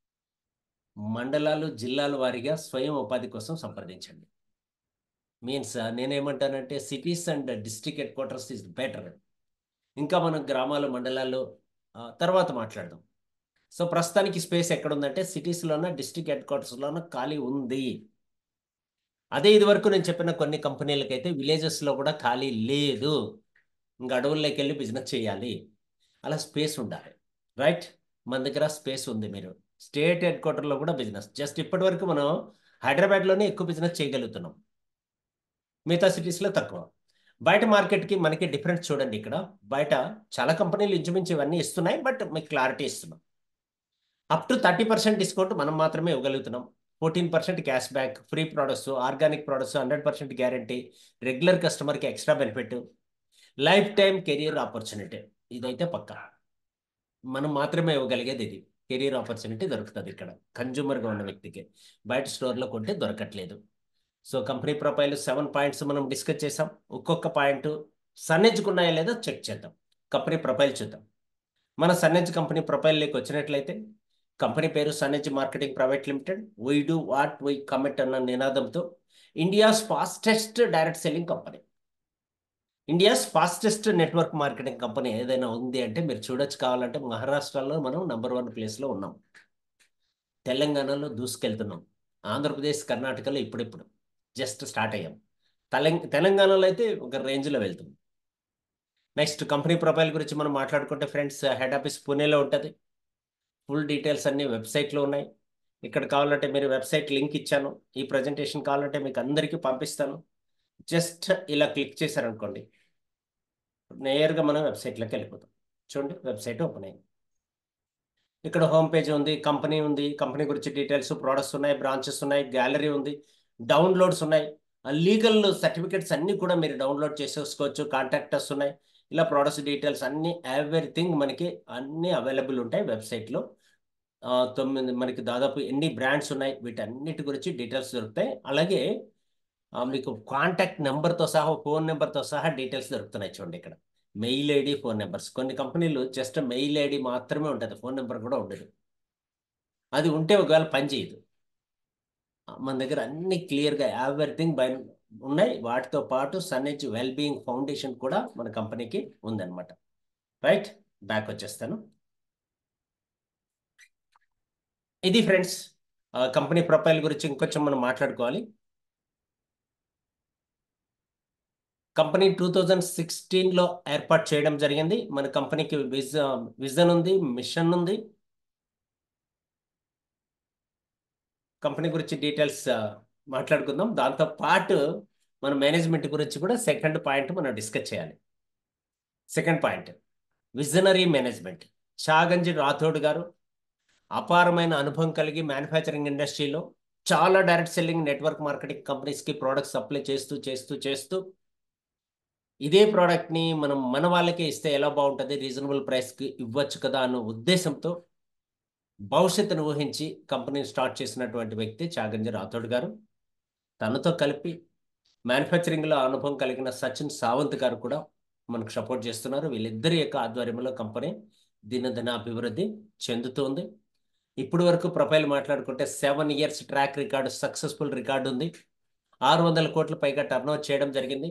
Speaker 1: మండలాలు జిల్లాల వారీగా స్వయం ఉపాధి కోసం సంప్రదించండి మీన్స్ నేనేమంటానంటే cities and district headquarters is better ఇంకా మనం గ్రామాలు మండలాల్లో తర్వాత మాట్లాడదాం సో ప్రస్తుతానికి స్పేస్ ఎక్కడ ఉందంటే సిటీస్లోన డిస్ట్రిక్ట్ హెడ్ క్వార్టర్స్లోన ఖాళీ ఉంది అదే ఇదివరకు నేను చెప్పిన కొన్ని కంపెనీలకైతే విలేజెస్లో కూడా ఖాళీ లేదు ఇంకా అడవుల్లోకి వెళ్ళి బిజినెస్ చేయాలి అలా స్పేస్ ఉండాలి రైట్ మన దగ్గర స్పేస్ ఉంది మీరు స్టేట్ హెడ్ క్వార్టర్లో కూడా బిజినెస్ జస్ట్ ఇప్పటి వరకు మనం హైదరాబాద్లోనే ఎక్కువ బిజినెస్ చేయగలుగుతున్నాం మిగతా సిటీస్లో తక్కువ బయట మార్కెట్కి మనకి డిఫరెన్స్ చూడండి ఇక్కడ బయట చాలా కంపెనీలు ఇంచుమించు ఇవన్నీ ఇస్తున్నాయి బట్ మీకు క్లారిటీ ఇస్తున్నాం up to thirty percent discount మనం మాత్రమే ఇవ్వగలుగుతున్నాం fourteen percent cash back free products organic products hundred percent guarantee regular కస్టమర్కి extra benefit lifetime career opportunity ఇదైతే పక్క మనం మాత్రమే ఇవ్వగలిగేది ఇది కెరియర్ ఆపర్చునిటీ దొరుకుతుంది ఇక్కడ కన్జ్యూమర్గా ఉన్న వ్యక్తికి బయట స్టోర్లో కొంటే దొరకట్లేదు so company profile seven points మనం డిస్కస్ చేసాం ఒక్కొక్క పాయింట్ సన్నెజ్కున్నాయా లేదా చెక్ చేద్దాం కంపెనీ ప్రొఫైల్ చూద్దాం మన సన్నెజ్ కంపెనీ ప్రొఫైల్లోకి వచ్చినట్లయితే కంపెనీ పేరు Sannez marketing private limited why do what why commit అన్న నినాదంతో India's fastest direct selling company India's fastest network marketing company ఏదైనా ఉంది అంటే మీరు చూడొచ్చు కావాలంటే మహారాష్ట్రలో మనం నంబర్ వన్ ప్లేస్లో ఉన్నాం తెలంగాణలో దూసుకెళ్తున్నాం ఆంధ్రప్రదేశ్ కర్ణాటకలో ఇప్పుడిప్పుడు జస్ట్ స్టార్ట్ అయ్యాం తెలంగ తెలంగాణలో అయితే ఒక రేంజ్లో వెళ్తుంది నెక్స్ట్ కంపెనీ ప్రొఫైల్ గురించి మనం మాట్లాడుకుంటే ఫ్రెండ్స్ హెడ్ ఆఫీస్ పూణేలో ఉంటుంది ఫుల్ డీటెయిల్స్ అన్ని వెబ్సైట్లో ఉన్నాయి ఇక్కడ కావాలంటే మీరు వెబ్సైట్ లింక్ ఇచ్చాను ఈ ప్రజెంటేషన్ కావాలంటే మీకు అందరికీ పంపిస్తాను జస్ట్ ఇలా క్లిక్ చేశారనుకోండి నేరుగా మనం వెబ్సైట్లోకి వెళ్ళిపోతాం చూడండి వెబ్సైట్ ఓపెన్ అయింది ఇక్కడ హోమ్ పేజ్ ఉంది కంపెనీ ఉంది కంపెనీ గురించి డీటెయిల్స్ ప్రోడక్ట్స్ ఉన్నాయి బ్రాంచెస్ ఉన్నాయి గ్యాలరీ ఉంది డౌన్లోడ్స్ ఉన్నాయి లీగల్ సర్టిఫికెట్స్ అన్నీ కూడా మీరు డౌన్లోడ్ చేసేసుకోవచ్చు కాంటాక్టర్స్ ఉన్నాయి ఇలా ప్రోడక్ట్స్ డీటెయిల్స్ అన్ని ఎవ్రీథింగ్ మనకి అన్నీ అవైలబుల్ ఉంటాయి వెబ్సైట్లో తొమ్మిది మనకి దాదాపు ఎన్ని బ్రాండ్స్ ఉన్నాయి వీటన్నిటి గురించి డీటెయిల్స్ దొరుకుతాయి అలాగే మీకు కాంటాక్ట్ నెంబర్తో సహా ఫోన్ నెంబర్తో సహా డీటెయిల్స్ దొరుకుతున్నాయి చూడండి ఇక్కడ మెయిల్ ఐడి ఫోన్ నెంబర్స్ కొన్ని కంపెనీలు జస్ట్ మెయిల్ ఐడి మాత్రమే ఉంటుంది ఫోన్ నెంబర్ కూడా ఉండదు అది ఉంటే ఒకవేళ పని చేయదు మన దగ్గర అన్ని క్లియర్గా ఎవ్రీథింగ్ బై ఉన్నాయి వాటితో పాటు సన్నేజ్ వెల్ బీయింగ్ ఫౌండేషన్ కూడా మన కంపెనీకి ఉందన్నమాట రైట్ బ్యాక్ వచ్చేస్తాను ఇది ఫ్రెండ్స్ కంపెనీ ప్రొఫైల్ గురించి ఇంకొంచెం మనం మాట్లాడుకోవాలి కంపెనీ టూ థౌజండ్ సిక్స్టీన్లో ఏర్పాటు చేయడం జరిగింది మన కంపెనీకి విజ విజన్ ఉంది మిషన్ ఉంది కంపెనీ గురించి డీటెయిల్స్ మాట్లాడుకుందాం దాంతో పాటు మన మేనేజ్మెంట్ గురించి కూడా సెకండ్ పాయింట్ మనం డిస్కస్ చేయాలి second point visionary management Chaganji Rathod గారు అపారమైన అనుభవం కలిగి మ్యానుఫ్యాక్చరింగ్ ఇండస్ట్రీలో చాలా డైరెక్ట్ సెల్లింగ్ నెట్వర్క్ మార్కెటింగ్ కంపెనీస్కి ప్రోడక్ట్ సప్లై చేస్తూ చేస్తూ చేస్తూ ఇదే ప్రోడక్ట్ని మనం మన వాళ్ళకే ఇస్తే ఎలా బాగుంటుంది రీజనబుల్ ప్రైస్కి ఇవ్వచ్చు కదా అన్న ఉద్దేశంతో భవిష్యత్తును ఊహించి కంపెనీని స్టార్ట్ చేసినటువంటి వ్యక్తి చాగంజి రాథోడ్ గారు తనతో కలిపి మ్యానుఫ్యాక్చరింగ్లో అనుభవం కలిగిన సచిన్ సావంత్ గారు కూడా మనకు సపోర్ట్ చేస్తున్నారు వీళ్ళిద్దరి యొక్క ఆధ్వర్యంలో కంపెనీ దినదిన అభివృద్ధి చెందుతుంది ఇప్పటి వరకు ప్రొఫైల్ మాట్లాడుకుంటే seven years track record successful record ఉంది ఆరు వందల కోట్ల పైగా టర్న్ చేయడం జరిగింది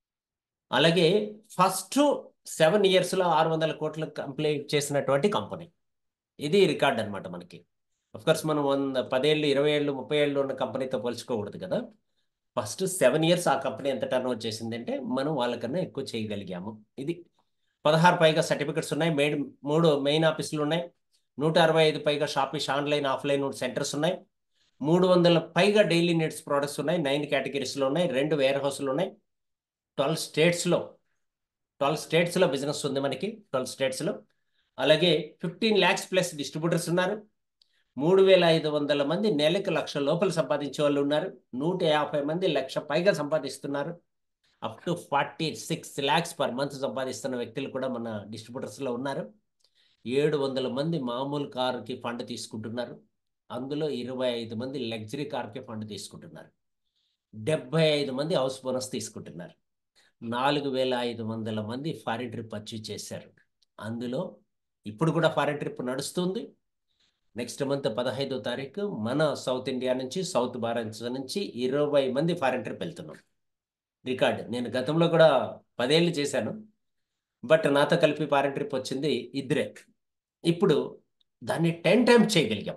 Speaker 1: అలాగే ఫస్ట్ సెవెన్ ఇయర్స్లో ఆరు వందల కోట్లు కంప్లీట్ చేసినటువంటి కంపెనీ ఇది రికార్డ్ అనమాట మనకి కోర్స్ మనం వంద పదేళ్ళు ఇరవై ఏళ్ళు ముప్పై ఏళ్ళు ఉన్న కంపెనీతో పోల్చుకోకూడదు కదా ఫస్ట్ సెవెన్ ఇయర్స్ ఆ కంపెనీ ఎంత టర్న్ ఓవర్ చేసిందంటే మనం వాళ్ళకన్నా ఎక్కువ చేయగలిగాము ఇది పదహారు పైగా సర్టిఫికెట్స్ ఉన్నాయి మెయిన్ మూడు మెయిన్ ఆఫీసులు ఉన్నాయి నూట అరవై ఐదు పైగా షాపింగ్ ఆన్లైన్ ఆఫ్లైన్ సెంటర్స్ ఉన్నాయి మూడు వందల పైగా డైలీ నీడ్స్ ప్రోడక్ట్స్ ఉన్నాయి నైన్ కేటగిరీస్లో ఉన్నాయి రెండు వేర్ హౌస్లు ఉన్నాయి ట్వెల్వ్ స్టేట్స్లో ట్వెల్వ్ స్టేట్స్లో బిజినెస్ ఉంది మనకి ట్వెల్వ్ స్టేట్స్లో అలాగే ఫిఫ్టీన్ ల్యాక్స్ ప్లస్ డిస్ట్రిబ్యూటర్స్ ఉన్నారు మూడు వేల ఐదు వందల మంది నెలకు లక్ష లోపల సంపాదించే వాళ్ళు ఉన్నారు నూట యాభై మంది లక్ష పైగా సంపాదిస్తున్నారు up to forty six lakhs per month సంపాదిస్తున్న వ్యక్తులు కూడా మన డిస్ట్రిబ్యూటర్స్లో ఉన్నారు ఏడు వందల మంది మామూలు కారుకి ఫండ్ తీసుకుంటున్నారు అందులో ఇరవై ఐదు మంది లగ్జరీ కార్కి ఫండ్ తీసుకుంటున్నారు డెబ్బై ఐదు మంది హౌస్ బోనస్ తీసుకుంటున్నారు నాలుగు వేల ఐదు వందల మంది ఫారిన్ ట్రిప్ అచీవ్ చేశారు అందులో ఇప్పుడు కూడా ఫారిన్ ట్రిప్ నడుస్తుంది నెక్స్ట్ మంత్ పదహైదో తారీఖు మన సౌత్ ఇండియా నుంచి సౌత్ భారత్ నుంచి ఇరవై మంది ఫారిన్ ట్రిప్ వెళ్తున్నాం రికార్డ్ నేను గతంలో కూడా పదేళ్ళు చేశాను బట్ నాతో కలిపి ఫారిన్ ట్రిప్ వచ్చింది ఇద్దరే ఇప్పుడు దాన్ని టెన్ టైమ్స్ చేయగలిగాం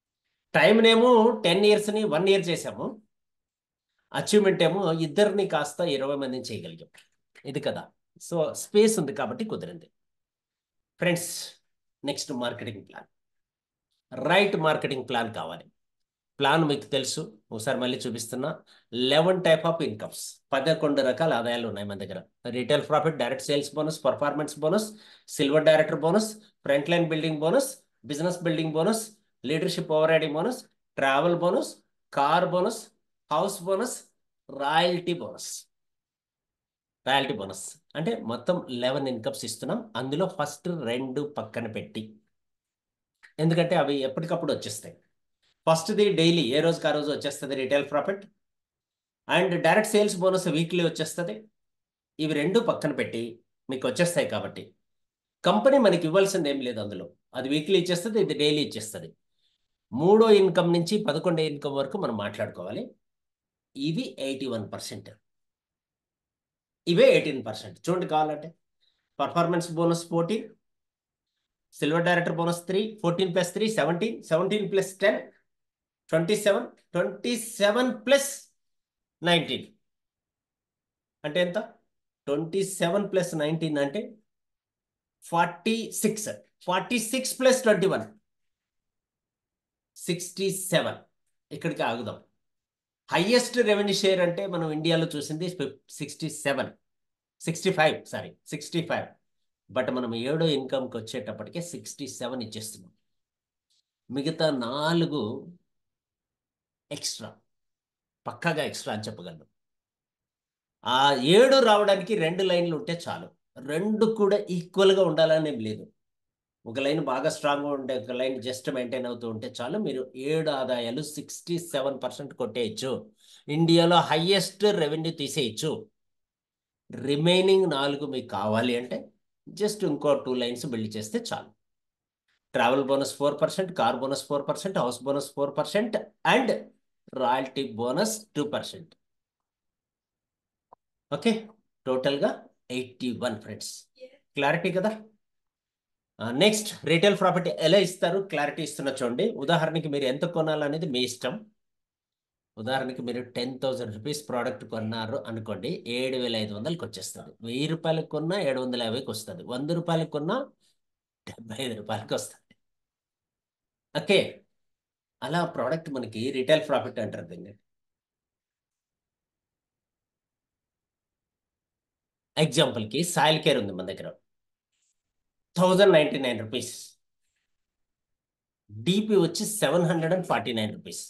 Speaker 1: టైంనేమో టెన్ ఇయర్స్ని వన్ ఇయర్ చేసాము అచీవ్మెంట్ ఏమో ఇద్దరిని కాస్త ఇరవై మందిని చేయగలిగాం ఇది కదా సో స్పేస్ ఉంది కాబట్టి కుదిరింది friends next marketing plan right marketing plan కావాలి ప్లాన్ మీకు తెలుసు ఒకసారి మళ్ళీ చూపిస్తున్నా లెవెన్ టైప్ ఆఫ్ ఇన్కమ్స్ పదకొండు రకాల ఆదాయాలు ఉన్నాయి మన దగ్గర retail profit direct sales bonus performance bonus silver director bonus front line building bonus business building bonus leadership overriding bonus travel bonus car bonus house bonus royalty bonus royalty bonus అంటే మొత్తం eleven incomes ఇస్తున్నాం అందులో first రెండు పక్కన పెట్టి ఎందుకంటే అవి ఎప్పటికప్పుడు వచ్చేస్తాయి ఫస్ట్ది డైలీ ఏ రోజుకి ఆ రోజు వచ్చేస్తుంది retail profit and direct sales bonus weekly వచ్చేస్తుంది ఇవి రెండు పక్కన పెట్టి మీకు వచ్చేస్తాయి కాబట్టి కంపెనీ మనకి ఇవ్వాల్సింది ఏం లేదు అందులో అది వీక్లీ ఇచ్చేస్తుంది ఇది డైలీ ఇచ్చేస్తుంది మూడో ఇన్కమ్ నుంచి పదకొండో ఇన్కమ్ వరకు మనం మాట్లాడుకోవాలి ఇవి ఎయిటీ వన్ పర్సెంట్ ఇవే ఎయిటీన్ పర్సెంట్ చూడండి కావాలంటే performance bonus fourteen silver director bonus three fourteen plus three seventeen seventeen plus ten twenty seven twenty seven plus nineteen అంటే ఎంత ట్వంటీ సెవెన్ ప్లస్ నైన్టీన్ అంటే forty six forty six plus twenty one sixty seven ఇక్కడికి ఆగుదాం highest revenue share అంటే మనం ఇండియాలో చూసింది sixty seven sixty five sorry sixty five but మనం ఏడో ఇన్కమ్కి వచ్చేటప్పటికే సిక్స్టీ సెవెన్ ఇచ్చేస్తున్నాం మిగతా నాలుగు ఎక్స్ట్రా పక్కాగా ఎక్స్ట్రా అని చెప్పగలను ఆ ఏడు రావడానికి రెండు లైన్లు ఉంటే చాలు రెండు కూడా ఈక్వల్గా ఉండాలని ఏం లేదు ఒక లైన్ బాగా స్ట్రాంగ్గా ఉంటే ఒక లైన్ జస్ట్ మెయింటైన్ అవుతూ ఉంటే చాలు మీరు ఏడు ఆదాయాలు సిక్స్టీ సెవెన్ పర్సెంట్ కొట్టేయచ్చు ఇండియాలో హయ్యెస్ట్ రెవెన్యూ తీసేయచ్చు రిమైనింగ్ నాలుగు మీకు కావాలి అంటే జస్ట్ ఇంకో టూ లైన్స్ బిల్డ్ చేస్తే చాలు travel bonus four percent car bonus four percent house bonus four percent and royalty bonus two percent okay టోటల్గా ఎయిటీ వన్ ఫ్రెండ్స్ క్లారిటీ కదా నెక్స్ట్ రీటైల్ ప్రాపర్టీ ఎలా ఇస్తారు క్లారిటీ ఇస్తున్న చూడండి ఉదాహరణకి మీరు ఎంత కొనాలనేది మీ ఇష్టం ఉదాహరణకి మీరు టెన్ థౌసండ్ రూపీస్ ప్రోడక్ట్ కొన్నారు అనుకోండి ఏడు వేల ఐదు వందలకి వచ్చేస్తుంది వెయ్యి రూపాయలకు కొన్నా ఏడు వందల యాభైకి వస్తుంది వంద రూపాయలకు కొన్నా డెబ్బై ఐదు రూపాయలకి వస్తుంది ఓకే అలా ప్రోడక్ట్ మనకి రీటైల్ ప్రాఫిట్ అంటారు దీన్ని ఎగ్జాంపుల్కి సాయిల్ కేర్ ఉంది మన దగ్గర thousand ninety nine rupees DP వచ్చి seven hundred and forty nine rupees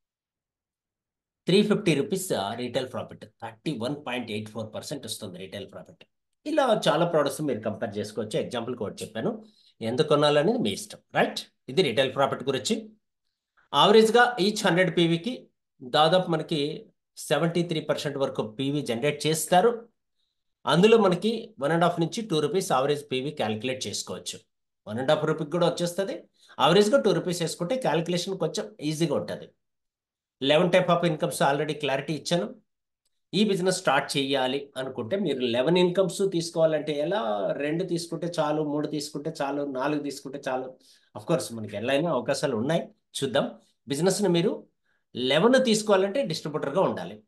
Speaker 1: three fifty rupees retail profit thirty one point eight four percent వస్తుంది రీటైల్ ప్రాఫిట్ ఇలా చాలా ప్రోడక్ట్స్ మీరు కంపేర్ చేసుకోవచ్చు ఎగ్జాంపుల్ కూడా చెప్పాను ఎంత కొనాలనేది మీ ఇష్టం రైట్ ఇది రీటైల్ ప్రాఫిట్ గురించి ఆవరేజ్గా ఈచ్ హండ్రెడ్ పీవీకి దాదాపు మనకి సెవెంటీ త్రీ పర్సెంట్ వరకు పీవీ జనరేట్ చేస్తారు అందులో మనకి వన్ అండ్ హాఫ్ నుంచి two rupees average PV calculate చేసుకోవచ్చు వన్ అండ్ హాఫ్ రూపీకి కూడా వచ్చేస్తుంది ఆవరేజ్గా టూ రూపీస్ వేసుకుంటే క్యాలిక్యులేషన్ కొంచెం ఈజీగా ఉంటుంది eleven type of incomes already clarity ఇచ్చాను ఈ బిజినెస్ స్టార్ట్ చేయాలి అనుకుంటే మీరు లెవెన్ ఇన్కమ్స్ తీసుకోవాలంటే ఎలా రెండు తీసుకుంటే చాలు మూడు తీసుకుంటే చాలు నాలుగు తీసుకుంటే చాలు అఫ్ కోర్స్ మనకి ఎలా అయినా అవకాశాలు ఉన్నాయి చూద్దాం బిజినెస్ని మీరు లెవెన్ తీసుకోవాలంటే డిస్ట్రిబ్యూటర్గా ఉండాలి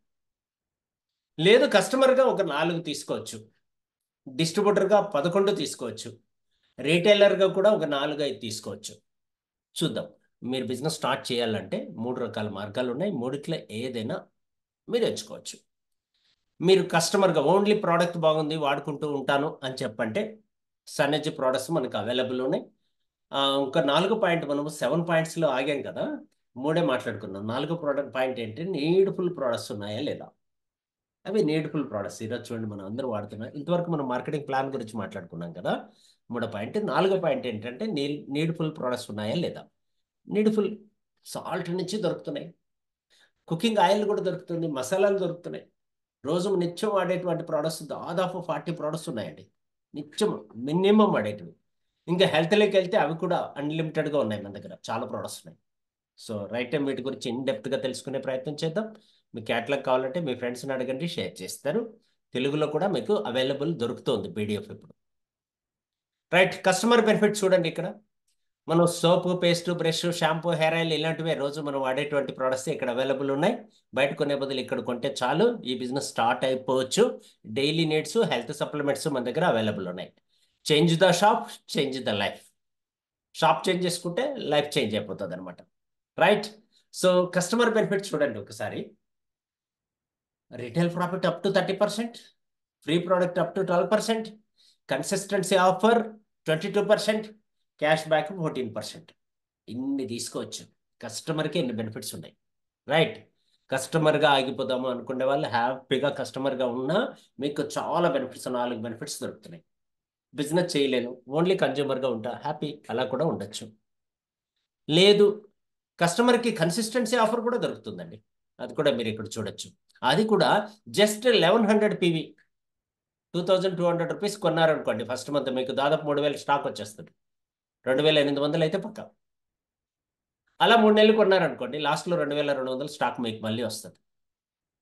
Speaker 1: లేదు కస్టమర్గా ఒక నాలుగు తీసుకోవచ్చు డిస్ట్రిబ్యూటర్గా పదకొండు తీసుకోవచ్చు రీటైలర్గా కూడా ఒక నాలుగు ఐదు తీసుకోవచ్చు చూద్దాం మీరు బిజినెస్ స్టార్ట్ చేయాలంటే మూడు రకాల మార్గాలు ఉన్నాయి మూడిట్లో ఏదైనా మీరు ఎంచుకోవచ్చు మీరు కస్టమర్గా ఓన్లీ ప్రోడక్ట్ బాగుంది వాడుకుంటూ ఉంటాను అని చెప్పంటే సన్నెజీ ప్రోడక్ట్స్ మనకు అవైలబుల్ ఉన్నాయి ఇంకా నాలుగు పాయింట్ మనము సెవెన్ పాయింట్స్లో ఆగాం కదా మూడే మాట్లాడుకున్నాం నాలుగు ప్రోడక్ట్ పాయింట్ ఏంటి నీడ్ఫుల్ ప్రోడక్ట్స్ ఉన్నాయా లేదా అవి నీడ్ఫుల్ ప్రోడక్ట్స్ ఈరోజు చూడండి మనం అందరూ వాడుతున్నాం ఇంతవరకు మనం మార్కెటింగ్ ప్లాన్ గురించి మాట్లాడుకున్నాం కదా మూడో పాయింట్ నాలుగో పాయింట్ ఏంటంటే నీ నీడ్ఫుల్ ప్రోడక్ట్స్ ఉన్నాయా లేదా నీడ్ఫుల్ సాల్ట్ నుంచి దొరుకుతున్నాయి కుకింగ్ ఆయిల్ కూడా దొరుకుతుంది మసాలాలు దొరుకుతున్నాయి రోజు నిత్యం వాడేటువంటి ప్రోడక్ట్స్ దాదాపు ఫార్టీ ప్రోడక్ట్స్ ఉన్నాయండి నిత్యం మినిమం వాడేటివి ఇంకా హెల్త్లోకి వెళ్తే అవి కూడా అన్లిమిటెడ్గా ఉన్నాయి మన దగ్గర చాలా ప్రోడక్ట్స్ ఉన్నాయి సో రైట్ టైం వీటి గురించి ఇన్ డెప్త్గా తెలుసుకునే ప్రయత్నం చేద్దాం మీ క్యాటలాగ్ కావాలంటే మీ ఫ్రెండ్స్ని అడగండి షేర్ చేస్తారు తెలుగులో కూడా మీకు అవైలబుల్ దొరుకుతుంది పీడిఎఫ్ ఇప్పుడు రైట్ కస్టమర్ బెనిఫిట్ చూడండి ఇక్కడ మనం soap paste brush shampoo hair oil ఇలాంటివే రోజు మనం వాడేటువంటి ప్రోడక్ట్స్ ఇక్కడ అవైలబుల్ ఉన్నాయి బయట కొనే బదులు ఇక్కడ కొంటే చాలు ఈ బిజినెస్ స్టార్ట్ అయిపోవచ్చు డైలీ నీడ్స్ హెల్త్ సప్లిమెంట్స్ మన దగ్గర అవైలబుల్ ఉన్నాయి change the shop change the life shop change చేసుకుంటే లైఫ్ చేంజ్ అయిపోతుంది అనమాట రైట్ సో కస్టమర్ బెనిఫిట్ చూడండి ఒకసారి retail profit up to thirty percent free product up to twelve percent consistency offer twenty two percent cash back fourteen percent ఇన్ని తీసుకోవచ్చు కస్టమర్కి ఎన్ని benefits ఉన్నాయి రైట్ కస్టమర్గా ఆగిపోదాము అనుకునే వాళ్ళు హ్యాపీగా కస్టమర్గా ఉన్నా మీకు చాలా బెనిఫిట్స్ నాలుగు బెనిఫిట్స్ దొరుకుతున్నాయి బిజినెస్ చేయలేను ఓన్లీ కన్జ్యూమర్గా ఉంటా హ్యాపీ అలా కూడా ఉండొచ్చు లేదు కస్టమర్కి కన్సిస్టెన్సీ ఆఫర్ కూడా దొరుకుతుందండి అది కూడా మీరు ఇక్కడ చూడొచ్చు అది కూడా just eleven hundred PV two thousand two hundred rupees కొన్నారనుకోండి ఫస్ట్ మంత్ మీకు దాదాపు మూడు వేల స్టాక్ వచ్చేస్తుంది రెండు వేల ఎనిమిది వందలు అయితే పక్క అలా మూడు నెలలు కొన్నారనుకోండి లాస్ట్లో రెండు వేల రెండు వందలు స్టాక్ మీకు మళ్ళీ వస్తుంది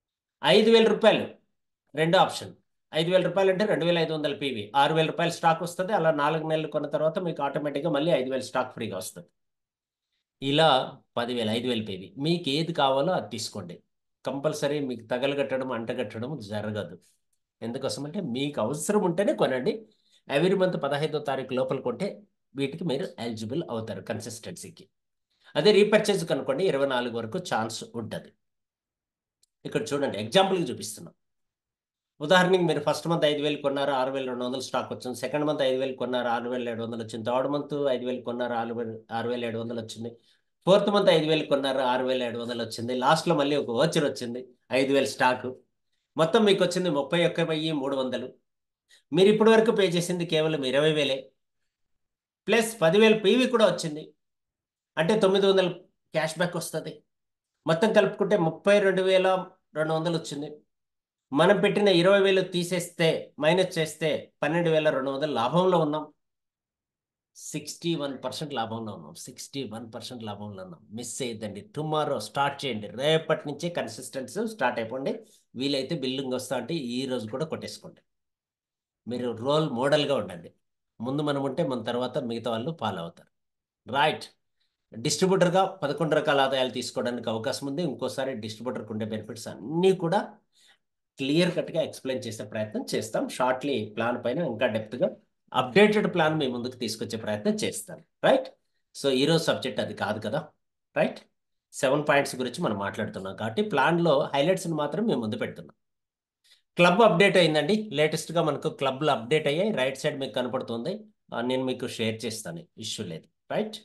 Speaker 1: ఐదు వేల రూపాయలు రెండో ఆప్షన్ ఐదు వేల రూపాయలు అంటే రెండు వేల ఐదు వందల పీవీ ఆరు వేల రూపాయలు స్టాక్ వస్తుంది అలా నాలుగు నెలలు కొన్న తర్వాత మీకు ఆటోమేటిక్గా మళ్ళీ ఐదు వేలు స్టాక్ ఫ్రీగా వస్తుంది ఇలా పదివేలు ఐదు వేలు పీవీ మీకు ఏది కావాలో అది తీసుకోండి కంపల్సరీ మీకు తగలగట్టడం అంటగట్టడం జరగదు ఎందుకోసం అంటే మీకు అవసరం ఉంటేనే కొనండి ఎవ్రీ మంత్ పదహైదో తారీఖు లోపల కొంటే వీటికి మీరు ఎలిజిబుల్ అవుతారు కన్సిస్టెన్సీకి అదే రీపర్చేజ్ కనుకోండి ఇరవై నాలుగు వరకు ఛాన్స్ ఉంటుంది ఇక్కడ చూడండి ఎగ్జాంపుల్కి చూపిస్తున్నాం ఉదాహరణకి మీరు ఫస్ట్ మంత్ ఐదు వేలు కొన్నారు ఆరు వేల రెండు వందలు స్టాక్ వచ్చింది సెకండ్ మంత్ ఐదు వేలు కొన్నారు ఆరు వేల ఏడు వందలు వచ్చింది థర్డ్ మంత్ ఐదు వేలు కొన్నారు ఆరు వేలు ఆరు వేల ఏడు వందలు వచ్చింది ఫోర్త్ మంత్ ఐదు వేలు కొన్నారు ఆరు వేల ఏడు వందలు వచ్చింది లాస్ట్లో మళ్ళీ ఒక ఓచర్ వచ్చింది ఐదు వేలు స్టాక్ మొత్తం మీకు వచ్చింది ముప్పై ఒక్క వెయ్యి మూడు వందలు మీరు ఇప్పటి వరకు పే చేసింది కేవలం ఇరవై వేలే ప్లస్ పదివేలు పీవీ కూడా వచ్చింది అంటే తొమ్మిది వందలు క్యాష్ బ్యాక్ వస్తుంది మొత్తం కలుపుకుంటే ముప్పై రెండు వేల రెండు వందలు వచ్చింది మనం పెట్టిన ఇరవై వేలు తీసేస్తే మైనస్ చేస్తే పన్నెండు వేల రెండు వందలు లాభంలో ఉన్నాం సిక్స్టీ వన్ పర్సెంట్ లాభంలో ఉన్నాం సిక్స్టీ వన్ పర్సెంట్ లాభంలో ఉన్నాం మిస్ అయ్యద్దండి టుమారో స్టార్ట్ చేయండి రేపటి నుంచే కన్సిస్టెన్సీ స్టార్ట్ అయిపోండి వీలైతే బిల్డింగ్ వస్తా అంటే ఈ రోజు కూడా కొట్టేసుకోండి మీరు రోల్ మోడల్గా ఉండండి ముందు మనం ఉంటే మన తర్వాత మిగతా వాళ్ళు ఫాలో అవుతారు రైట్ డిస్ట్రిబ్యూటర్గా పదకొండు రకాల ఆదాయాలు తీసుకోవడానికి అవకాశం ఉంది ఇంకోసారి డిస్ట్రిబ్యూటర్కి ఉండే బెనిఫిట్స్ అన్నీ కూడా క్లియర్ కట్గా ఎక్స్ప్లెయిన్ చేసే ప్రయత్నం చేస్తాం షార్ట్లీ ప్లాన్ పైన ఇంకా డెప్త్గా అప్డేటెడ్ ప్లాన్ మీ ముందుకు తీసుకొచ్చే ప్రయత్నం చేస్తాను రైట్ సో ఈరోజు సబ్జెక్ట్ అది కాదు కదా రైట్ సెవెన్ పాయింట్స్ గురించి మనం మాట్లాడుతున్నాం కాబట్టి ప్లాన్లో హైలైట్స్ని మాత్రం మేము ముందు పెడుతున్నాం క్లబ్ అప్డేట్ అయిందండి లేటెస్ట్గా మనకు క్లబ్లు అప్డేట్ అయ్యాయి రైట్ సైడ్ మీకు కనపడుతుంది నేను మీకు షేర్ చేస్తాను ఇష్యూ లేదు రైట్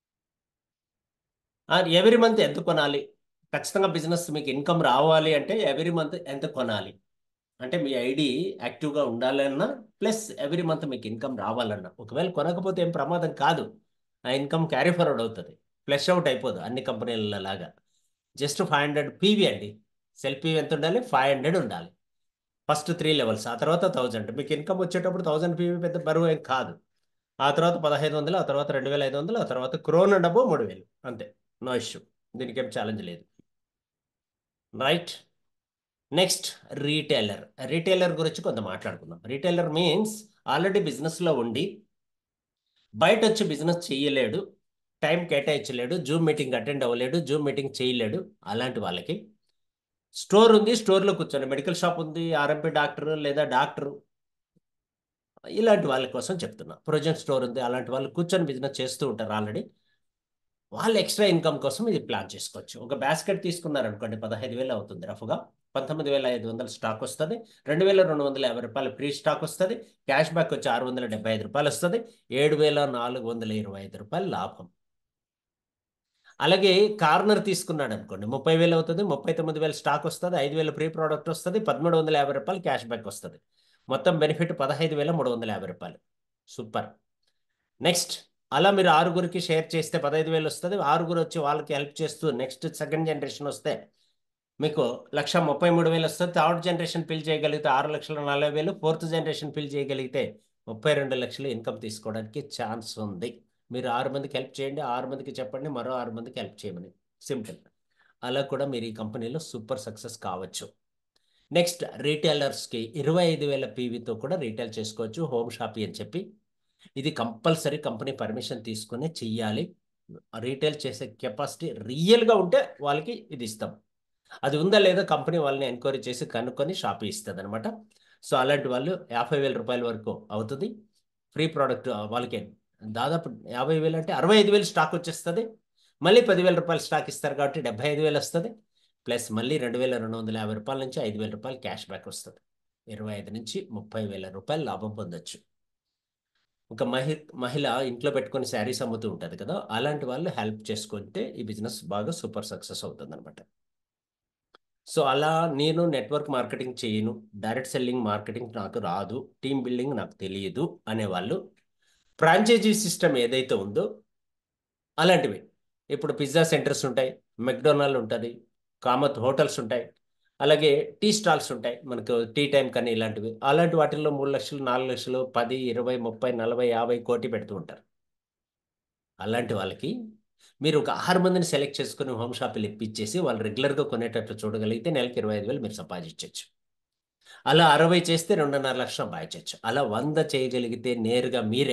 Speaker 1: ఎవ్రీ మంత్ ఎంత కొనాలి ఖచ్చితంగా బిజినెస్ మీకు ఇన్కమ్ రావాలి అంటే ఎవ్రీ మంత్ ఎంత కొనాలి అంటే మీ ఐడి యాక్టివ్గా ఉండాలన్నా ప్లస్ ఎవ్రీ మంత్ మీకు ఇన్కమ్ రావాలన్నా ఒకవేళ కొనకపోతే ఏం ప్రమాదం కాదు ఆ ఇన్కమ్ క్యారీ ఫార్వర్డ్ అవుతుంది ఫ్లెష్ అవుట్ అయిపోదు అన్ని కంపెనీల లాగా జస్ట్ ఫైవ్ హండ్రెడ్ పీవీ అండి సెల్ పీవీ ఎంత ఉండాలి ఫైవ్ హండ్రెడ్ ఉండాలి ఫస్ట్ త్రీ లెవెల్స్ ఆ తర్వాత థౌజండ్ మీకు ఇన్కమ్ వచ్చేటప్పుడు థౌజండ్ పీవీ పెద్ద బరువు ఏం కాదు ఆ తర్వాత పదహైదు వందలు ఆ తర్వాత రెండు వేల ఐదు వందలు ఆ తర్వాత క్రోన్ డబ్బు మూడు వేలు అంతే నో ఇష్యూ దీనికి ఏం ఛాలెంజ్ లేదు రైట్ నెక్స్ట్ రీటైలర్ రీటైలర్ గురించి కొంత మాట్లాడుకుందాం రీటైలర్ మీన్స్ ఆల్రెడీ బిజినెస్లో ఉండి బయట వచ్చి బిజినెస్ చేయలేడు టైం కేటాయించలేడు జూమ్ మీటింగ్ అటెండ్ అవ్వలేడు జూమ్ మీటింగ్ చేయలేడు అలాంటి వాళ్ళకి స్టోర్ ఉంది స్టోర్లో కూర్చొని మెడికల్ షాప్ ఉంది ఆర్ఎంపీ డాక్టర్ లేదా డాక్టర్ ఇలాంటి వాళ్ళ కోసం చెప్తున్నా ప్రొజెక్ట్ స్టోర్ ఉంది అలాంటి వాళ్ళు కూర్చొని బిజినెస్ చేస్తూ ఉంటారు ఆల్రెడీ వాళ్ళు ఎక్స్ట్రా ఇన్కమ్ కోసం ఇది ప్లాన్ చేసుకోవచ్చు ఒక బాస్కెట్ తీసుకున్నారనుకోండి పదహైదు వేలు అవుతుంది రఫ్గా పంతొమ్మిది వేల ఐదు వందల స్టాక్ వస్తుంది రెండు వేల రెండు వందల యాభై రూపాయలు ప్రీ స్టాక్ వస్తుంది క్యాష్ బ్యాక్ వచ్చి ఆరు వందల డెబ్బై ఐదు రూపాయలు వస్తుంది ఏడు వేల నాలుగు వందల ఇరవై ఐదు రూపాయలు లాభం అలాగే కార్నర్ తీసుకున్నాడు అనుకోండి ముప్పై వేలు అవుతుంది ముప్పై తొమ్మిది వేల స్టాక్ వస్తుంది ఐదు వేల ప్రీ ప్రోడక్ట్ వస్తుంది పదమూడు వందల యాభై రూపాయలు క్యాష్ బ్యాక్ వస్తుంది మొత్తం బెనిఫిట్ పదహైదు వేల మూడు వందల యాభై రూపాయలు సూపర్ నెక్స్ట్ అలా మీరు ఆరుగురికి షేర్ చేస్తే పదహైదు వేలు వస్తుంది ఆరుగురు వచ్చి వాళ్ళకి హెల్ప్ చేస్తూ నెక్స్ట్ సెకండ్ జనరేషన్ వస్తే మీకు లక్ష ముప్పై మూడు వేలు వస్తుంది థర్డ్ జనరేషన్ ఫిల్ చేయగలిగితే ఆరు లక్షల నలభై వేలు ఫోర్త్ జనరేషన్ ఫిల్ చేయగలిగితే ముప్పై రెండు లక్షలు ఇన్కమ్ తీసుకోవడానికి ఛాన్స్ ఉంది మీరు ఆరు మందికి హెల్ప్ చేయండి ఆరు మందికి చెప్పండి మరో ఆరు మందికి హెల్ప్ చేయమని సింపుల్ అలా కూడా మీరు ఈ కంపెనీలో సూపర్ సక్సెస్ కావచ్చు నెక్స్ట్ రీటైలర్స్కి ఇరవై ఐదు వేల పీవీతో కూడా రీటైల్ చేసుకోవచ్చు హోమ్ షాపింగ్ అని చెప్పి ఇది కంపల్సరీ కంపెనీ పర్మిషన్ తీసుకుని చెయ్యాలి రీటైల్ చేసే కెపాసిటీ రియల్గా ఉంటే వాళ్ళకి ఇది ఇస్తాం అది ఉందా లేదా కంపెనీ వాళ్ళని ఎంక్వైరీ చేసి కనుక్కొని షాప్ ఇస్తుంది అనమాట సో అలాంటి వాళ్ళు యాభై వేల రూపాయల వరకు అవుతుంది ఫ్రీ ప్రోడక్ట్ వాళ్ళకి దాదాపు యాభై వేలు అంటే అరవై ఐదు వేలు స్టాక్ వచ్చేస్తుంది మళ్ళీ పదివేల రూపాయలు స్టాక్ ఇస్తారు కాబట్టి డెబ్బై ఐదు వేలు వస్తుంది ప్లస్ మళ్ళీ రెండు వేల రెండు వందల యాభై రూపాయల నుంచి ఐదు వేల రూపాయలు క్యాష్ బ్యాక్ వస్తుంది ఇరవై ఐదు నుంచి ముప్పై వేల రూపాయలు లాభం పొందొచ్చు ఒక మహి మహిళ ఇంట్లో పెట్టుకొని శారీస్ అమ్ముతూ ఉంటుంది కదా అలాంటి వాళ్ళు హెల్ప్ చేసుకుంటే ఈ బిజినెస్ బాగా సూపర్ సక్సెస్ అవుతుంది అనమాట సో అలా నేను నెట్వర్క్ మార్కెటింగ్ చేయను డైరెక్ట్ సెల్లింగ్ మార్కెటింగ్ నాకు రాదు టీమ్ బిల్డింగ్ నాకు తెలియదు అనేవాళ్ళు ఫ్రాంచైజీ సిస్టమ్ ఏదైతే ఉందో అలాంటివి ఇప్పుడు పిజ్జా సెంటర్స్ ఉంటాయి మెక్డొనాల్డ్ ఉంటుంది కామత్ హోటల్స్ ఉంటాయి అలాగే టీ స్టాల్స్ ఉంటాయి మనకు టీ టైం కానీ ఇలాంటివి అలాంటి వాటిల్లో మూడు లక్షలు నాలుగు లక్షలు పది ఇరవై ముప్పై నలభై యాభై కోటి పెడుతూ ఉంటారు అలాంటి వాళ్ళకి మీరు ఒక ఆరు మందిని సెలెక్ట్ చేసుకుని హోమ్ షాపులు ఇప్పించేసి వాళ్ళు రెగ్యులర్గా కొనేటట్లు చూడగలిగితే నెలకి ఇరవై ఐదు వేలు మీరు సంపాదించవచ్చు అలా అరవై చేస్తే రెండున్నర లక్షలు సంపాదించవచ్చు అలా వంద చేయగలిగితే నేరుగా మీరే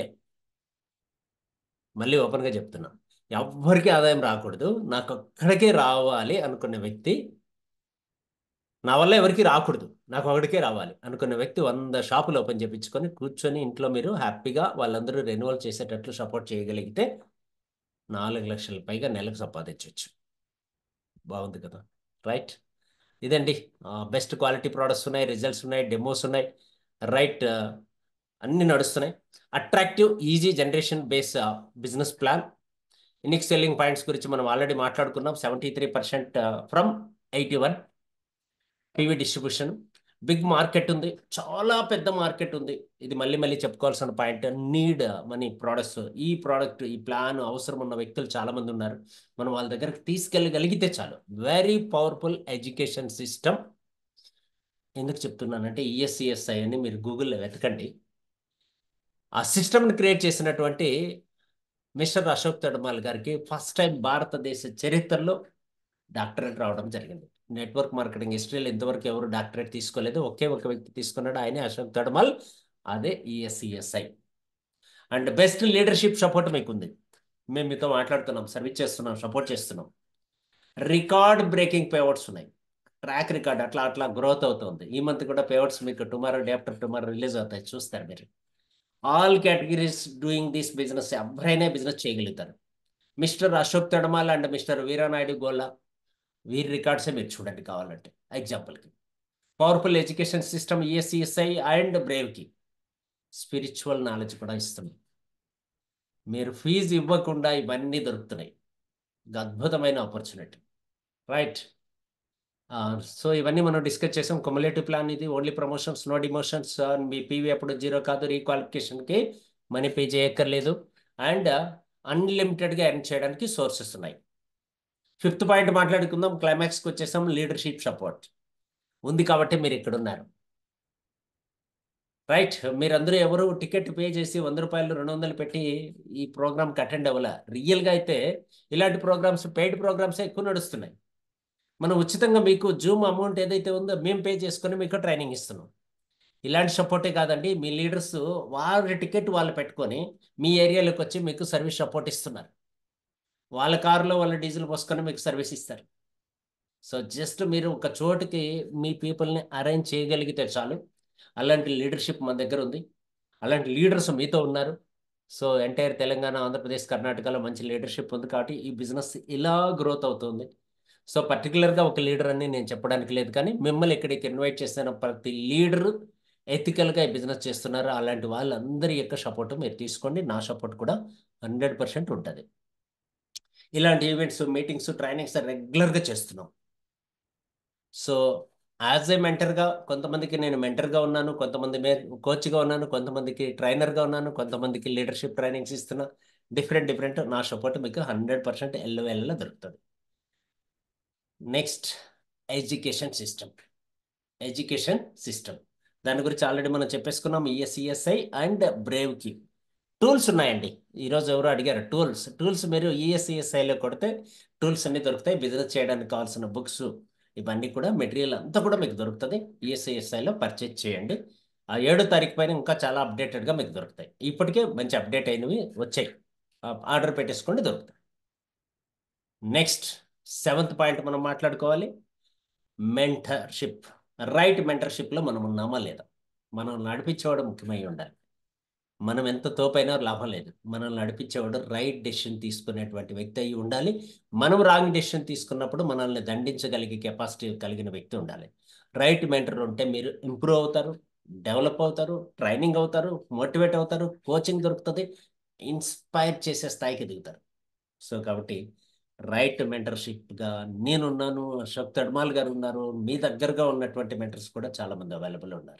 Speaker 1: మళ్ళీ ఓపెన్గా చెప్తున్నా ఎవ్వరికీ ఆదాయం రాకూడదు నాకు ఒక్కడికే రావాలి అనుకున్న వ్యక్తి నా వల్ల ఎవరికి రాకూడదు నాకు ఒకడికే రావాలి అనుకున్న వ్యక్తి వంద షాపులు ఓపెన్ చేయించుకొని కూర్చొని ఇంట్లో మీరు హ్యాపీగా వాళ్ళందరూ రెన్యువల్ చేసేటట్లు సపోర్ట్ చేయగలిగితే నాలుగు లక్షల పైగా నెలకు సంపాదించవచ్చు బాగుంది కదా రైట్ ఇదండి బెస్ట్ క్వాలిటీ ప్రోడక్ట్స్ ఉన్నాయి రిజల్ట్స్ ఉన్నాయి డెమోస్ ఉన్నాయి రైట్ అన్ని నడుస్తున్నాయి attractive easy generation base business plan unique selling points గురించి మనం ఆల్రెడీ మాట్లాడుకున్నాం seventy three percent from eighty one PV distribution big market ఉంది చాలా పెద్ద మార్కెట్ ఉంది ఇది మళ్ళీ మళ్ళీ చెప్పుకోవాల్సిన పాయింట్ నీడ్ మనీ ప్రోడక్ట్స్ ఈ ప్రోడక్ట్ ఈ ప్లాన్ అవసరం ఉన్న వ్యక్తులు చాలా మంది ఉన్నారు మనం వాళ్ళ దగ్గరకు తీసుకెళ్ళగలిగితే చాలు వెరీ పవర్ఫుల్ ఎడ్యుకేషన్ సిస్టమ్ ఎందుకు చెప్తున్నానంటే ఈఎస్సిఎస్ఐ అని మీరు గూగుల్లో వెతకండి ఆ సిస్టమ్ని క్రియేట్ చేసినటువంటి మిస్టర్ అశోక్ తడమాల్ గారికి ఫస్ట్ టైం భారతదేశ చరిత్రలో డాక్టరేట్ రావడం జరిగింది నెట్వర్క్ మార్కెటింగ్ హిస్టరీలో ఇంతవరకు ఎవరు డాక్టరేట్ తీసుకోలేదు ఒకే ఒక వ్యక్తి తీసుకున్నాడు ఆయనే అశోక్ తడమాల్ అదే ESCSI and best leadership support మీకు ఉంది మేము మీతో మాట్లాడుతున్నాం సర్వీస్ చేస్తున్నాం సపోర్ట్ చేస్తున్నాం రికార్డ్ బ్రేకింగ్ పేఅవుట్స్ ఉన్నాయి ట్రాక్ రికార్డ్ అట్లా అట్లా గ్రోత్ అవుతుంది ఈ మంత్ కూడా పేఅవుట్స్ మీకు tomorrow day after tomorrow release అవుతాయి చూస్తారు మీరు all categories doing this business ఎవరైనా బిజినెస్ చేయగలుగుతారు Mister Ashok Tadamal and Mister Veeranaidu Golla వీరి రికార్డ్సే మీరు చూడండి కావాలంటే ఎగ్జాంపుల్కి powerful education system ESCSI and బ్రేవ్కి స్పిరిచువల్ నాలెడ్జ్ కూడా ఇస్తున్నాం మీరు ఫీజు ఇవ్వకుండా ఇవన్నీ దొరుకుతున్నాయి అద్భుతమైన ఆపర్చునిటీ రైట్ సో ఇవన్నీ మనం డిస్కస్ చేసాం కమ్యులేటివ్ ప్లాన్ ఇది ఓన్లీ ప్రమోషన్స్ నో డిమోషన్స్ మీ పీవీ అప్పుడు జీరో కాదు రీక్వాలిఫికేషన్కి మనీ పే చేయక్కర్లేదు అండ్ అన్లిమిటెడ్గా ఎర్న్ చేయడానికి సోర్సెస్ ఉన్నాయి ఫిఫ్త్ పాయింట్ మాట్లాడుకుందాం క్లైమాక్స్కి వచ్చేసాం లీడర్షిప్ సపోర్ట్ ఉంది కాబట్టి మీరు ఇక్కడ ఉన్నారు రైట్ మీరందరూ ఎవరు టికెట్ పే చేసి వంద రూపాయలు రెండు వందలు పెట్టి ఈ ప్రోగ్రామ్కి అటెండ్ అవ్వాల రియల్గా అయితే ఇలాంటి ప్రోగ్రామ్స్ పెయిడ్ ప్రోగ్రామ్స్ ఎక్కువ నడుస్తున్నాయి మనం ఉచితంగా మీకు జూమ్ అమౌంట్ ఏదైతే ఉందో మేము పే చేసుకొని మీకు ట్రైనింగ్ ఇస్తున్నాం ఇలాంటి సపోర్టే కాదండి మీ లీడర్స్ వారి టికెట్ వాళ్ళు పెట్టుకొని మీ ఏరియాలోకి వచ్చి మీకు సర్వీస్ సపోర్ట్ ఇస్తున్నారు వాళ్ళ కారులో వాళ్ళ డీజిల్ పోసుకొని మీకు సర్వీస్ ఇస్తారు సో జస్ట్ మీరు ఒక చోటుకి మీ పీపుల్ని అరేంజ్ చేయగలిగితే చాలు అలాంటి లీడర్షిప్ మన దగ్గర ఉంది అలాంటి లీడర్స్ మీతో ఉన్నారు సో ఎంటైర్ తెలంగాణ ఆంధ్రప్రదేశ్ కర్ణాటకలో మంచి లీడర్షిప్ ఉంది కాబట్టి ఈ బిజినెస్ ఇలా గ్రోత్ అవుతుంది సో పర్టికులర్గా ఒక లీడర్ అని నేను చెప్పడానికి లేదు కానీ మిమ్మల్ని ఇక్కడికి ఇన్వైట్ చేసిన ప్రతి లీడరు ఎథికల్గా ఈ బిజినెస్ చేస్తున్నారు అలాంటి వాళ్ళందరి యొక్క సపోర్ట్ మీరు తీసుకోండి నా సపోర్ట్ కూడా హండ్రెడ్ పర్సెంట్ ఉంటుంది ఇలాంటి ఈవెంట్స్ మీటింగ్స్ ట్రైనింగ్స్ రెగ్యులర్గా చేస్తున్నాం సో యాజ్ ఏ మెంటర్గా కొంతమందికి నేను మెంటర్గా ఉన్నాను కొంతమంది మే కోచ్గా ఉన్నాను కొంతమందికి ట్రైనర్గా ఉన్నాను కొంతమందికి లీడర్షిప్ ట్రైనింగ్స్ ఇస్తున్నా డిఫరెంట్ డిఫరెంట్ నా సపోర్ట్ మీకు హండ్రెడ్ పర్సెంట్ ఎల్లువెల్లలో దొరుకుతుంది next education system education system దాని గురించి ఆల్రెడీ మనం చెప్పేసుకున్నాం ఈఎస్ఈఎస్ఐ అండ్ బ్రేవ్కి టూల్స్ ఉన్నాయండి ఈరోజు ఎవరు అడిగారు టూల్స్ టూల్స్ మీరు ఈఎస్ఈఎస్ఐలో కొడితే టూల్స్ అన్ని దొరుకుతాయి బిజినెస్ చేయడానికి కావాల్సిన బుక్స్ ఇవన్నీ కూడా మెటీరియల్ అంతా కూడా మీకు దొరుకుతుంది ఈఎస్ఐఎస్ఐలో పర్చేజ్ చేయండి ఆ ఏడో తారీఖు పైన ఇంకా చాలా అప్డేటెడ్గా మీకు దొరుకుతాయి ఇప్పటికే మంచి అప్డేట్ అయినవి వచ్చాయి ఆర్డర్ పెట్టేసుకోండి దొరుకుతాయి నెక్స్ట్ సెవెంత్ పాయింట్ మనం మాట్లాడుకోవాలి మెంటర్షిప్ రైట్ మెంటర్షిప్లో మనం ఉన్నామా లేదా మనం నడిపించేవాడు ముఖ్యమై ఉండాలి మనం ఎంత తోపైనా లాభం లేదు మనం నడిపించేవాడు రైట్ డెసిషన్ తీసుకునేటువంటి వ్యక్తి అయి ఉండాలి మనం రాంగ్ డెసిషన్ తీసుకున్నప్పుడు మనల్ని దండించగలిగే కెపాసిటీ కలిగిన వ్యక్తి ఉండాలి రైట్ మెంటర్ ఉంటే మీరు ఇంప్రూవ్ అవుతారు డెవలప్ అవుతారు ట్రైనింగ్ అవుతారు మోటివేట్ అవుతారు కోచింగ్ దొరుకుతుంది ఇన్స్పైర్ చేసే స్థాయికి దిగుతారు సో కాబట్టి రైట్ మెంటర్షిప్గా నేనున్నాను అశోక్ తడ్మాల్ గారు ఉన్నారు మీ దగ్గరగా ఉన్నటువంటి మెంటర్స్ కూడా చాలా మంది అవైలబుల్ ఉన్నారు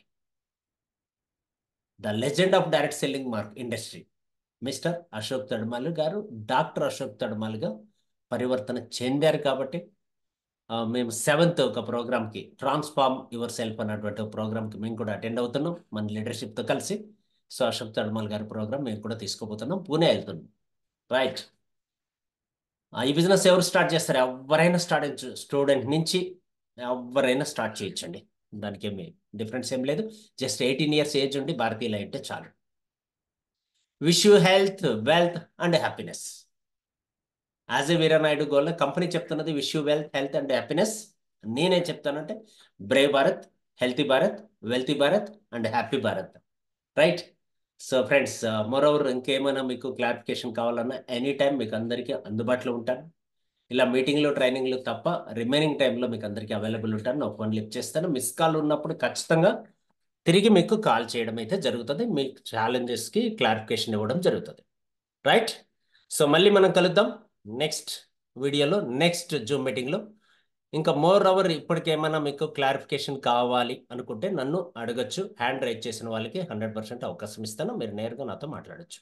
Speaker 1: the legend of direct selling mark industry Mister Ashok Tadmal garu doctor Ashok తడ్మాల్గా పరివర్తన చెందారు కాబట్టి మేము సెవెంత్ ఒక ప్రోగ్రామ్కి ట్రాన్స్ఫార్మ్ యువర్ సెల్ఫ్ అన్నటువంటి ప్రోగ్రామ్కి మేము కూడా అటెండ్ అవుతున్నాం మన లీడర్షిప్తో కలిసి సో అశోక్ తడ్మాల్ గారి ప్రోగ్రామ్ మేము కూడా తీసుకోబోతున్నాం పూణే వెళ్తున్నాం రైట్ ఆ, ఈ బిజినెస్ ఎవరు స్టార్ట్ చేస్తారు ఎవరైనా స్టార్ట్ చేయొచ్చు స్టూడెంట్ నుంచి ఎవరైనా స్టార్ట్ చేయొచ్చండి దానికి ఏమి డిఫరెన్స్ ఏం లేదు జస్ట్ ఎయిటీన్ ఇయర్స్ ఏజ్ ఉండి భారతీయులు అయితే చాలు wish you health wealth and happiness as a Veeranaidu Gol company చెప్తున్నది wish you wealth health and happiness నేనేం చెప్తానంటే brave Bharat healthy Bharat wealthy Bharat and happy Bharat right so friends moreover ఇంకేమైనా మీకు క్లారిఫికేషన్ కావాలన్నా ఎనీ టైం మీకు అందరికీ అందుబాటులో ఉంటాను ఇలా మీటింగ్లు ట్రైనింగ్లు తప్ప రిమైనింగ్ టైంలో మీకు అందరికీ అవైలబుల్ ఉంటాను నా ఫోన్ లిఫ్ట్ చేస్తాను మిస్ కాల్ ఉన్నప్పుడు ఖచ్చితంగా తిరిగి మీకు కాల్ చేయడం అయితే జరుగుతుంది మీకు ఛాలెంజెస్కి క్లారిఫికేషన్ ఇవ్వడం జరుగుతుంది రైట్ సో మళ్ళీ మనం కలుద్దాం నెక్స్ట్ వీడియోలో నెక్స్ట్ జూమ్ మీటింగ్లో ఇంకా మోర్ అవర్ ఇప్పటికేమైనా మీకు క్లారిఫికేషన్ కావాలి అనుకుంటే నన్ను అడగచ్చు హ్యాండ్ రైజ్ చేసిన వాళ్ళకి హండ్రెడ్ పర్సెంట్ అవకాశం ఇస్తాను మీరు నేరుగా నాతో మాట్లాడచ్చు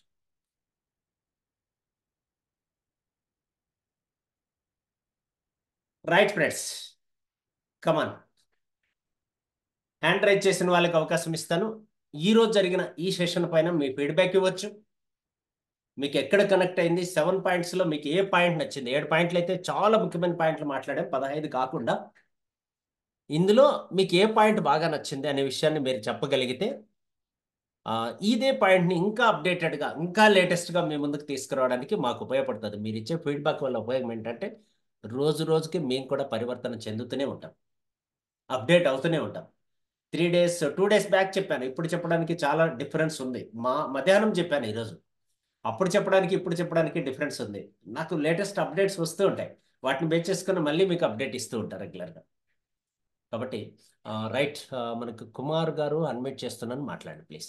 Speaker 1: right friends come on hand raise చేసిన వాళ్ళకి అవకాశం ఇస్తాను ఈ రోజు జరిగిన ఈ సెషన్ పైన మీ ఫీడ్బ్యాక్ ఇవ్వచ్చు మీకు ఎక్కడ కనెక్ట్ అయింది సెవెన్ పాయింట్స్లో మీకు ఏ పాయింట్ నచ్చింది ఏడు పాయింట్లు అయితే చాలా ముఖ్యమైన పాయింట్లు మాట్లాడాం పదహైదు కాకుండా ఇందులో మీకు ఏ పాయింట్ బాగా నచ్చింది అనే విషయాన్ని మీరు చెప్పగలిగితే ఆ, ఇదే పాయింట్ని ఇంకా అప్డేటెడ్గా ఇంకా లేటెస్ట్గా మీ ముందుకు తీసుకురావడానికి మాకు ఉపయోగపడుతుంది మీరు ఇచ్చే ఫీడ్బ్యాక్ వల్ల ఉపయోగం ఏంటంటే రోజు రోజుకి మేము కూడా పరివర్తన చెందుతూనే ఉంటాం అప్డేట్ అవుతూనే ఉంటాం three days two days back చెప్పాను ఇప్పుడు చెప్పడానికి చాలా డిఫరెన్స్ ఉంది మా మధ్యాహ్నం చెప్పాను ఈరోజు అప్పుడు చెప్పడానికి ఇప్పుడు చెప్పడానికి డిఫరెన్స్ ఉంది నాకు లేటెస్ట్ అప్డేట్స్ వస్తూ ఉంటాయి వాటిని బేస్ చేసుకుని మళ్ళీ మీకు అప్డేట్ ఇస్తూ ఉంటారు రెగ్యులర్గా కాబట్టి రైట్ మనకు కుమార్ గారు అన్మిట్ చేస్తున్నాను మాట్లాడండి ప్లీజ్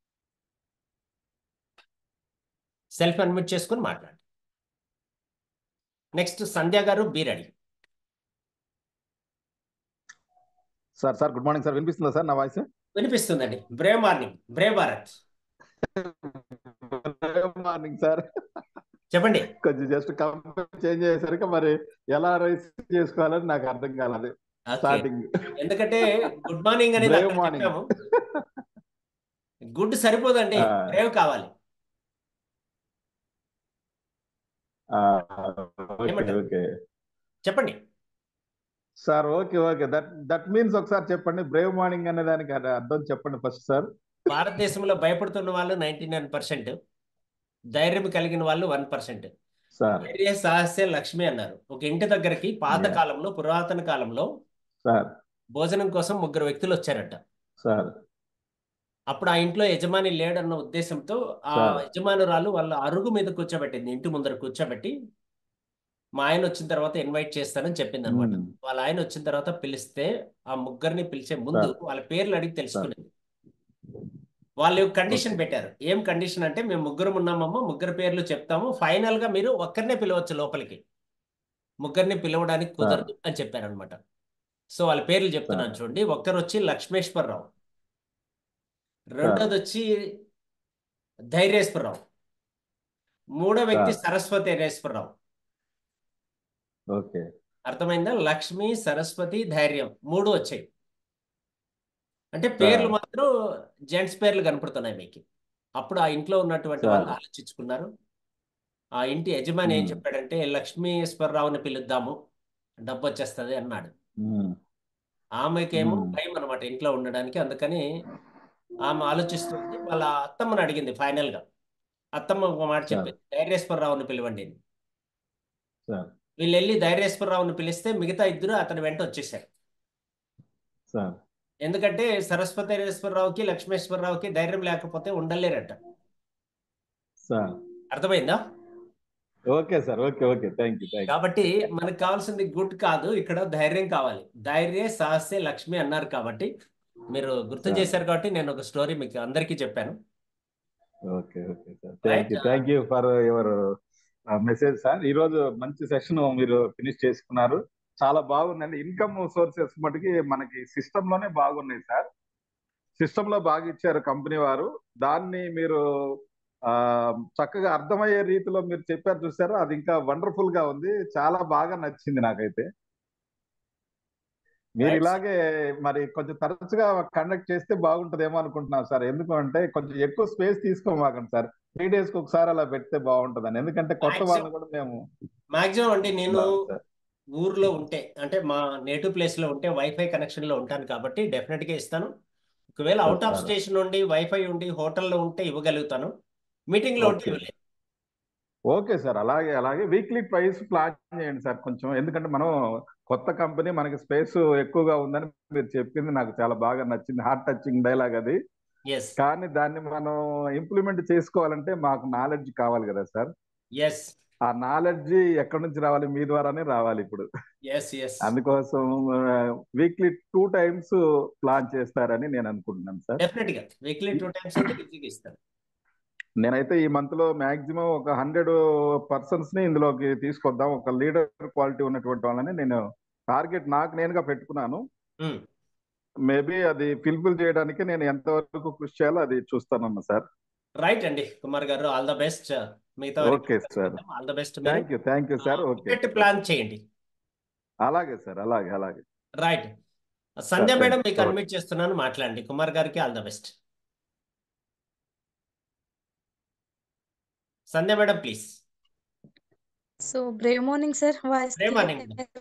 Speaker 1: సెల్ఫ్ అన్మిట్ చేసుకుని మాట్లాడండి next Sandhya garu be ready
Speaker 2: sir sir good morning sir వినిపిస్తుందా సార్ నా వాయిస్
Speaker 1: వినిపిస్తుందండి brave morning brave Bharat
Speaker 2: morning sir
Speaker 1: చెప్పండి
Speaker 2: కొంచెం జస్ట్ కంపెనీ చేంజ్ అయ్యేసరికి మరి ఎలా రైస్ చేసుకోవాలని నాకు అర్థం కాలేదు
Speaker 1: ఓకే
Speaker 2: స్టార్టింగ్
Speaker 1: ఎందుకంటే గుడ్ మార్నింగ్ అనేది
Speaker 2: బ్రేవ్
Speaker 1: అక్కడ
Speaker 2: మార్నింగ్
Speaker 1: చెప్పాము గుడ్ సరిపోదండి బ్రేవ్ కావాలి
Speaker 2: ఓకే
Speaker 1: ఏమంటారు
Speaker 2: ఓకే
Speaker 1: చెప్పండి
Speaker 2: sir okay okay that that means ఒకసారి చెప్పండి బ్రేవ్ మార్నింగ్ అనే దానికి అర్థ- అర్థం చెప్పండి ఫస్ట్ సార్
Speaker 1: భారతదేశంలో భయపడుతున్న వాళ్ళు నైన్టీ నైన్ పర్సెంట్ ధైర్యం కలిగిన వాళ్ళు వన్ పర్సెంట్
Speaker 2: సార్
Speaker 1: ధైర్య సాహస్య లక్ష్మి అన్నారు ఒక ఇంటి దగ్గరికి పాత
Speaker 2: Yeah.
Speaker 1: కాలంలో పురాతన కాలంలో
Speaker 2: సార్
Speaker 1: భోజనం కోసం ముగ్గురు వ్యక్తులు వచ్చారట
Speaker 2: సార్
Speaker 1: అప్పుడు ఆ ఇంట్లో యజమాని లేడన్న ఉద్దేశంతో ఆ
Speaker 2: సార్
Speaker 1: యజమానురాలు వాళ్ళ అరుగు మీద కూర్చోబెట్టింది ఇంటి ముందర కూర్చోబెట్టి మా ఆయన వచ్చిన తర్వాత ఇన్వైట్ చేస్తానని చెప్పింది అనమాట
Speaker 2: మ్మ్.
Speaker 1: వాళ్ళ ఆయన వచ్చిన తర్వాత పిలిస్తే ఆ ముగ్గురిని పిలిచే ముందు
Speaker 2: సార్
Speaker 1: వాళ్ళ పేర్లు అడిగి
Speaker 2: సార్
Speaker 1: తెలుసుకునేది వాళ్ళు కండిషన్
Speaker 2: ఓకే
Speaker 1: పెట్టారు ఏం కండిషన్ అంటే మేము ముగ్గురు ఉన్నామమ్మా ముగ్గురు పేర్లు చెప్తాము ఫైనల్ గా మీరు ఒక్కరినే పిలవచ్చు లోపలికి ముగ్గురిని పిలవడానికి
Speaker 2: సార్
Speaker 1: కుదరదు అని చెప్పారనమాట సో వాళ్ళ పేర్లు
Speaker 2: సార్
Speaker 1: చెప్తున్నాను చూడండి ఒక్కరు వచ్చి లక్ష్మేశ్వరరావు
Speaker 2: సార్
Speaker 1: రెండోది వచ్చి ధైర్యేశ్వరరావు మూడో వ్యక్తి
Speaker 2: సార్
Speaker 1: సరస్వతి
Speaker 2: ఓకే
Speaker 1: అర్థమైందా లక్ష్మి సరస్వతి ధైర్యం మూడు వచ్చాయి అంటే పేర్లు
Speaker 2: సార్
Speaker 1: మాత్రం జెంట్స్ పేర్లు కనపడుతున్నాయి మీకు అప్పుడు ఆ ఇంట్లో ఉన్నటువంటి వాళ్ళు
Speaker 2: సార్
Speaker 1: ఆలోచించుకున్నారు ఆ ఇంటి యజమాని ఏం
Speaker 2: మ్మ్.
Speaker 1: చెప్పాడంటే లక్ష్మీశ్వరరావుని పిలుద్దాము డబ్బు వచ్చేస్తుంది అన్నాడు
Speaker 2: మ్మ్.
Speaker 1: ఆమెకేమో
Speaker 2: మ్మ్.
Speaker 1: భయం అనమాట ఇంట్లో ఉండడానికి అందుకని ఆమె ఆలోచిస్తుంది వాళ్ళ అత్తమ్మని అడిగింది ఫైనల్ గా అత్తమ్మ ఒక మాట
Speaker 2: సార్
Speaker 1: చెప్పింది ధైర్యేశ్వరరావుని పిలవండి అని.
Speaker 2: సార్
Speaker 1: వీళ్ళు వెళ్ళి ధైర్యేశ్వరరావుని పిలిస్తే మిగతా ఇద్దరు అతని వెంట వచ్చేసారు
Speaker 2: సార్
Speaker 1: ఎందుకంటే సరస్వతేశ్వరరావుకి లక్ష్మేశ్వరరావుకి ధైర్యం లేకపోతే ఉండలేరట
Speaker 2: సార్
Speaker 1: అర్థమైందా
Speaker 2: okay sir okay okay thank you thank you
Speaker 1: కాబట్టి మనకు కావాల్సింది గుడ్ కాదు ఇక్కడ ధైర్యం కావాలి ధైర్య సాహస్య లక్ష్మి అన్నారు కాబట్టి మీరు గుర్తు
Speaker 2: సార్
Speaker 1: చేశారు కాబట్టి నేను ఒక స్టోరీ మీకు అందరికీ చెప్పాను
Speaker 2: okay okay sir thank
Speaker 1: right
Speaker 2: you thank you for your message sir ఈ రోజు మంచి సెషన్ మీరు ఫినిష్ చేసుకున్నారు చాలా బాగుందండి ఇన్కమ్ సోర్సెస్ మటుకి మనకి సిస్టమ్ లోనే బాగున్నాయి సార్ సిస్టమ్ లో బాగా ఇచ్చారు కంపెనీ వారు దాన్ని మీరు ఆ చక్కగా అర్థమయ్యే రీతిలో మీరు చెప్పారు చూసారు అది ఇంకా వండర్ఫుల్ గా ఉంది చాలా బాగా నచ్చింది నాకైతే మీరు
Speaker 1: Right, sir.
Speaker 2: ఇలాగే మరి కొంచెం తరచుగా కండక్ట్ చేస్తే బాగుంటదేమో అనుకుంటున్నాను సార్ ఎందుకంటే కొంచెం ఎక్కువ స్పేస్ తీసుకోమాకండి సార్ త్రీ డేస్ కి ఒకసారి అలా పెడితే బాగుంటదని ఎందుకంటే కొత్త
Speaker 1: Maximum-
Speaker 2: వాళ్ళని కూడా మేము
Speaker 1: మాక్సిమం అంటే నేను
Speaker 2: ఉన్నాం సార్.
Speaker 1: ఊర్లో ఉంటే అంటే మా నేటివ్ ప్లేస్ లో ఉంటే వైఫై కనెక్షన్ లో ఉంటాను కాబట్టి డెఫినెట్ గా ఇస్తాను ఒకవేళ అవుట్ ఆఫ్
Speaker 2: సరే.
Speaker 1: స్టేషన్ ఉండి వైఫై ఉండి హోటల్లో ఉంటే ఇవ్వగలుగుతాను మీటింగ్ లో ఉంటే
Speaker 2: Okay.
Speaker 1: ఇవ్వలేదు
Speaker 2: ఓకే సార్ అలాగే అలాగే వీక్లీ ట్వైస్ ప్లాన్ చేయండి సార్ కొంచెం ఎందుకంటే మనం కొత్త కంపెనీ మనకి స్పేస్ ఎక్కువగా ఉందని మీరు చెప్పింది నాకు చాలా బాగా నచ్చింది హార్ట్ టచింగ్ డైలాగ్ అది
Speaker 1: ఎస్
Speaker 2: కానీ దాన్ని మనం ఇంప్లిమెంట్ చేసుకోవాలంటే మాకు నాలెడ్జ్ కావాలి కదా సార్
Speaker 1: ఎస్
Speaker 2: ఆ నాలెడ్జ్ ఎక్కడి నుంచి రావాలి మీ ద్వారానే రావాలి ఇప్పుడు
Speaker 1: ఎస్ ఎస్
Speaker 2: అందుకోసం వీక్లీ టూ టైమ్స్ ప్లాన్ చేస్తారని నేను అనుకుంటున్నాను సార్
Speaker 1: డెఫినెట్ గా వీక్లీ టూ టైమ్స్ అయితే ఈజీగా ఇస్తాను
Speaker 2: నేనైతే ఈ మంత్ లో మాక్సిమం ఒక హండ్రెడ్ పర్సన్స్ ని ఇందులోకి తీసుకొద్దాం ఒక లీడర్ క్వాలిటీ ఉన్నటువంటి వాళ్ళని నేను టార్గెట్ నాకు నేనుగా పెట్టుకున్నాను
Speaker 1: Hmm.
Speaker 2: మేబీ అది ఫిల్ఫిల్ చేయడానికి నేను ఎంతవరకు కృషి చేయాలో అది చూస్తానన్నా సార్
Speaker 1: రైట్ అండి Kumar garu all the best మిగతా
Speaker 2: Okay, sir.
Speaker 1: All the best
Speaker 2: thank you thank you sir okay
Speaker 1: plan చేయండి
Speaker 2: అలాగే సార్ అలాగే అలాగే
Speaker 1: right Sandhya
Speaker 2: Sir,
Speaker 1: madam
Speaker 2: thank
Speaker 1: మీకు
Speaker 2: you.
Speaker 1: అడ్మిట్ చేస్తున్నాను మాట్లాడండి కుమార్ గారికి all the best Sandhya madam please
Speaker 3: so brave morning sir voice
Speaker 1: Brave morning.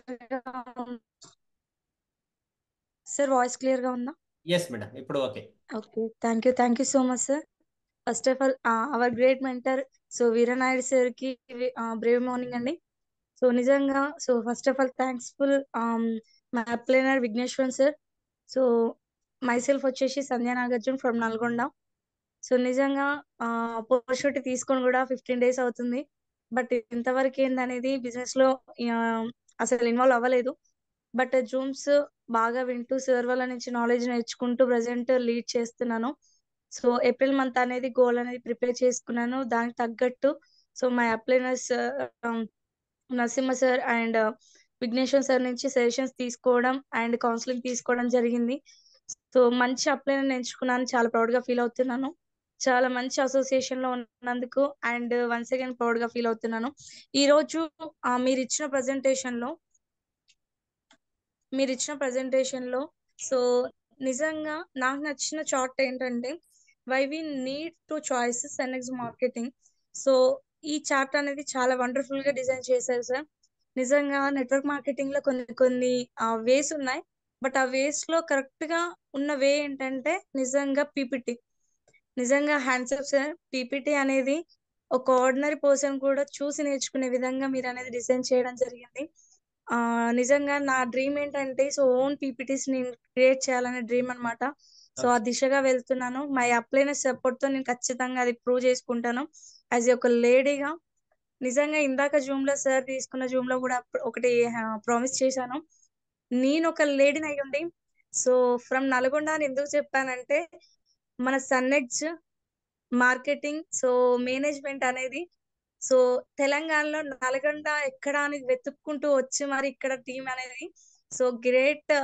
Speaker 3: Sir voice clear గా ఉందా
Speaker 1: ఎస్ మేడం ఇప్పుడు okay
Speaker 3: okay thank you thank you so much sir first of all our great mentor so Veeranaidu sir కి brave morning అండి so నిజంగా so first of all thankful my upliner Vighneshwaran sir so myself వచ్చేసి Sandhya Nagarjun from Nalgonda so నిజంగా opportunity తీసుకొని కూడా fifteen days అవుతుంది but ఇంతవరకు ఏందనేది బిజినెస్ లో ఆ, అసలు ఇన్వాల్వ్ అవ్వలేదు బట్ జూమ్స్ బాగా వింటూ సార్ వాళ్ళ నుంచి నాలెడ్జ్ నేర్చుకుంటూ ప్రజెంట్ లీడ్ చేస్తున్నాను సో ఏప్రిల్ మంత్ అనేది గోల్ అనేది ప్రిపేర్ చేసుకున్నాను దానికి తగ్గట్టు so my upliners Narasimha sir and Vighneshwar sir నుంచి సజెషన్స్ తీసుకోవడం అండ్ కౌన్సిలింగ్ తీసుకోవడం జరిగింది సో మంచి అప్లైనర్ ఎంచుకున్నాను చాలా ప్రౌడ్ గా ఫీల్ అవుతున్నాను చాలా మంచి అసోసియేషన్ లో ఉన్నందుకు అండ్ వన్స్ అగైన్ ప్రౌడ్ గా ఫీల్ అవుతున్నాను ఈ రోజు ఆ, మీరు ఇచ్చిన ప్రజెంటేషన్ లో మీరు ఇచ్చిన ప్రజెంటేషన్ లో సో నిజంగా నాకు నచ్చిన చార్ట్ ఏంటంటే why we need to choices and next marketing so ఈ చార్ట్ అనేది చాలా వండర్ఫుల్ గా డిజైన్ చేశారు సార్ నిజంగా నెట్వర్క్ మార్కెటింగ్ లో కొన్ని కొన్ని వేస్ ఉన్నాయి బట్ ఆ వేస్ లో కరెక్ట్ గా ఉన్న వే ఏంటంటే నిజంగా పీపీటీ నిజంగా హ్యాండ్సప్ సార్ పీపీటీ అనేది ఒక ఆర్డినరీ పర్సన్ కూడా చూసి నేర్చుకునే విధంగా మీరు అనేది డిజైన్ చేయడం జరిగింది ఆ నిజంగా నా డ్రీమ్ ఏంటంటే సో ఓన్ పీపీటీస్ నేను క్రియేట్ చేయాలనే డ్రీమ్ అన్నమాట సో ఆ దిశగా వెళ్తున్నాను మై అప్లైనర్ సపోర్ట్ తో నేను ఖచ్చితంగా అది ప్రూవ్ చేసుకుంటాను యాజ్ ఒక లేడీగా నిజంగా ఇందాక జూమ్ లో సార్ తీసుకున్న జూమ్ లో కూడా ఒకటి ప్రామిస్ చేశాను నేను ఒక లేడీని అయి ఉండి సో ఫ్రమ్ నల్గొండ అని ఎందుకు చెప్పానంటే మన సన్నెడ్జ్ మార్కెటింగ్ సో మేనేజ్మెంట్ అనేది సో తెలంగాణలో నల్గొండ ఎక్కడ అనేది వెతుక్కుంటూ వచ్చి మరి ఇక్కడ టీం అనేది సో గ్రేట్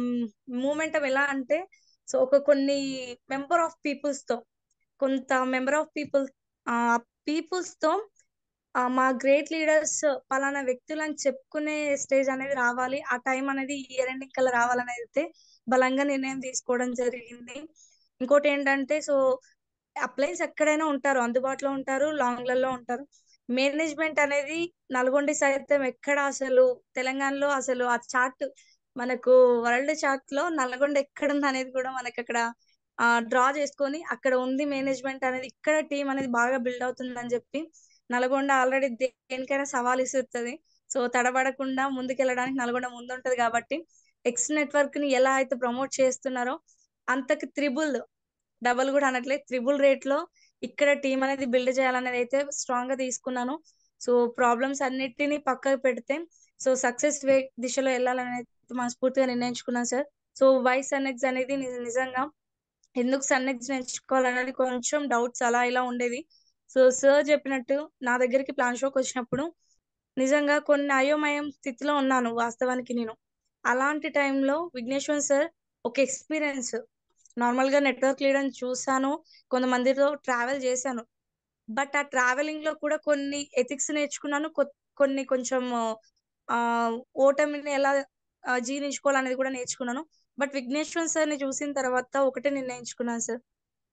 Speaker 3: మూమెంట్ ఎలా అంటే సో ఒక కొన్ని మెంబర్ ఆఫ్ పీపుల్స్ తో కొంత మెంబర్ ఆఫ్ పీపుల్ ఆ పీపుల్స్ తో ఆ, మా గ్రేట్ లీడర్స్ పలానా వ్యక్తులు అని చెప్పుకునే స్టేజ్ అనేది రావాలి ఆ టైం అనేది ఇయర్ ఎండింగ్ కల్లా రావాలని అయితే బలంగా నిర్ణయం తీసుకోవడం జరిగింది ఇంకోటి ఏంటంటే సో అప్లయన్స్ ఎక్కడైనా ఉంటారు అందుబాటులో ఉంటారు లాంగ్లలో ఉంటారు మేనేజ్మెంట్ అనేది నల్గొండ సైతం ఎక్కడ అసలు తెలంగాణలో అసలు ఆ చార్ట్ మనకు వరల్డ్ చార్ట్ లో నల్గొండ ఎక్కడ ఉంది అనేది కూడా మనకి అక్కడ డ్రా చేసుకొని అక్కడ ఉంది మేనేజ్మెంట్ అనేది ఇక్కడ టీం అనేది బాగా బిల్డ్ అవుతుందని చెప్పి నల్గొండ ఆల్రెడీ దేనికైనా సవాల్ ఇస్తుంది సో తడబడకుండా ముందుకెళ్ళడానికి నల్గొండ ముందుంటది కాబట్టి ఎక్స్ నెట్వర్క్ ని ఎలా అయితే ప్రమోట్ చేస్తున్నారో అంతకి త్రిబుల్ డబల్ కూడా అనట్లే త్రిబుల్ రేట్ లో ఇక్కడ టీం అనేది బిల్డ్ చేయాలనేది అయితే స్ట్రాంగ్ గా తీసుకున్నాను సో ప్రాబ్లమ్స్ అన్నిటిని పక్కకు పెడితే సో సక్సెస్ వే దిశలో వెళ్ళాలని అయితే మనస్ఫూర్తిగా నిర్ణయించుకున్నాను సార్ సో వై సన్నెక్స్ అనేది ని- నిజంగా ఎందుకు సన్నెక్స్ ఎంచుకోవాలనేది కొంచెం డౌట్స్ అలా ఇలా ఉండేది సో సార్ చెప్పినట్టు నా దగ్గరికి ప్లాన్ షోకి వచ్చినప్పుడు నిజంగా కొన్ని అయోమయం స్థితిలో ఉన్నాను వాస్తవానికి నేను అలాంటి టైంలో విఘ్నేశ్వర్ సార్ ఒక ఎక్స్పీరియన్స్ నార్మల్ గా నెట్వర్క్ లీడర్ చూసాను కొంతమందితో ట్రావెల్ చేశాను బట్ ఆ ట్రావెలింగ్ లో కూడా కొన్ని ఎథిక్స్ నేర్చుకున్నాను కొ- కొన్ని కొంచెం ఆ ఓటమిని ఎలా ఆ, జీర్ణించుకోవాలనేది కూడా నేర్చుకున్నాను బట్ విఘ్నేశ్వర్ సార్ని చూసిన తర్వాత ఒకటే నిర్ణయించుకున్నాను సార్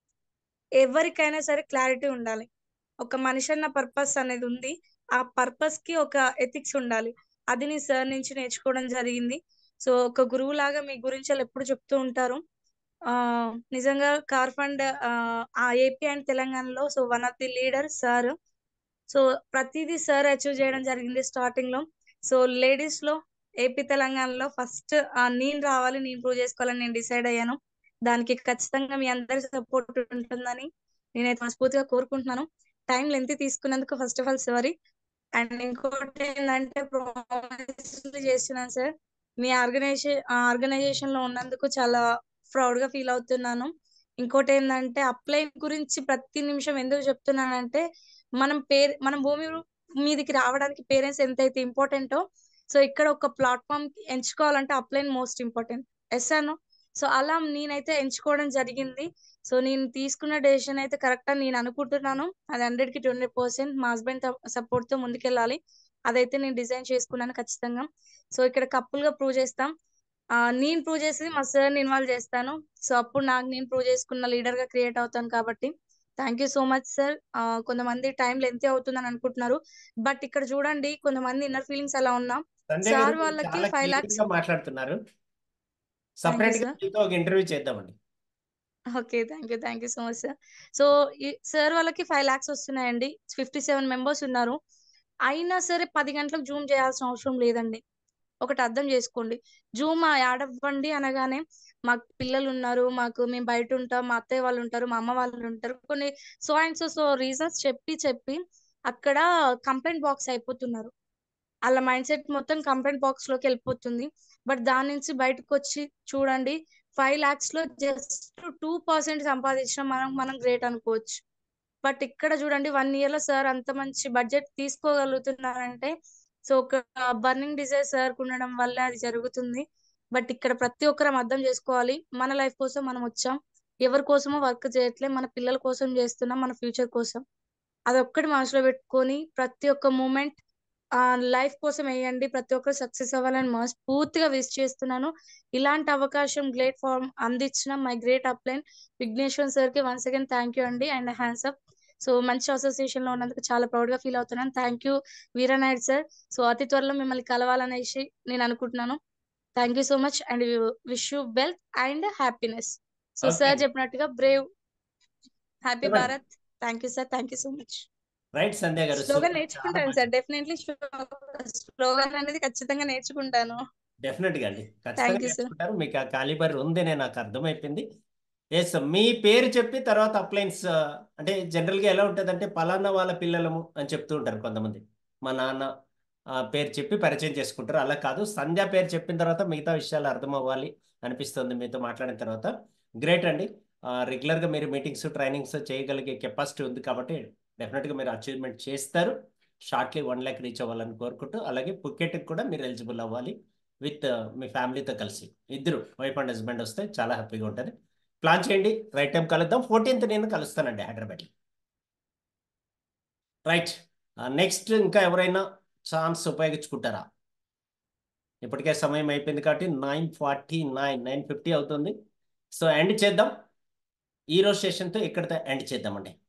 Speaker 3: ఎవరికైనా సరే క్లారిటీ ఉండాలి ఒక మనిషి అన్న పర్పస్ అనేది ఉంది ఆ పర్పస్ కి ఒక ఎథిక్స్ ఉండాలి అది నీ సార్ నుంచి నేర్చుకోవడం జరిగింది సో ఒక గురువు లాగా మీ గురించి వాళ్ళు ఎప్పుడు చెప్తూ ఉంటారు ఆ నిజంగా కార్ ఫండ్ ఆ ఏపీ అండ్ తెలంగాణలో so one of the leader sir so ప్రతిదీ సార్ అచీవ్ చేయడం జరిగింది స్టార్టింగ్ లో సో లేడీస్ లో ఏపీ తెలంగాణలో ఫస్ట్ నేను రావాలి నేను ప్రూవ్ చేసుకోవాలని నేను డిసైడ్ అయ్యాను దానికి ఖచ్చితంగా మీ అందరి సపోర్ట్ ఉంటుందని నేనైతే మనస్ఫూర్తిగా కోరుకుంటున్నాను టైం లెంత్ తీసుకున్నందుకు first of all sorry and ఇంకోటి ఏంటంటే ప్రామిస్ చేస్తున్నాను సార్ మీ ఆర్గనైజేషన్ ఆర్గనైజేషన్ లో ఉన్నందుకు చాలా ప్రౌడ్ గా ఫీల్ అవుతున్నాను ఇంకోటి ఏంటంటే అప్లై గురించి ప్రతి నిమిషం ఎందుకు చెప్తున్నానంటే మనం పేరు మనం భూమి మీదకి రావడానికి పేరెంట్స్ ఎంతైతే ఇంపార్టెంటో సో ఇక్కడ ఒక ప్లాట్ఫామ్ ఎంచుకోవాలంటే అప్లైన్ మోస్ట్ ఇంపార్టెంట్ ఎస్ అను సో అలా నేనైతే ఎంచుకోవడం జరిగింది సో నేను తీసుకున్న డెసిషన్ అయితే కరెక్ట్ అని నేను అనుకుంటున్నాను అది హండ్రెడ్ కి ట్వంటీ పర్సెంట్ మా హస్బెండ్ సపోర్ట్ తో ముందుకెళ్ళాలి అదైతే నేను డిజైన్ చేసుకున్నాను ఖచ్చితంగా సో ఇక్కడ కప్పుల్ గా ప్రూవ్ చేస్తాం ఆ, నేను ప్రూవ్ చేసి మా సార్ ఇన్వాల్వ్ చేస్తాను సో అప్పుడు నాకు నేను ప్రూవ్ చేసుకున్న లీడర్ గా క్రియేట్ అవుతాను కాబట్టి thank you so much sir కొంతమంది టైం లెంత్ అవుతుందని అనుకుంటున్నారు బట్ ఇక్కడ చూడండి కొంతమంది ఇన్నర్ ఫీలింగ్స్ అలా ఉన్నా
Speaker 1: సంజయ్
Speaker 3: సార్
Speaker 1: గారు
Speaker 3: వాళ్ళకి
Speaker 1: చాలా
Speaker 3: ఫైవ్
Speaker 1: clear
Speaker 3: లాక్స్
Speaker 1: గా మాట్లాడుతున్నారు సపరేట్ గా
Speaker 3: sir.
Speaker 1: మీతో ఒక ఇంటర్వ్యూ చేద్దామండి
Speaker 3: okay thank you thank you so much sir so ఈ సార్ వాళ్ళకి ఫైవ్ లాక్స్ వస్తున్నాయండి ఫిఫ్టీ సెవెన్ మెంబర్స్ ఉన్నారు అయినా సరే పది గంటలకు జూమ్ చేయాల్సిన అవసరం లేదండి ఒకటి అర్థం చేసుకోండి జూమ్ యాడ్ అవ్వండి అనగానే మాకు పిల్లలు ఉన్నారు మాకు మేము బయట ఉంటాం మా అత్తయ్య వాళ్ళు ఉంటారు మా అమ్మ వాళ్ళు ఉంటారు కొన్ని so and so so reasons చెప్పి చెప్పి అక్కడ కంప్లైంట్ బాక్స్ అయిపోతున్నారు వాళ్ళ మైండ్ సెట్ మొత్తం కంప్లైంట్ బాక్స్ లోకి వెళ్ళిపోతుంది బట్ దాని నుంచి బయటకు వచ్చి చూడండి ఫైవ్ లాక్స్ లో జస్ట్ టూ పర్సెంట్ సంపాదించిన మనం మనం గ్రేట్ అనుకోవచ్చు బట్ ఇక్కడ చూడండి వన్ ఇయర్ లో సార్ అంత మంచి బడ్జెట్ తీసుకోగలుగుతున్నారంటే సో ఒక బర్నింగ్ డిజైర్ సార్ ఉండడం వల్ల అది జరుగుతుంది బట్ ఇక్కడ ప్రతి ఒక్కరం అర్థం చేసుకోవాలి మన లైఫ్ కోసం మనం వచ్చాం ఎవరి కోసమో వర్క్ చేయట్లే మన పిల్లల కోసం చేస్తున్నాం మన ఫ్యూచర్ కోసం అదొక్కటి మనసులో పెట్టుకొని ప్రతి ఒక్క మూమెంట్ ఆ లైఫ్ కోసం వేయండి ప్రతి ఒక్కరు సక్సెస్ అవ్వాలని మనస్ఫూర్తిగా విష్ చేస్తున్నాను ఇలాంటి అవకాశం గ్రేట్ ఫార్మ్ అందించిన my great upline Vighneshwar sir కి వన్స్ అగైన్ థ్యాంక్ యూ అండి అండ్ హ్యాండ్స్ అప్ సో మంచి అసోసియేషన్ లో ఉన్నందుకు చాలా ప్రౌడ్ గా ఫీల్ అవుతున్నాను thank you Veeranaidu sir so అతి త్వరలో మిమ్మల్ని కలవాలనేసి నేను అనుకుంటున్నాను thank you so much and wish you wealth and happiness so
Speaker 1: Okay.
Speaker 3: Sir చెప్పినట్టుగా బ్రేవ్ హ్యాపీ
Speaker 1: చెప్పండి.
Speaker 3: Bharat thank you sir thank you so much
Speaker 1: right Sandhya గారు
Speaker 3: స్లోగన్
Speaker 1: Super.
Speaker 3: నేర్చుకుంటాను
Speaker 1: చాలా
Speaker 3: సార్ డెఫినెట్లీ స్లోగన్ అనేది ఖచ్చితంగా నేర్చుకుంటాను
Speaker 1: డెఫినెట్ గా అండి ఖచ్చితంగా
Speaker 3: Thank you, sir.
Speaker 1: నేర్చుకుంటారు మీకు ఆ కాలిబర్ ఉందనే నాకు అర్థమైపోయింది ఎస్ మీ పేరు చెప్పి తర్వాత అప్లయన్స్ అంటే జనరల్ గా ఎలా ఉంటుంది అంటే పలానా వాళ్ళ పిల్లలము అని చెప్తూ ఉంటారు కొంతమంది మా నాన్న ఆ, పేరు చెప్పి పరిచయం చేసుకుంటారు అలా కాదు సంధ్య పేరు చెప్పిన తర్వాత మిగతా విషయాలు అర్థం అవ్వాలి అనిపిస్తుంది మీతో మాట్లాడిన తర్వాత గ్రేట్ అండి రెగ్యులర్ గా మీరు మీటింగ్స్ ట్రైనింగ్స్ చేయగలిగే కెపాసిటీ ఉంది కాబట్టి డెఫినెట్ గా మీరు అచీవ్మెంట్ చేస్తారు షార్ట్లీ వన్ ల్యాక్ రీచ్ అవ్వాలని కోరుకుంటూ అలాగే పుకెట్కి కూడా మీరు ఎలిజిబుల్ అవ్వాలి విత్ మీ ఫ్యామిలీతో కలిసి ఇద్దరు వైఫ్ అండ్ హస్బెండ్ వస్తే చాలా హ్యాపీగా ఉంటుంది ప్లాన్ చేయండి రైట్ టైం కలుద్దాం ఫోర్టీన్త్ నేను కలుస్తానండి హైదరాబాద్ రైట్ నెక్స్ట్ ఇంకా ఎవరైనా ఛాన్స్ ఉపయోగించుకుంటారా ఇప్పటికే సమయం అయిపోయింది కాబట్టి nine forty nine nine fifty అవుతుంది సో ఎండ్ చేద్దాం ఈ రోజు సెషన్తో ఇక్కడితో ఎండ్ చేద్దామండి